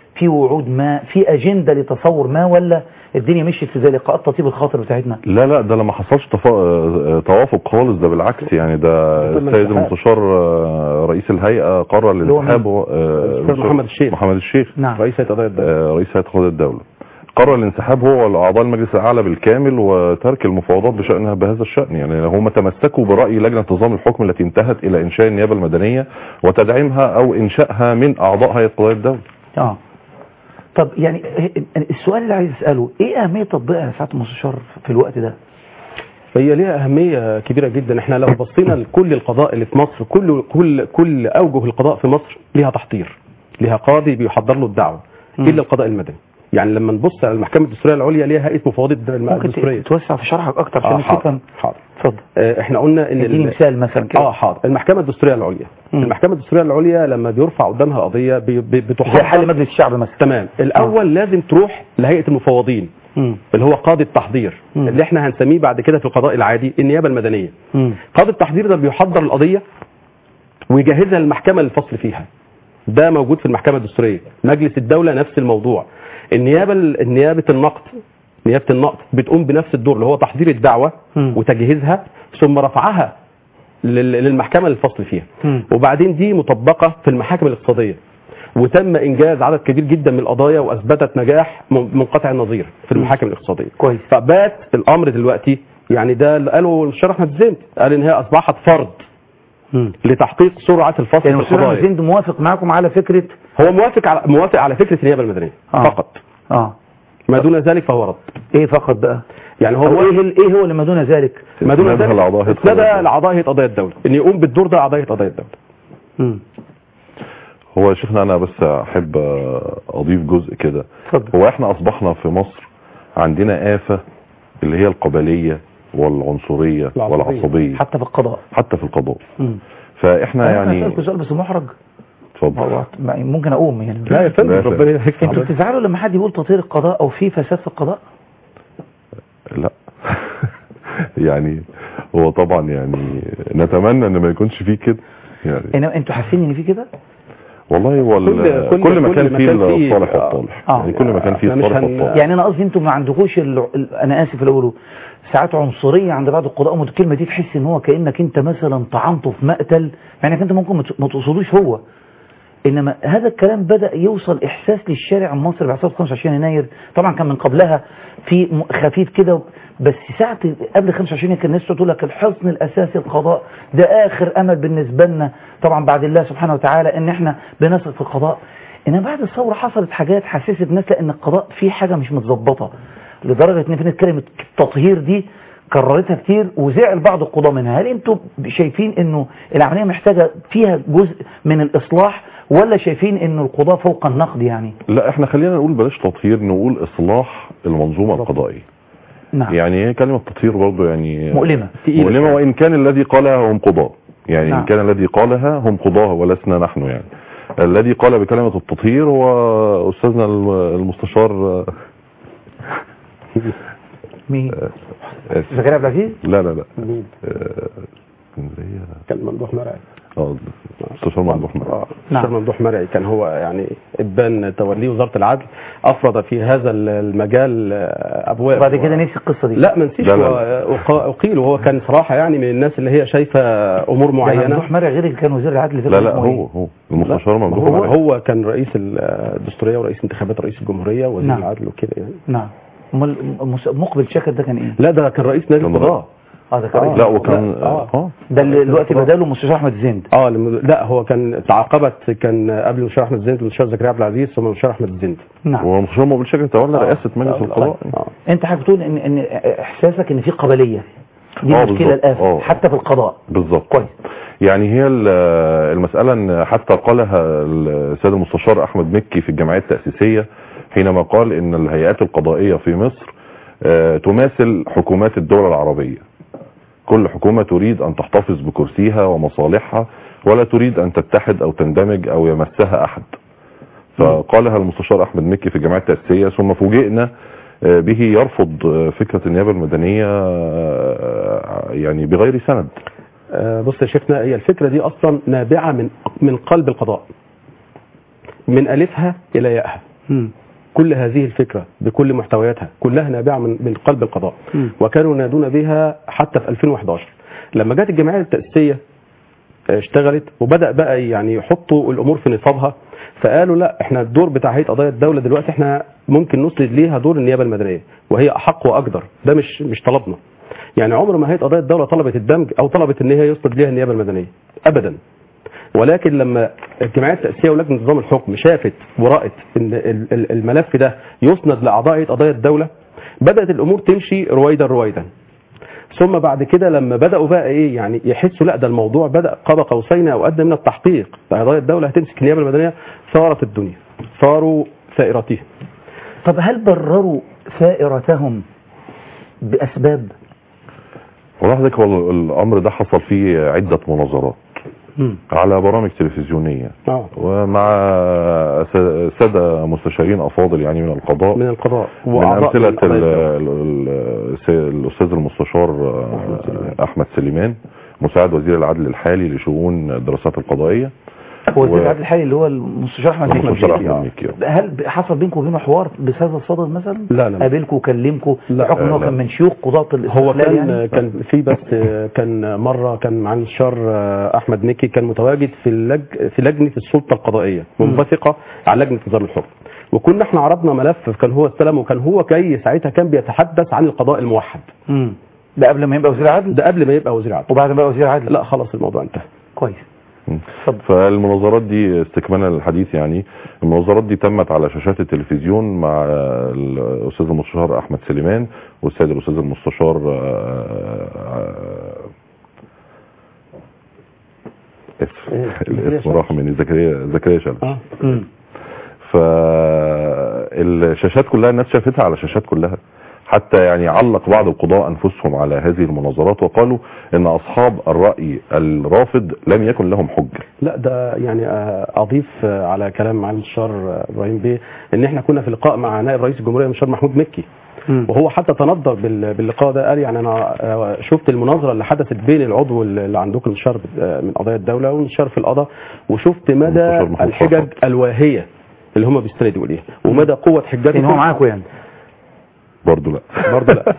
في وعود ما في اجنده لتصور ما ولا الدنيا مشيت في زي لقاءات تطيب الخاطر بتاعتنا لا لا ده لما حصلش تفا... آه، توافق خالص ده بالعكس يعني ده تم السيد الانسحاب. المستشار آه، رئيس الهيئة قرر اللي هو مين؟ الانسحاب هو، آه، الأستاذ الأستاذ محمد الشيخ. محمد الشيخ نعم رئيس هيئه قضايا الدوله آه، رئيس هيئة قضاء الدولة قرر الانسحاب هو واعضاء المجلس الاعلى بالكامل وترك المفاوضات بشانها بهذا الشان يعني هم تمسكوا براي لجنه نظام الحكم التي انتهت الى انشاء النيابه المدنيه وتدعيمها او انشائها من اعضاء هيئه قضايا الدوله اه طب يعني السؤال اللي عايز اساله ايه اهميه تطبيقها يا سعاده المستشار في الوقت ده هي ليها أهمية كبيرة جدا احنا لو بصينا لكل القضاء اللي في مصر كل كل كل أوجه القضاء في مصر ليها تحضير ليها قاضي بيحضر له الدعوة مم. إلا القضاء المدني يعني لما نبص على المحكمة الدستورية العليا ليها هيئة مفوضية ممكن الدستورية توسع في شرحك اكتر آه عشان حاضر نفهم حاضر اتفضل آه، احنا قلنا ان اديني ال- مثال مثلا كده اه حاضر المحكمة الدستورية العليا مم. المحكمة الدستورية العليا لما بيرفع قدامها قضية بي- بي- زي بتحضر حل مجلس الشعب مثلا تمام الاول لازم تروح لهيئة المفوضين مم. اللي هو قاضي التحضير مم. اللي احنا هنسميه بعد كده في القضاء العادي النيابة المدنية مم. قاضي التحضير ده بيحضر القضية ويجهزها للمحكمة للفصل فيها ده موجود في المحكمة الدستورية مجلس الدولة نفس الموضوع النيابة النيابة النقد نيابة النقد بتقوم بنفس الدور اللي هو تحضير الدعوة مم. وتجهيزها ثم رفعها لل- للمحكمة للفصل فيها مم. وبعدين دي مطبقة في المحاكم الاقتصادية وتم إنجاز عدد كبير جدا من القضايا وأثبتت نجاح من- منقطع النظير في المحاكم الاقتصادية كويس فبات الأمر دلوقتي يعني ده اللي قاله الشرح أحمد زين قال إن هي أصبحت فرض مم. لتحقيق سرعة الفصل يعني في الاستاذ احمد القضايا زند موافق معاكم على فكره هو موافق على موافق على فكرة النيابة المدنية آه. فقط اه ما دون ذلك فهو رد ايه فقط بقى يعني هو هو ايه ال- ايه هو اللي ما دون ذلك ما دون اسندها ذلك لأعضاء هيئة قضايا اسندها الدولة. لأعضاء هيئة قضايا الدولة إن يقوم بالدور ده أعضاء هيئة قضايا الدولة مم. هو يا شيخنا انا بس احب آه، اضيف جزء كده اتفضل هو احنا اصبحنا في مصر عندنا آفة اللي هي القبلية والعنصرية العصبية. والعصبية حتى في القضاء حتى في القضاء مم. فاحنا أنا يعني هسألكوا سؤال بس محرج اتفضل هو ممكن اقوم يعني لا يا فندم لا يا ربنا يبارك في انتوا حضرتك. بتزعلوا لما حد يقول تطهير القضاء او في فساد في القضاء لا يعني هو طبعا يعني نتمنى ان ما يكونش فيه كده يعني انما انتوا حاسين ان في كده والله هو كل- ال- كل- كل كل مكان فيه مكان فيه- الصالح آه. والطالح آه. يعني كل مكان فيه إحنا مش الصالح هن- والطالح يعني انا قصدي انتوا ما عندكوش ال... ال- انا اسف اللي اقوله ساعات عنصريه عند بعض القضاء وممكن الكلمه دي تحس ان هو كانك انت مثلا طعنته في مقتل مع انك انت ممكن ما ت- ما تقصدوش هو انما هذا الكلام بدا يوصل احساس للشارع المصري بعد ثوره 25 يناير طبعا كان من قبلها في م- خفيف كده بس ساعه قبل 25 يناير كان الناس تقول لك الحصن الاساسي القضاء ده اخر امل بالنسبه لنا طبعا بعد الله سبحانه وتعالى ان احنا بنثق في القضاء انما بعد الثوره حصلت حاجات حسست الناس لا ان القضاء فيه حاجه مش متظبطه لدرجه ان في ناس كلمه التطهير دي كررتها كتير وزعل بعض القضاة منها هل انتوا شايفين انه العملية محتاجة فيها جزء من الاصلاح ولا شايفين انه القضاة فوق النقد يعني لا احنا خلينا نقول بلاش تطهير نقول اصلاح المنظومة القضائية نعم يعني هي كلمة تطهير برضو يعني مؤلمة مؤلمة وإن كان الذي قالها هم قضاة يعني نعم. إن كان الذي قالها هم قضاة ولسنا نحن يعني الذي قال بكلمة التطهير هو أستاذنا الم- المستشار مين آه، زكريا عبد العزيز لا لا لا مين؟ آه، اسكندرية كان ممدوح مرعي اه مستشار ممدوح مرعي. آه، نعم. الشيخ ممدوح مرعي كان هو يعني ابان توليه وزاره العدل افرض في هذا المجال آه، ابواب وبعد كده نسي القصة دي لا ما نسيش لا، لا، هو أق- اقيل وهو كان صراحه يعني من الناس اللي هي شايفه امور يعني معينه ممدوح مرعي غير اللي كان وزير العدل اللي لا فات لا اسمه هو إيه؟ هو المستشار لا، ممدوح هو, مرعي. هو كان رئيس الدستوريه ورئيس انتخابات رئيس الجمهوريه ووزير نعم. العدل وكده يعني نعم امال مس- مقبل شاكر ده كان ايه لا ده كان رئيس نادي كان القضاء اه ده كان آه. رئيس- لا وكان لا، آه. اه ده اللي دلوقتي بداله مستشار احمد زند اه لما- لا هو كان تعاقبت كان قبل المستشار احمد الزند المستشار زكريا عبد العزيز ثم المستشار احمد الزند نعم ومستشار مقبل شاكر تولى آه. رئاسة مجلس آه. القضاء آه. انت حضرتك بتقول ان ان احساسك ان في قبليه دي آه، المشكله بالظبط. الاساسيه آه. حتى في القضاء بالظبط كويس يعني هي ال- المسألة ان حتى قالها السيد المستشار احمد مكي في الجمعية التأسيسية حينما قال ان الهيئات القضائية في مصر آه، تماثل حكومات الدول العربية كل حكومة تريد ان تحتفظ بكرسيها ومصالحها ولا تريد ان تتحد او تندمج او يمسها احد فقالها المستشار احمد مكي في الجمعية التأسيسية ثم فوجئنا آه، به يرفض آه، فكرة النيابة المدنية آه، يعني بغير سند آه، بص يا شيخنا هي الفكرة دي أصلا نابعة من من قلب القضاء من ألفها إلى ياءها كل هذه الفكرة بكل محتوياتها كلها نابعة من من قلب القضاء وكانوا ينادون بها حتى في 2011 لما جت الجمعية التأسيسية اشتغلت وبدأ بقى يعني يحطوا الأمور في نصابها فقالوا لا احنا الدور بتاع هيئة قضايا الدولة دلوقتي احنا ممكن نسند ليها دور النيابة المدنية وهي أحق وأقدر ده مش مش طلبنا يعني عمر ما هيئة قضايا الدولة طلبت الدمج أو طلبت إن هي يسند ليها النيابة المدنية أبدا ولكن لما الجمعيات التأسيسية ولجنة نظام الحكم شافت ورأت ان ال- ال- الملف ده يسند لأعضاء هيئة قضايا الدولة بدأت الأمور تمشي رويدا رويدا ثم بعد كده لما بدأوا بقى ايه يعني يحسوا لا ده الموضوع بدأ قاب قوسين او ادنى من التحقيق فقضايا الدولة هتمسك النيابة المدنية ثارت الدنيا ثاروا ثائرتهم طب هل برروا ثائرتهم بأسباب والله حضرتك هو الامر ده حصل فيه عده مناظرات على برامج تلفزيونيه اه ومع س- ساده مستشارين افاضل يعني من القضاء من القضاء من وأعضاء امثله من قضايا ال- الدولة. ال- ال- الس- الاستاذ المستشار آه، احمد سليمان مساعد وزير العدل الحالي لشؤون الدراسات القضائيه هو وزير و- العدل الحالي اللي هو المستشار احمد المستشار مكي. احمد مكي آه. هل حصل بينكم وبينه حوار بهذا الصدد مثلا؟ لا، لا. قابلكم وكلمكم لا. بحكم ان هو لا. كان من شيوخ قضاة هو الاستقلال كان يعني؟ كان في بس كان مره كان مع المستشار احمد مكي كان متواجد في اللج في لجنه السلطه القضائيه منبثقه على لجنه نظام الحكم وكنا احنا عرضنا ملف كان هو استلم وكان هو جاي ساعتها كان بيتحدث عن القضاء الموحد مم. ده قبل ما يبقى وزير عدل ده قبل ما يبقى وزير عدل وبعد ما يبقى وزير عدل لا خلاص الموضوع انتهى كويس فالمناظرات دي استكمالا للحديث يعني المناظرات دي تمت على شاشات التلفزيون مع الاستاذ المستشار احمد سليمان والسيد الاستاذ المستشار آه، اسف الاسم راح مني زكريا زكريا شلبي مم. فالشاشات كلها الناس شافتها على الشاشات كلها حتى يعني علق بعض القضاء انفسهم على هذه المناظرات وقالوا ان اصحاب الراي الرافض لم يكن لهم حجه لا ده يعني آه، اضيف آه، على كلام معالي المستشار آه، ابراهيم بيه ان احنا كنا في لقاء مع نائب رئيس الجمهوريه المستشار محمود مكي وهو حتى تنظر بال- باللقاء ده قال يعني انا آه، شفت المناظره اللي حدثت بين العضو اللي عندكم المستشار آه، من قضايا الدوله والمستشار في القضاء وشفت مدى المستشار محمود الحجج الواهيه اللي هم بيستندوا اليها ومدى قوه حجتهم يعني هو معاكم يعني برضه لا برضه لا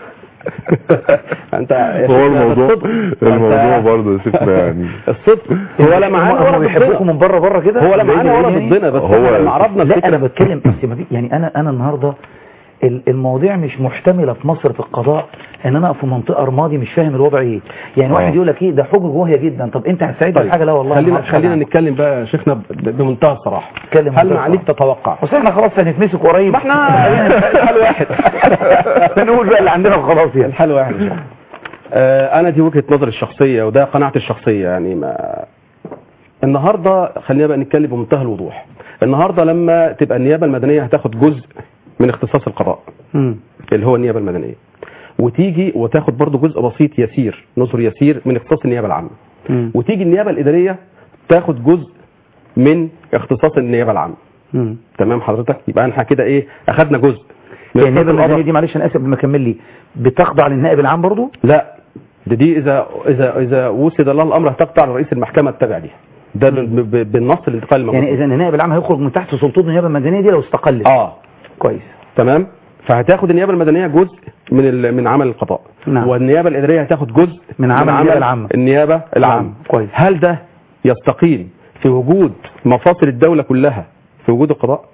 انت هو الموضوع الصدق. الموضوع أنت- برضه شفنا يعني الصدق هو لا معانا هم ولا بيحبوكم ضدنا من بره بره كده هو لا زي معانا ولا يعني؟ ضدنا بس هو- احنا لما عرضنا لا الفكره انا بتكلم بس ما في يعني انا انا النهارده ال- المواضيع مش محتمله في مصر في القضاء ان انا اقف في منطقه رمادي مش فاهم الوضع ايه يعني آه. واحد يقول لك ايه ده حجج واهيه جدا طب انت هتساعدني طيب. بحاجه لا والله ما خلينا أعرفش خلينا حاجة. نتكلم بقى يا شيخنا ب- بمنتهى الصراحه اتكلم هل بمنتهى معاليك تتوقع بس احنا خلاص هنتمسك قريب ما احنا الحل واحد نقول بقى اللي عندنا وخلاص يعني الحل واحد إن شاء الله. آه، انا دي وجهه نظري الشخصيه وده قناعتي الشخصيه يعني ما النهارده خلينا بقى نتكلم بمنتهى الوضوح النهارده لما تبقى النيابه المدنيه هتاخد جزء من اختصاص القضاء اللي هو النيابه المدنيه وتيجي وتاخد برضه جزء بسيط يسير نصر يسير من اختصاص النيابه العامه وتيجي النيابه الاداريه تاخد جزء من اختصاص النيابه العامه تمام حضرتك يبقى احنا كده ايه اخدنا جزء من يعني النائب اختصاص القضاء. المدني دي معلش انا اسف قبل ما اكمل لي بتخضع للنائب العام برضو لا ده دي اذا اذا اذا وسد الله الامر هتقطع لرئيس المحكمه التابع ليها ده ب- ب- بالنص الانتقال الموجود يعني اذا النائب العام هيخرج من تحت سلطات النيابه المدنيه دي لو استقلت اه كويس تمام فهتاخد النيابه المدنيه جزء من ال- من عمل القضاء نعم. والنيابه الاداريه هتاخد جزء من عمل النيابة العامة. النيابه العامه كويس هل ده يستقيم في وجود مفاصل الدوله كلها في وجود القضاء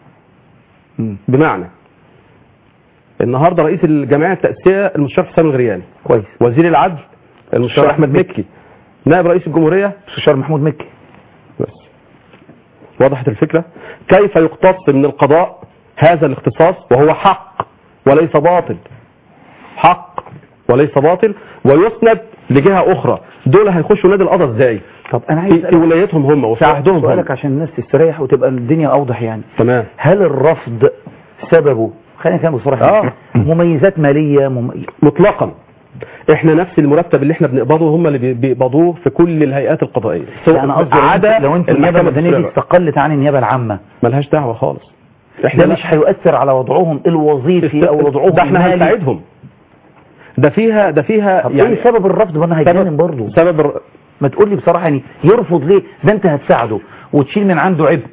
بمعنى النهارده رئيس الجمعيه التاسيسيه المستشار حسام الغرياني كويس وزير العدل المستشار احمد مكي نائب رئيس الجمهوريه المستشار محمود مكي بس وضحت الفكره كيف يقتص من القضاء هذا الاختصاص وهو حق وليس باطل حق وليس باطل ويسند لجهه اخرى دول هيخشوا نادي القضاء ازاي طب انا عايز في, في أسألك ولايتهم هم وفي عهدهم هم سؤالك عشان الناس تستريح وتبقى الدنيا اوضح يعني تمام هل الرفض سببه خلينا نتكلم بصراحه آه. مميزات ماليه مم... مطلقا احنا نفس المرتب اللي احنا بنقبضه هم اللي بي- بيقبضوه في كل الهيئات القضائيه لا انا قصدي لو عدا أنت- لو انت النيابه المحكمة المدنيه دي الدستورية. استقلت عن النيابه العامه ملهاش دعوه خالص احنا ده مش هيؤثر على وضعهم الوظيفي او وضعهم ده احنا المالي هنساعدهم ده فيها ده فيها طب يعني ايه سبب الرفض وانا هيتجنن برضه سبب الر... ما تقول لي بصراحه يعني يرفض ليه ده انت هتساعده وتشيل من عنده عبء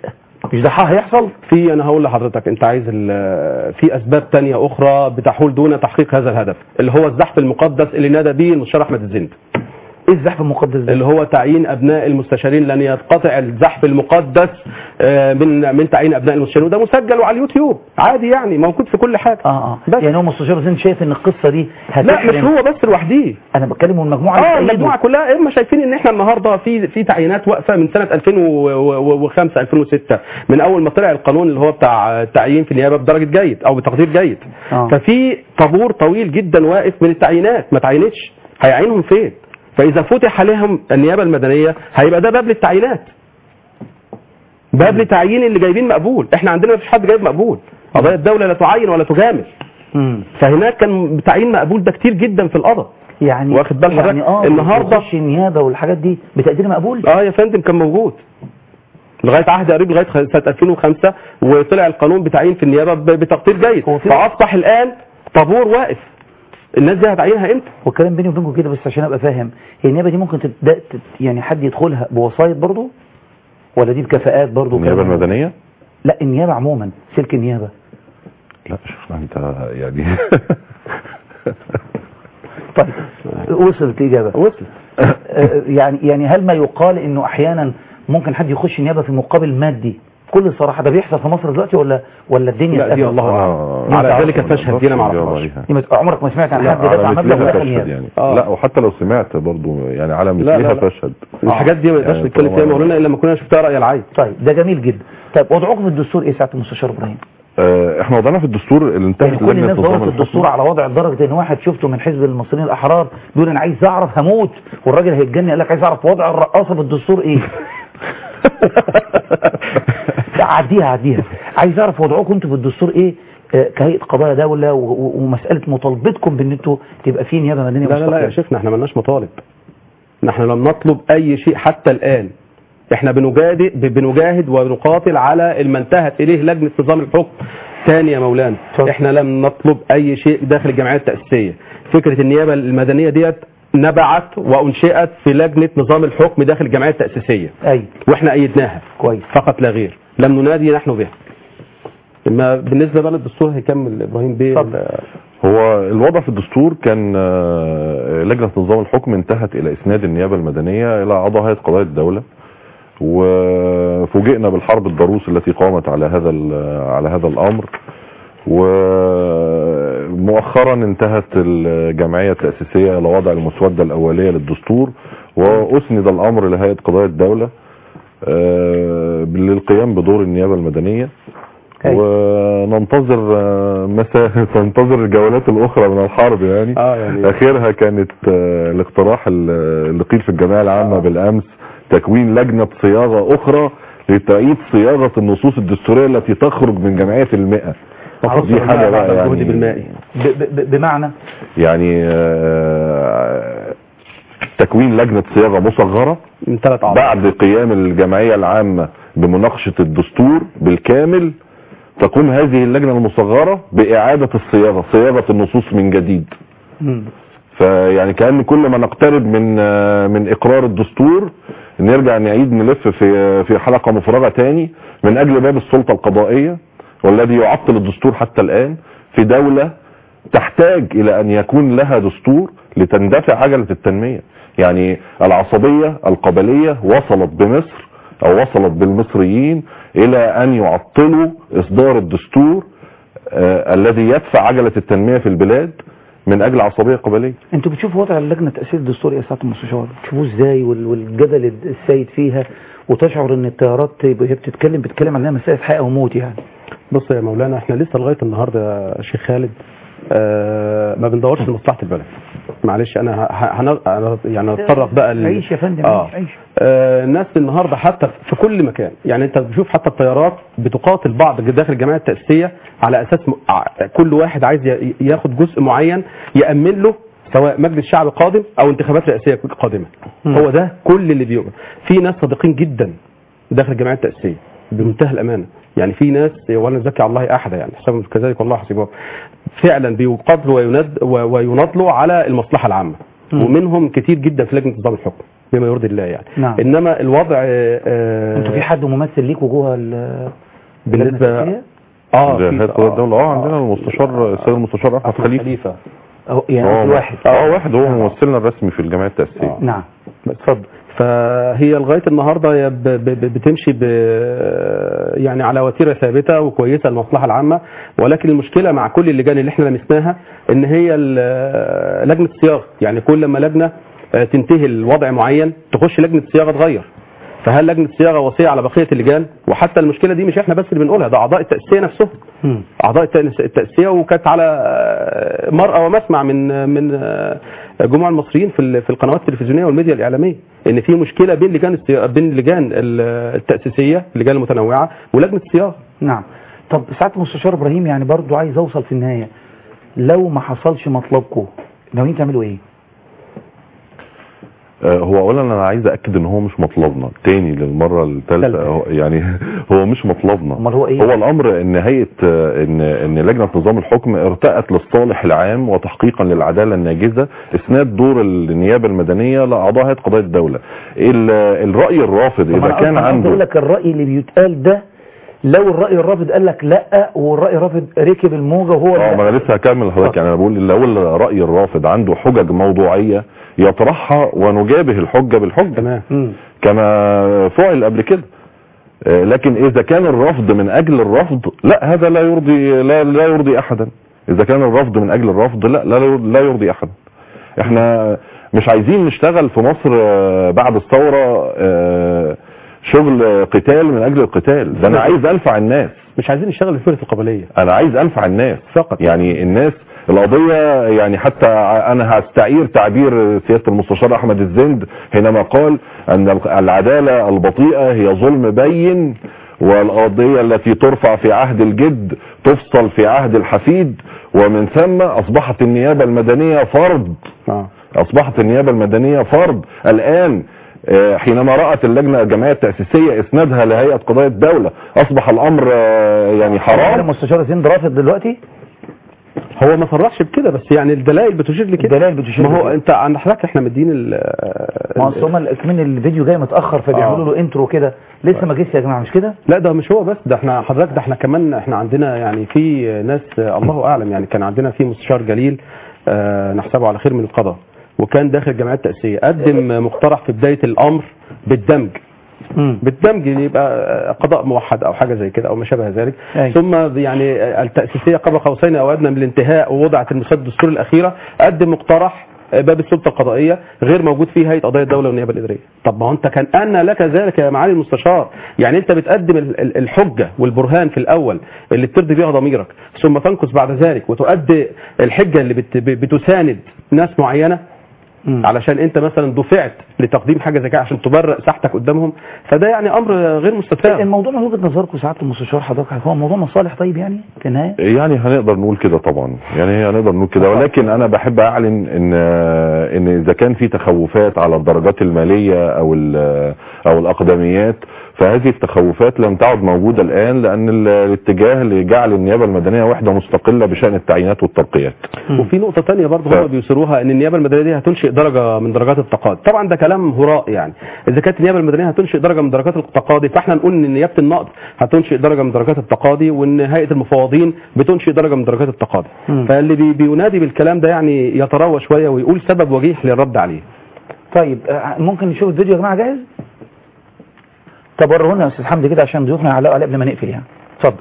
مش ده هيحصل في انا هقول لحضرتك انت عايز ال- في اسباب تانية اخرى بتحول دون تحقيق هذا الهدف اللي هو الزحف المقدس اللي نادى به المستشار احمد الزند ايه الزحف المقدس ده اللي هو تعيين ابناء المستشارين لن ينقطع الزحف المقدس آه، من من تعيين ابناء المستشارين وده مسجل على اليوتيوب عادي يعني موجود في كل حاجه اه اه يعني هو مستشار زين شايف ان القصه دي لا مش هو بس لوحده انا بتكلم من المجموعه اه اللي المجموعه كلها اما شايفين ان احنا النهارده في في تعيينات واقفه من سنه 2005 2006 من اول ما طلع القانون اللي هو بتاع التعيين في النيابه بدرجه جيد او بتقدير جيد آه. ففي طابور طويل جدا واقف من التعيينات ما تعينتش هيعينهم فين فاذا فتح عليهم النيابه المدنيه هيبقى ده باب للتعيينات باب لتعيين اللي جايبين مقبول احنا عندنا مفيش حد جايب مقبول قضايا الدوله لا تعين ولا تجامل فهناك كان تعيين مقبول ده كتير جدا في القضاء يعني واخد بال حضرتك يعني اه النهارده يخش النيابه والحاجات دي بتقدير مقبول اه يا فندم كان موجود لغايه عهد قريب لغايه خ- سنه 2005 وطلع القانون بتعيين في النيابه ب- بتقدير جيد فاصبح الان طابور واقف الناس دي هتعينها امتى والكلام بيني وبينكم كده بس عشان ابقى فاهم هي النيابه دي ممكن تبدا تت- يعني حد يدخلها بوسايط برضه ولا دي بكفاءات برضه النيابه وكلام؟ المدنيه لا النيابه عموما سلك النيابه لا شوف انت يعني طيب وصلت اجابه وصلت يعني يعني هل ما يقال انه احيانا ممكن حد يخش النيابه في مقابل مادي بكل صراحه ده بيحصل في مصر دلوقتي ولا ولا الدنيا لا دي اتقفلت؟ الله اعلم على ذلك تشهد دي انا ما اعرفهاش يبقى عمرك ما سمعت عن لا حد دفع على مبلغ مثلها ودخل تشهد نيابه يعني لا وحتى لو سمعت برضو يعني على لا، مثلها لا، لا. تشهد الحاجات دي ما نقدرش يعني نتكلم فيها طالما- مولانا الا لما كنا شفتها راي العين طيب ده جميل جدا طيب وضعكم في الدستور ايه ساعه المستشار ابراهيم آه، احنا وضعنا في الدستور اللي انتهت يعني كل لجنه الناس نظام دورت الدستور على وضع لدرجه ان واحد شفته من حزب المصريين الاحرار بيقول انا عايز اعرف هموت والراجل هيتجنن قال لك عايز اعرف وضع الرقاصه في الدستور ايه لا عديها عديها عايز اعرف وضعكم انتوا في الدستور ايه آه، كهيئه قضايا دوله و- و- ومساله مطالبتكم بان انتوا تبقى في نيابه مدنيه لا لا لا يا مستقلة. شيخنا احنا ملناش مطالب نحن لم نطلب اي شيء حتى الان احنا بنجاهد بنجاهد ونقاتل على ما انتهت اليه لجنه نظام الحكم ثاني يا مولانا احنا لم نطلب اي شيء داخل الجمعيه التاسيسيه فكره النيابه المدنيه ديت نبعت وانشئت في لجنه نظام الحكم داخل الجمعيه التاسيسيه اي واحنا ايدناها كويس فقط لا غير لم ننادي نحن بها اما بالنسبه بقى للدستور هيكمل ابراهيم بيه هو الوضع في الدستور كان آه، لجنة نظام الحكم انتهت إلى إسناد النيابة المدنية إلى أعضاء هيئة قضايا الدولة وفوجئنا بالحرب الضروس التي قامت على هذا ال- على هذا الأمر ومؤخرا انتهت الجمعية التأسيسية إلى وضع المسودة الأولية للدستور وأسند الأمر لهيئة قضايا الدولة آه، للقيام بدور النيابة المدنية وننتظر آه، مسا تنتظر الجولات الاخرى من الحرب يعني, آه يعني اخرها كانت آه، الاقتراح ال- اللي قيل في الجمعيه العامه بالامس تكوين لجنه صياغه اخرى لتعيد صياغه النصوص الدستوريه التي تخرج من جمعيه المئة دي حاجه بقى يعني ب- ب- بمعنى يعني آه، تكوين لجنة صياغة مصغرة من ثلاث بعد قيام الجمعية العامة بمناقشة الدستور بالكامل تقوم هذه اللجنة المصغرة بإعادة الصياغة صياغة النصوص من جديد فيعني كأن كل ما نقترب من آه، من إقرار الدستور نرجع نعيد نلف في في حلقة مفرغة تاني من أجل باب السلطة القضائية والذي يعطل الدستور حتى الآن في دولة تحتاج إلى أن يكون لها دستور لتندفع عجلة التنمية يعني العصبية القبلية وصلت بمصر أو وصلت بالمصريين إلى أن يعطلوا إصدار الدستور آه الذي يدفع عجلة التنمية في البلاد من أجل عصبية قبلية انتوا بتشوفوا وضع اللجنه التاسيس الدستوري يا سعاده المستشار بتشوفوه ازاي وال- والجدل السيد فيها وتشعر ان التيارات هي بتتكلم بتتكلم عنها مساله حياه وموت يعني بص يا مولانا احنا لسه لغايه النهارده يا شيخ خالد آه ما بندورش لمصلحه البلد معلش انا ه- ه- هن- أنا يعني هتطرق بقى ل- عيش يا فندم آه. عيش عيش آه، الناس النهارده حتى في كل مكان يعني انت بتشوف حتى الطيارات بتقاتل بعض داخل الجمعيه التاسيسيه على اساس م... ع- كل واحد عايز ي- ياخد جزء معين يامن له سواء مجلس شعب قادم او انتخابات رئاسيه قادمه مم. هو ده كل اللي بيبقى في ناس صادقين جدا داخل الجمعيه التاسيسيه بمنتهى الامانه يعني في ناس ولا نزكي على الله احد يعني حسابهم كذلك والله حسيبهم فعلا بيقاتلوا ويند و- ويناضلوا على المصلحه العامه مم. ومنهم كتير جدا في لجنه نظام الحكم بما يرضي الله يعني نعم. انما الوضع آه، انتوا في حد ممثل ليكوا جوه ال- بالنسبه التأسيسية؟ اه ده في- هيئة قضاء الدولة اه عندنا المستشار السيد المستشار احمد خليفة خليفه أهو يعني اه في واحد اه واحد هو ممثلنا الرسمي في الجمعية التأسيسية نعم اتفضل فهي لغايه النهارده هي ب- ب- بتمشي ب يعني على وتيره ثابته وكويسه للمصلحه العامه ولكن المشكله مع كل اللجان اللي احنا لمسناها ان هي ال- لجنه الصياغه يعني كل لما لجنه آه، تنتهي الوضع معين تخش لجنه الصياغه تغير فهل لجنه الصياغه وصيه على بقيه اللجان وحتى المشكله دي مش احنا بس اللي بنقولها ده اعضاء التاسيسيه نفسهم مم. اعضاء التأس- التاسيسيه وكانت على آه، مرأى ومسمع من من آه، جموع المصريين في ال- في القنوات التلفزيونيه والميديا الاعلاميه ان في مشكله بين لجان الصيا- بين لجان ال- التاسيسيه اللجان المتنوعه ولجنه الصياغه نعم طب سعاده المستشار ابراهيم يعني برضو عايز اوصل في النهايه لو ما حصلش مطلبكم ناويين تعملوا ايه؟ آه، هو اولا انا عايز اكد ان هو مش مطلبنا تاني للمره الثالثه هو- يعني هو مش مطلبنا امال هو ايه؟ هو الامر ان هيئه آه، ان ان لجنه نظام الحكم ارتأت للصالح العام وتحقيقا للعداله الناجزه اسناد دور النيابه المدنيه لاعضاء هيئه قضاء الدوله ال- الراي الرافض طب اذا أنا كان أصلاً عايز اقول عنده لك الراي اللي بيتقال ده لو الراي الرافض قال لك لا والراي الرافض ركب الموجه وهو اه اللي ما انا لسه هكمل لحضرتك يعني انا بقول لو الراي الرافض عنده حجج موضوعيه يطرحها ونجابه الحجه بالحجه تمام كما فعل قبل كده آه، لكن اذا كان الرفض من اجل الرفض لا هذا لا يرضي لا, لا يرضي احدا اذا كان الرفض من اجل الرفض لا لا, لا يرضي احدا احنا مش عايزين نشتغل في مصر آه، بعد الثوره آه، شغل قتال من اجل القتال ده انا عايز انفع الناس مش عايزين نشتغل في فرقه القبليه انا عايز انفع الناس فقط يعني الناس القضية يعني حتى انا هستعير تعبير سيادة المستشار احمد الزند حينما قال ان العدالة البطيئة هي ظلم بين والقضية التي ترفع في عهد الجد تفصل في عهد الحفيد ومن ثم اصبحت النيابة المدنية فرض آه. اصبحت النيابة المدنية فرض الان آه، حينما رأت اللجنة الجمعية التأسيسية اسنادها لهيئة قضايا الدولة اصبح الامر آه، يعني حرام المستشار زين رافض دلوقتي هو ما صرحش بكده بس يعني الدلائل بتشير لكده الدلائل بتشير ما هو لكده. انت عند حضرتك احنا مدين ال ما اصل هما كمان الفيديو جاي متاخر فبيعملوا له انترو كده لسه ما جيش يا جماعه مش كده لا ده مش هو بس ده احنا حضرتك ده احنا كمان احنا عندنا يعني في ناس آه، الله اعلم يعني كان عندنا في مستشار جليل آه، نحسبه على خير من القضاء وكان داخل الجمعيه التاسيسيه قدم مقترح في بدايه الامر بالدمج بالدمج يبقى قضاء موحد او حاجه زي كده او ما شابه ذلك أي. ثم يعني التاسيسيه قبل قوسين او ادنى من الانتهاء ووضعت المساد الدستوري الاخيره قدم مقترح باب السلطه القضائيه غير موجود فيه هيئه قضايا الدوله والنيابه الاداريه طب ما هو انت كان ان لك ذلك يا معالي المستشار يعني انت بتقدم ال- ال- الحجه والبرهان في الاول اللي بترضي بيها ضميرك ثم تنقص بعد ذلك وتؤدي الحجه اللي بت- بتساند ناس معينه علشان انت مثلا دفعت لتقديم حاجه زي كده عشان تبرئ ساحتك قدامهم فده يعني امر غير مستساغ الموضوع من وجهه نظركم ساعات المستشار حضرتك هو موضوع مصالح طيب يعني في النهايه يعني هنقدر نقول كده طبعا يعني هنقدر نقول كده ولكن انا بحب اعلن ان ان اذا كان في تخوفات على الدرجات الماليه او ال- او الاقدميات فهذه التخوفات لم تعد موجوده الان لان ال- الاتجاه لجعل النيابه المدنيه وحده مستقله بشان التعيينات والترقيات وفي نقطة تانية برضه هم بيصروها ان النيابة المدنية دي هتنشئ درجة من درجات التقاضي طبعا ده كلام هراء يعني اذا كانت النيابة المدنية هتنشئ درجة من درجات التقاضي فاحنا نقول ان نيابة النقد هتنشئ درجة من درجات التقاضي وان هيئة المفوضين بتنشئ درجة من درجات التقاضي مم. فاللي بي بينادي بالكلام ده يعني يتروى شوية ويقول سبب وجيه للرد عليه طيب آه، ممكن نشوف الفيديو يا جماعه جاهز طب ورونا يا استاذ حمدي كده عشان ضيوفنا يعلقوا عليه قبل ما نقفل يعني اتفضل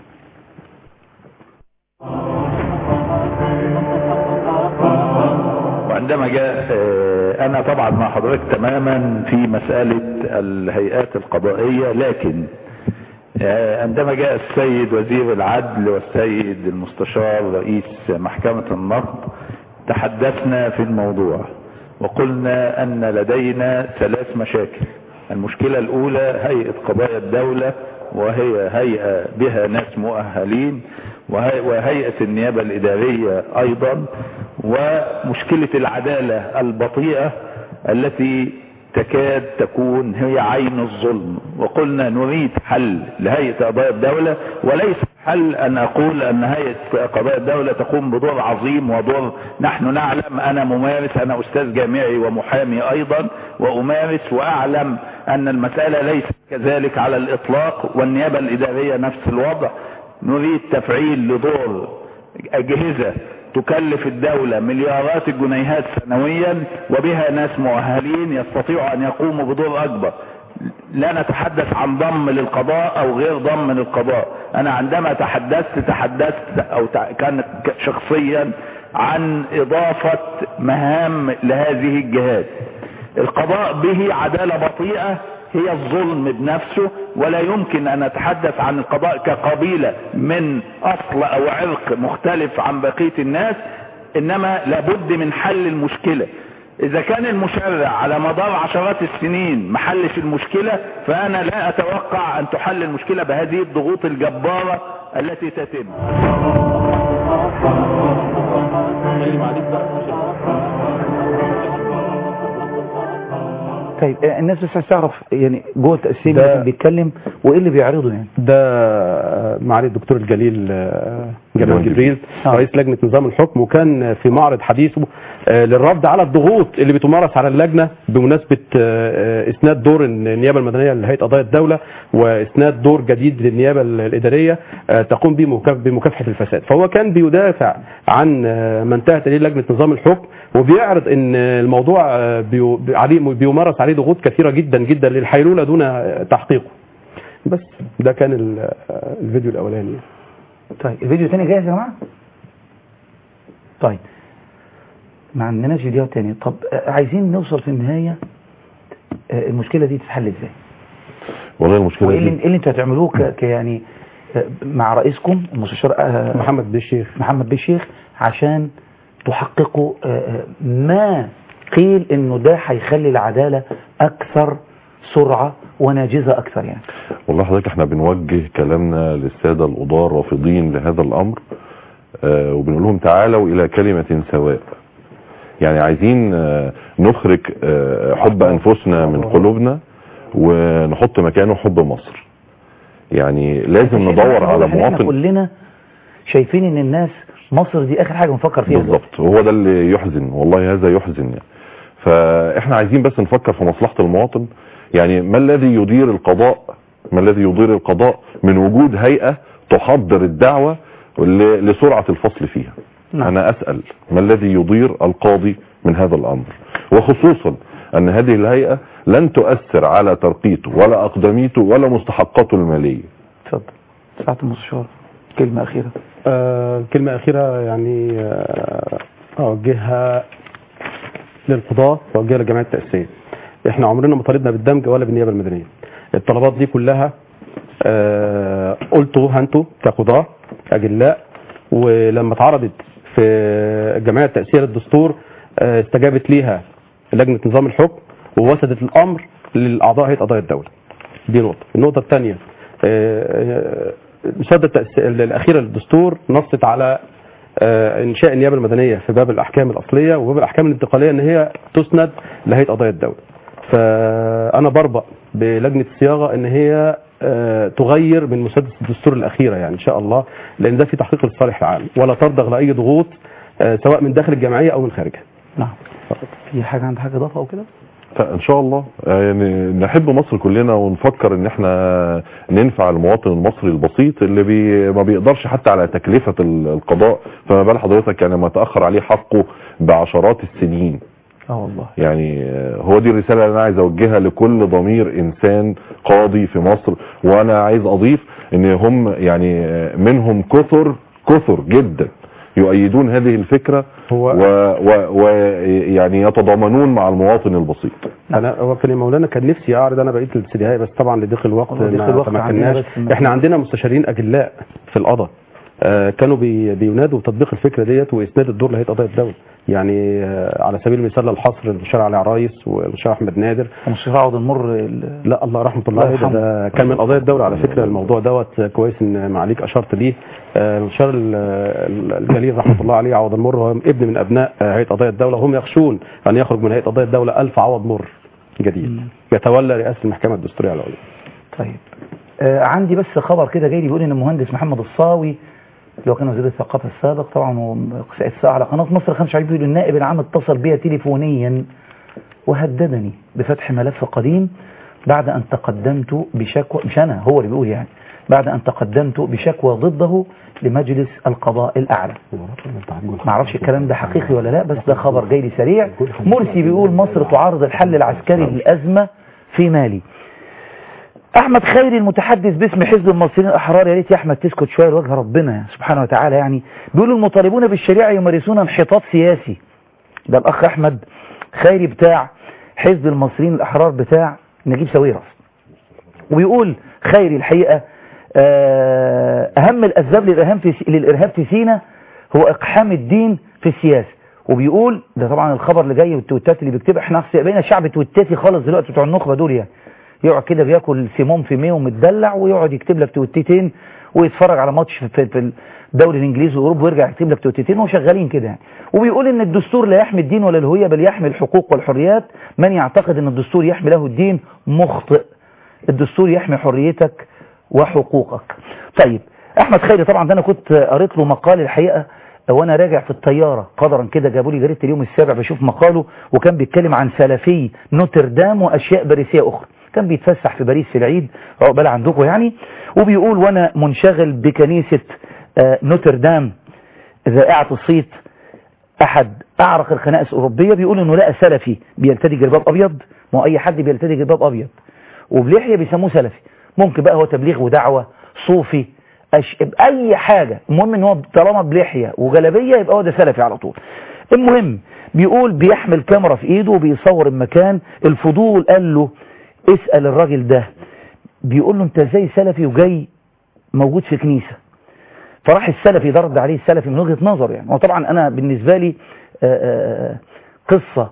وعندما جاء آه، انا طبعا مع حضرتك تماما في مسألة الهيئات القضائية لكن آه، عندما جاء السيد وزير العدل والسيد المستشار رئيس محكمة النقد تحدثنا في الموضوع وقلنا ان لدينا ثلاث مشاكل المشكلة الاولى هيئة قضايا الدولة وهي هيئة بها ناس مؤهلين وهي- وهيئة النيابة الادارية ايضا ومشكلة العدالة البطيئة التي تكاد تكون هي عين الظلم وقلنا نريد حل لهيئة قضايا الدولة وليس حل أن أقول أن هيئة قضايا الدولة تقوم بدور عظيم ودور نحن نعلم أنا ممارس أنا أستاذ جامعي ومحامي أيضا وأمارس وأعلم أن المسألة ليست كذلك على الإطلاق والنيابة الإدارية نفس الوضع نريد تفعيل لدور أجهزة تكلف الدولة مليارات الجنيهات سنويا وبها ناس مؤهلين يستطيعوا أن يقوموا بدور أكبر لا نتحدث عن ضم للقضاء او غير ضم للقضاء انا عندما تحدثت تحدثت او تع- كان ك- شخصيا عن اضافة مهام لهذه الجهات القضاء به عدالة بطيئة هي الظلم بنفسه ولا يمكن ان نتحدث عن القضاء كقبيلة من اصل او عرق مختلف عن بقية الناس انما لابد من حل المشكلة اذا كان المشرع على مدار عشرات السنين محلش المشكلة فانا لا اتوقع ان تحل المشكلة بهذه الضغوط الجبارة التي تتم طيب آه، الناس بس عايز تعرف يعني جوه التقسيم ده- اللي كان بيتكلم وايه اللي بيعرضه يعني ده آه، معالي الدكتور الجليل آه، جمال جمال جبريل آه. رئيس لجنة نظام الحكم وكان في معرض حديثه آه، للرد على الضغوط اللي بتمارس على اللجنة بمناسبة آه، آه، إسناد دور النيابة المدنية لهيئة قضايا الدولة وإسناد دور جديد للنيابة الإدارية آه، تقوم بمكاف- بمكافحة الفساد فهو كان بيدافع عن آه، ما انتهت إليه لجنة نظام الحكم وبيعرض ان الموضوع آه، بيو- عليه بيمارس عليه ضغوط كثيرة جدا جدا للحيلولة دون آه، تحقيقه بس ده كان ال- آه، الفيديو الاولاني طيب الفيديو تاني جاهز يا جماعه طيب ما عندناش فيديوهات تاني طب آه، عايزين نوصل في النهايه آه، المشكله دي تتحل ازاي والله المشكله وايه اللي, دي إيه اللي انتوا هتعملوه ك- كيعني آه، مع رئيسكم المستشار آه، محمد بن الشيخ محمد بن الشيخ عشان تحققوا آه، آه، ما قيل انه ده هيخلي العداله اكثر سرعه وناجزه اكثر يعني والله حضرتك احنا بنوجه كلامنا للسادة القضاة الرافضين لهذا الامر آه وبنقول لهم تعالوا الى كلمة سواء يعني عايزين آه نخرج آه حب انفسنا من قلوبنا ونحط مكانه حب مصر يعني لازم ندور على احنا مواطن كلنا شايفين ان الناس مصر دي اخر حاجه بنفكر فيها بالظبط وهو ده اللي يحزن والله هذا يحزن يعني فاحنا عايزين بس نفكر في مصلحة المواطن يعني ما الذي يدير القضاء ما الذي يدير القضاء من وجود هيئة تحضر الدعوة ل- لسرعة الفصل فيها نعم. انا اسأل ما الذي يدير القاضي من هذا الامر وخصوصا ان هذه الهيئة لن تؤثر على ترقيته ولا اقدميته ولا مستحقاته المالية اتفضل ساعة المستشار كلمة أخيرة آه كلمة أخيرة يعني آه، أوجهها للقضاة وأوجهها للجمعية التأسيسية إحنا عمرنا ما طالبنا بالدمج ولا بالنيابة المدنية الطلبات دي كلها آه قلتوها أنتوا كقضاة أجلاء ولما اتعرضت في الجمعية التأسيسية للدستور آه استجابت ليها لجنة نظام الحكم ووسدت الأمر للأعضاء هيئة قضايا الدولة دي نقطة النقطة الثانية المسودة التأس- الأخيرة للدستور نصت على آه، إنشاء النيابة المدنية في باب الأحكام الأصلية وباب الأحكام الانتقالية إن هي تسند لهيئة قضايا الدولة فأنا بربأ بلجنة الصياغة إن هي آه، تغير من مسدس الدستور الأخيرة يعني إن شاء الله لأن ده في تحقيق للصالح العام ولا ترضغ لأي ضغوط آه، سواء من داخل الجمعية أو من خارجها نعم في حاجة عند حاجة إضافة أو كده ان شاء الله آه، يعني نحب مصر كلنا ونفكر ان احنا ننفع المواطن المصري البسيط اللي بي ما بيقدرش حتى على تكلفة ال- القضاء فما بال حضرتك يعني ما تأخر عليه حقه بعشرات السنين اه والله يعني آه، هو دي الرسالة اللي انا عايز اوجهها لكل ضمير انسان قاضي في مصر وانا عايز اضيف ان هم يعني آه، منهم كثر كثر جدا يؤيدون هذه الفكرة ويعني و و يعني يتضامنون مع المواطن البسيط انا هو كان يا مولانا كان نفسي اعرض انا بقيه السيديهات بس طبعا لضيق الوقت والله ضيق ما الوقت عندنا تمكناش بس ما- احنا عندنا مستشارين اجلاء في القضاء آه، كانوا بي بينادوا تطبيق الفكره ديت واسناد الدور لهيئه قضايا الدوله يعني آه، على سبيل المثال الحصر المستشار علي عرايس والمستشار احمد نادر المستشار عوض المر ال- لا الله رحمه الله الله عليه ده, ده كان من قضايا الدوله على فكره الموضوع دوت كويس ان معاليك اشرت ليه آه، المستشار ال- ال- الجليل رحمه الله عليه عوض المر هو ابن من ابناء آه، هيئه قضايا الدوله هم يخشون ان يخرج من هيئه قضايا الدوله ألف عوض مر جديد يتولى رئاسه المحكمه الدستوريه العليا طيب آه عندي بس خبر كده جاي لي بيقول ان المهندس محمد الصاوي اللي هو كان وزير الثقافه السابق طبعا وسائل الساعه على قناه مصر 25 بيقول النائب العام اتصل بي تليفونيا وهددني بفتح ملف قديم بعد ان تقدمت بشكوى مش انا هو اللي بيقول يعني بعد ان تقدمت بشكوى ضده لمجلس القضاء الاعلى ما اعرفش الكلام ده حقيقي ولا لا بس ده خبر جاي لي سريع مرسي بيقول مصر تعارض الحل العسكري للازمه في مالي احمد خيري المتحدث باسم حزب المصريين الاحرار يا ريت يا احمد تسكت شويه لوجه ربنا سبحانه وتعالى يعني بيقول المطالبون بالشريعه يمارسون انحطاط سياسي ده الاخ احمد خيري بتاع حزب المصريين الاحرار بتاع نجيب ساويرس وبيقول خيري الحقيقه اهم الاسباب للارهاب في للارهاب في سينا هو اقحام الدين في السياسه وبيقول ده طبعا الخبر اللي جاي والتويتات اللي بيكتبها احنا بقينا شعب تويتاتي خالص دلوقتي بتوع النخبه دول يعني يقعد كده بياكل سيمون في ميه ومتدلع ويقعد يكتب لك تويتتين ويتفرج على ماتش في, في الدوري الانجليزي واوروبا ويرجع يكتب لك تويتتين وشغالين كده يعني وبيقول ان الدستور لا يحمي الدين ولا الهويه بل يحمي الحقوق والحريات من يعتقد ان الدستور يحمي له الدين مخطئ الدستور يحمي حريتك وحقوقك طيب احمد خيري طبعا ده انا كنت قريت له مقال الحقيقه وانا راجع في الطياره قدرا كده جابوا لي جريده اليوم السابع بشوف مقاله وكان بيتكلم عن سلفي نوتردام واشياء باريسيه اخرى كان بيتفسح في باريس في العيد عقبال عندكم يعني وبيقول وانا منشغل بكنيسه نوتردام ذائعه الصيت احد اعرق الكنائس الاوروبيه بيقول انه لقى سلفي بيرتدي جلباب ابيض ما هو اي حد بيرتدي جلباب ابيض وبلحيه بيسموه سلفي ممكن بقى هو تبليغ ودعوه صوفي أش... اي حاجه المهم ان هو طالما بلحيه وجلبيه يبقى هو ده سلفي على طول المهم بيقول بيحمل كاميرا في ايده وبيصور المكان الفضول قال له اسال الراجل ده بيقول له انت ازاي سلفي وجاي موجود في كنيسه فراح السلفي ضرب عليه السلفي من وجهه نظر يعني وطبعا انا بالنسبه لي آآ آآ قصه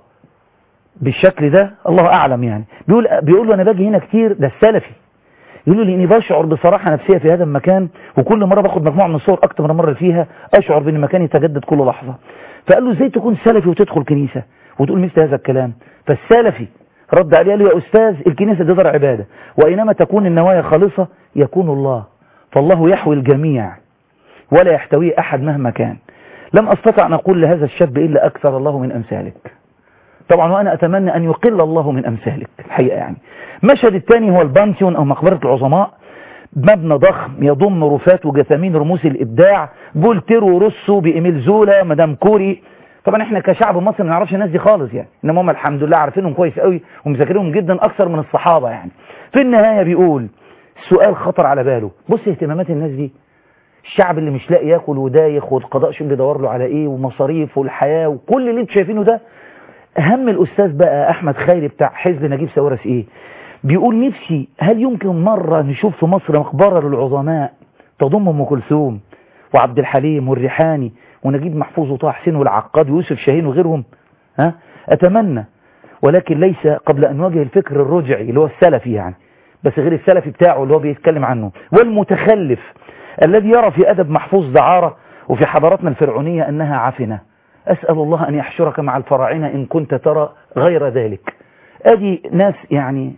بالشكل ده الله اعلم يعني بيقول بيقول له انا باجي هنا كتير ده السلفي يقول له لاني بشعر بصراحه نفسيه في هذا المكان وكل مره باخد مجموعه من الصور اكتر من المره فيها اشعر بان المكان يتجدد كل لحظه فقال له ازاي تكون سلفي وتدخل كنيسه وتقول مثل هذا الكلام فالسلفي رد عليه قال له يا أستاذ الكنيسة دي دار عبادة وأينما تكون النوايا خالصة يكون الله فالله يحوي الجميع ولا يحتويه أحد مهما كان لم أستطع أن أقول لهذا الشاب إلا أكثر الله من أمثالك طبعا وأنا أتمنى أن يقل الله من أمثالك الحقيقة يعني مشهد الثاني هو البانثيون أو مقبرة العظماء مبنى ضخم يضم رفات وجثامين رموز الإبداع فولتيرو روسو بإيميل زولا مدام كوري طبعا احنا كشعب مصري ما نعرفش الناس دي خالص يعني انما هم الحمد لله عارفينهم كويس قوي ومذاكرينهم جدا اكثر من الصحابه يعني في النهايه بيقول سؤال خطر على باله بص اهتمامات الناس دي الشعب اللي مش لاقي ياكل ودايخ والقضاء شو بيدور له على ايه ومصاريف والحياه وكل اللي انتوا شايفينه ده اهم الاستاذ بقى احمد خيري بتاع حزب نجيب ساويرس ايه بيقول نفسي هل يمكن مره نشوف في مصر مقبره للعظماء تضم ام كلثوم وعبد الحليم والريحاني ونجيب محفوظ وطه حسين والعقاد ويوسف شاهين وغيرهم ها أتمنى ولكن ليس قبل أن نواجه الفكر الرجعي اللي هو السلفي يعني بس غير السلفي بتاعه اللي هو بيتكلم عنه والمتخلف الذي يرى في أدب محفوظ دعارة وفي حضارتنا الفرعونية أنها عفنة أسأل الله أن يحشرك مع الفراعنة إن كنت ترى غير ذلك أدي ناس يعني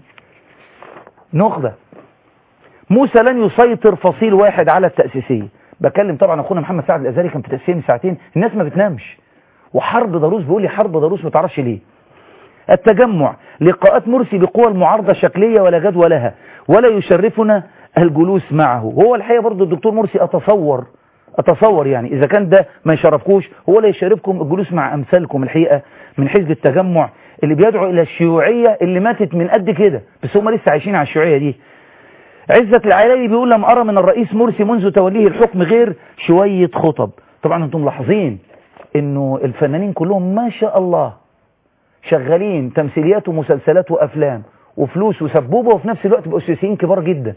نخبة موسى لن يسيطر فصيل واحد على التأسيسية بكلم طبعا اخونا محمد سعد الازهري كان في تسليم ساعتين الناس ما بتنامش وحرب ضروس بيقول لي حرب ضروس ما تعرفش ليه التجمع لقاءات مرسي بقوى المعارضه شكليه ولا جدوى لها ولا يشرفنا الجلوس معه هو الحقيقه برضه الدكتور مرسي اتصور اتصور يعني اذا كان ده ما يشرفكوش هو لا يشرفكم الجلوس مع امثالكم الحقيقه من حزب التجمع اللي بيدعو الى الشيوعيه اللي ماتت من قد كده بس هم لسه عايشين على الشيوعيه دي عزة العلايلي بيقول لم أرى من الرئيس مرسي منذ توليه الحكم غير شوية خطب طبعا انتم ملاحظين انه الفنانين كلهم ما شاء الله شغالين تمثيليات ومسلسلات وأفلام وفلوس وسبوبة وفي نفس الوقت بقوا سياسيين كبار جدا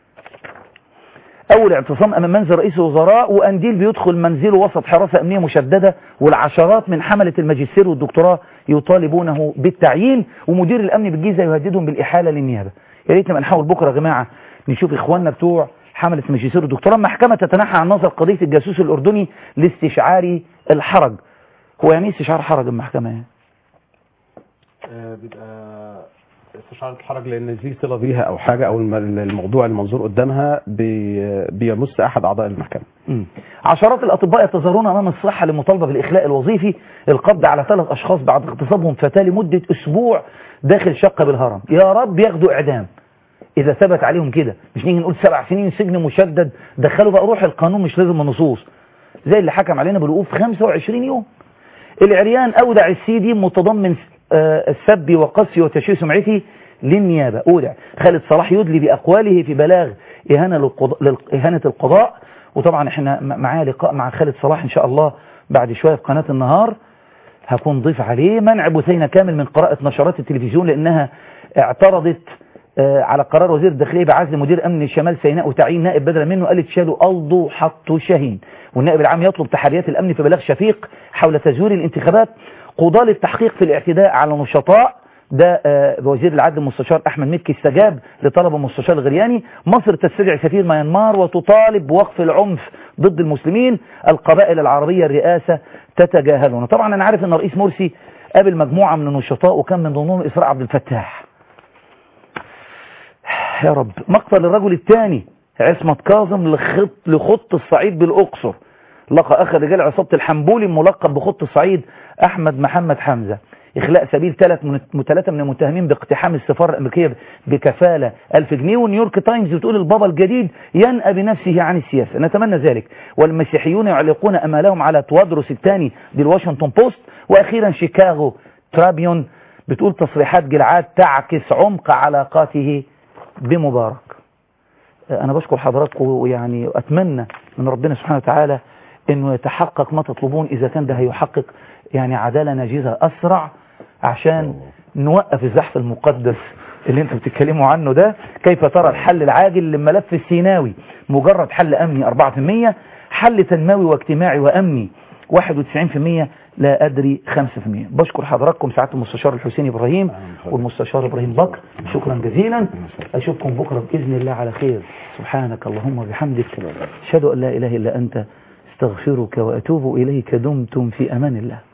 أول اعتصام أمام منزل رئيس الوزراء وأنديل بيدخل منزله وسط حراسة أمنية مشددة والعشرات من حملة الماجستير والدكتوراه يطالبونه بالتعيين ومدير الأمن بالجيزة يهددهم بالإحالة للنيابة يا ريت نبقى نحاول بكرة يا جماعة نشوف إخواننا بتوع حملة الماجستير والدكتوراه محكمة تتنحى عن نظر قضية الجاسوس الأردني لاستشعار الحرج هو يعني ايه استشعار حرج المحكمة يعني؟ بيبقى استشارة الحرج لان في صله بيها او حاجه او الم- الموضوع المنظور قدامها بي- بيمس احد اعضاء المحكمه مم. عشرات الأطباء يتظاهرون أمام الصحة لمطالبة بالإخلاء الوظيفي القبض على ثلاث أشخاص بعد اغتصابهم فتاة لمدة أسبوع داخل شقة بالهرم يا رب ياخدوا إعدام إذا ثبت عليهم كده مش نيجي نقول سبع سنين سجن مشدد دخلوا بقى روح القانون مش لازم النصوص زي اللي حكم علينا بالوقوف 25 يوم العريان أودع السيدي متضمن آه، السب وقصي وتشويه سمعتي للنيابة أودع خالد صلاح يدلي بأقواله في بلاغ إهانة, للقضاء لل- إهانة القضاء وطبعا احنا م- معاه لقاء مع خالد صلاح إن شاء الله بعد شوية في قناة النهار هكون ضيف عليه منع بثينة كامل من قراءة نشرات التلفزيون لأنها اعترضت آه، على قرار وزير الداخلية بعزل مدير أمن شمال سيناء وتعيين نائب بدلا منه قالت شالوا ألضو حطوا شاهين والنائب العام يطلب تحريات الأمن في بلاغ شفيق حول تزوير الانتخابات قضاة التحقيق في الاعتداء على نشطاء ده آه، وزير العدل المستشار أحمد مكي استجاب لطلب المستشار الغرياني مصر تستدعي سفير ميانمار وتطالب بوقف العنف ضد المسلمين القبائل العربية الرئاسة تتجاهلون طبعا أنا عارف أن رئيس مرسي قابل مجموعة من النشطاء وكان من ضمنهم إسراء عبد الفتاح يا رب مقتل الرجل الثاني عصمت كاظم لخط لخط الصعيد بالأقصر لقى أخ رجال عصابة الحنبولي الملقب بخط الصعيد أحمد محمد حمزة إخلاء سبيل ثلاث من ثلاثة من المتهمين باقتحام السفارة الأمريكية بكفالة ألف جنيه ونيويورك تايمز بتقول البابا الجديد ينأى بنفسه عن السياسة نتمنى ذلك والمسيحيون يعلقون أمالهم على توادرس الثاني دي الواشنطن بوست وأخيرا شيكاغو ترابيون بتقول تصريحات جلعاد تعكس عمق علاقاته بمبارك أنا بشكر حضراتكم ويعني أتمنى من ربنا سبحانه وتعالى أنه يتحقق ما تطلبون إذا كان ده هيحقق يعني عدالة ناجزة أسرع عشان نوقف الزحف المقدس اللي انتم بتتكلموا عنه ده كيف ترى الحل العاجل للملف السيناوي مجرد حل أمني 4% حل تنموي واجتماعي وأمني 91% لا أدري 5% بشكر حضراتكم سعادة المستشار الحسين إبراهيم والمستشار إبراهيم بكر شكرا جزيلا أشوفكم بكرة بإذن الله على خير سبحانك اللهم وبحمدك أشهد أن لا إله إلا أنت استغفرك وأتوب إليك دمتم في أمان الله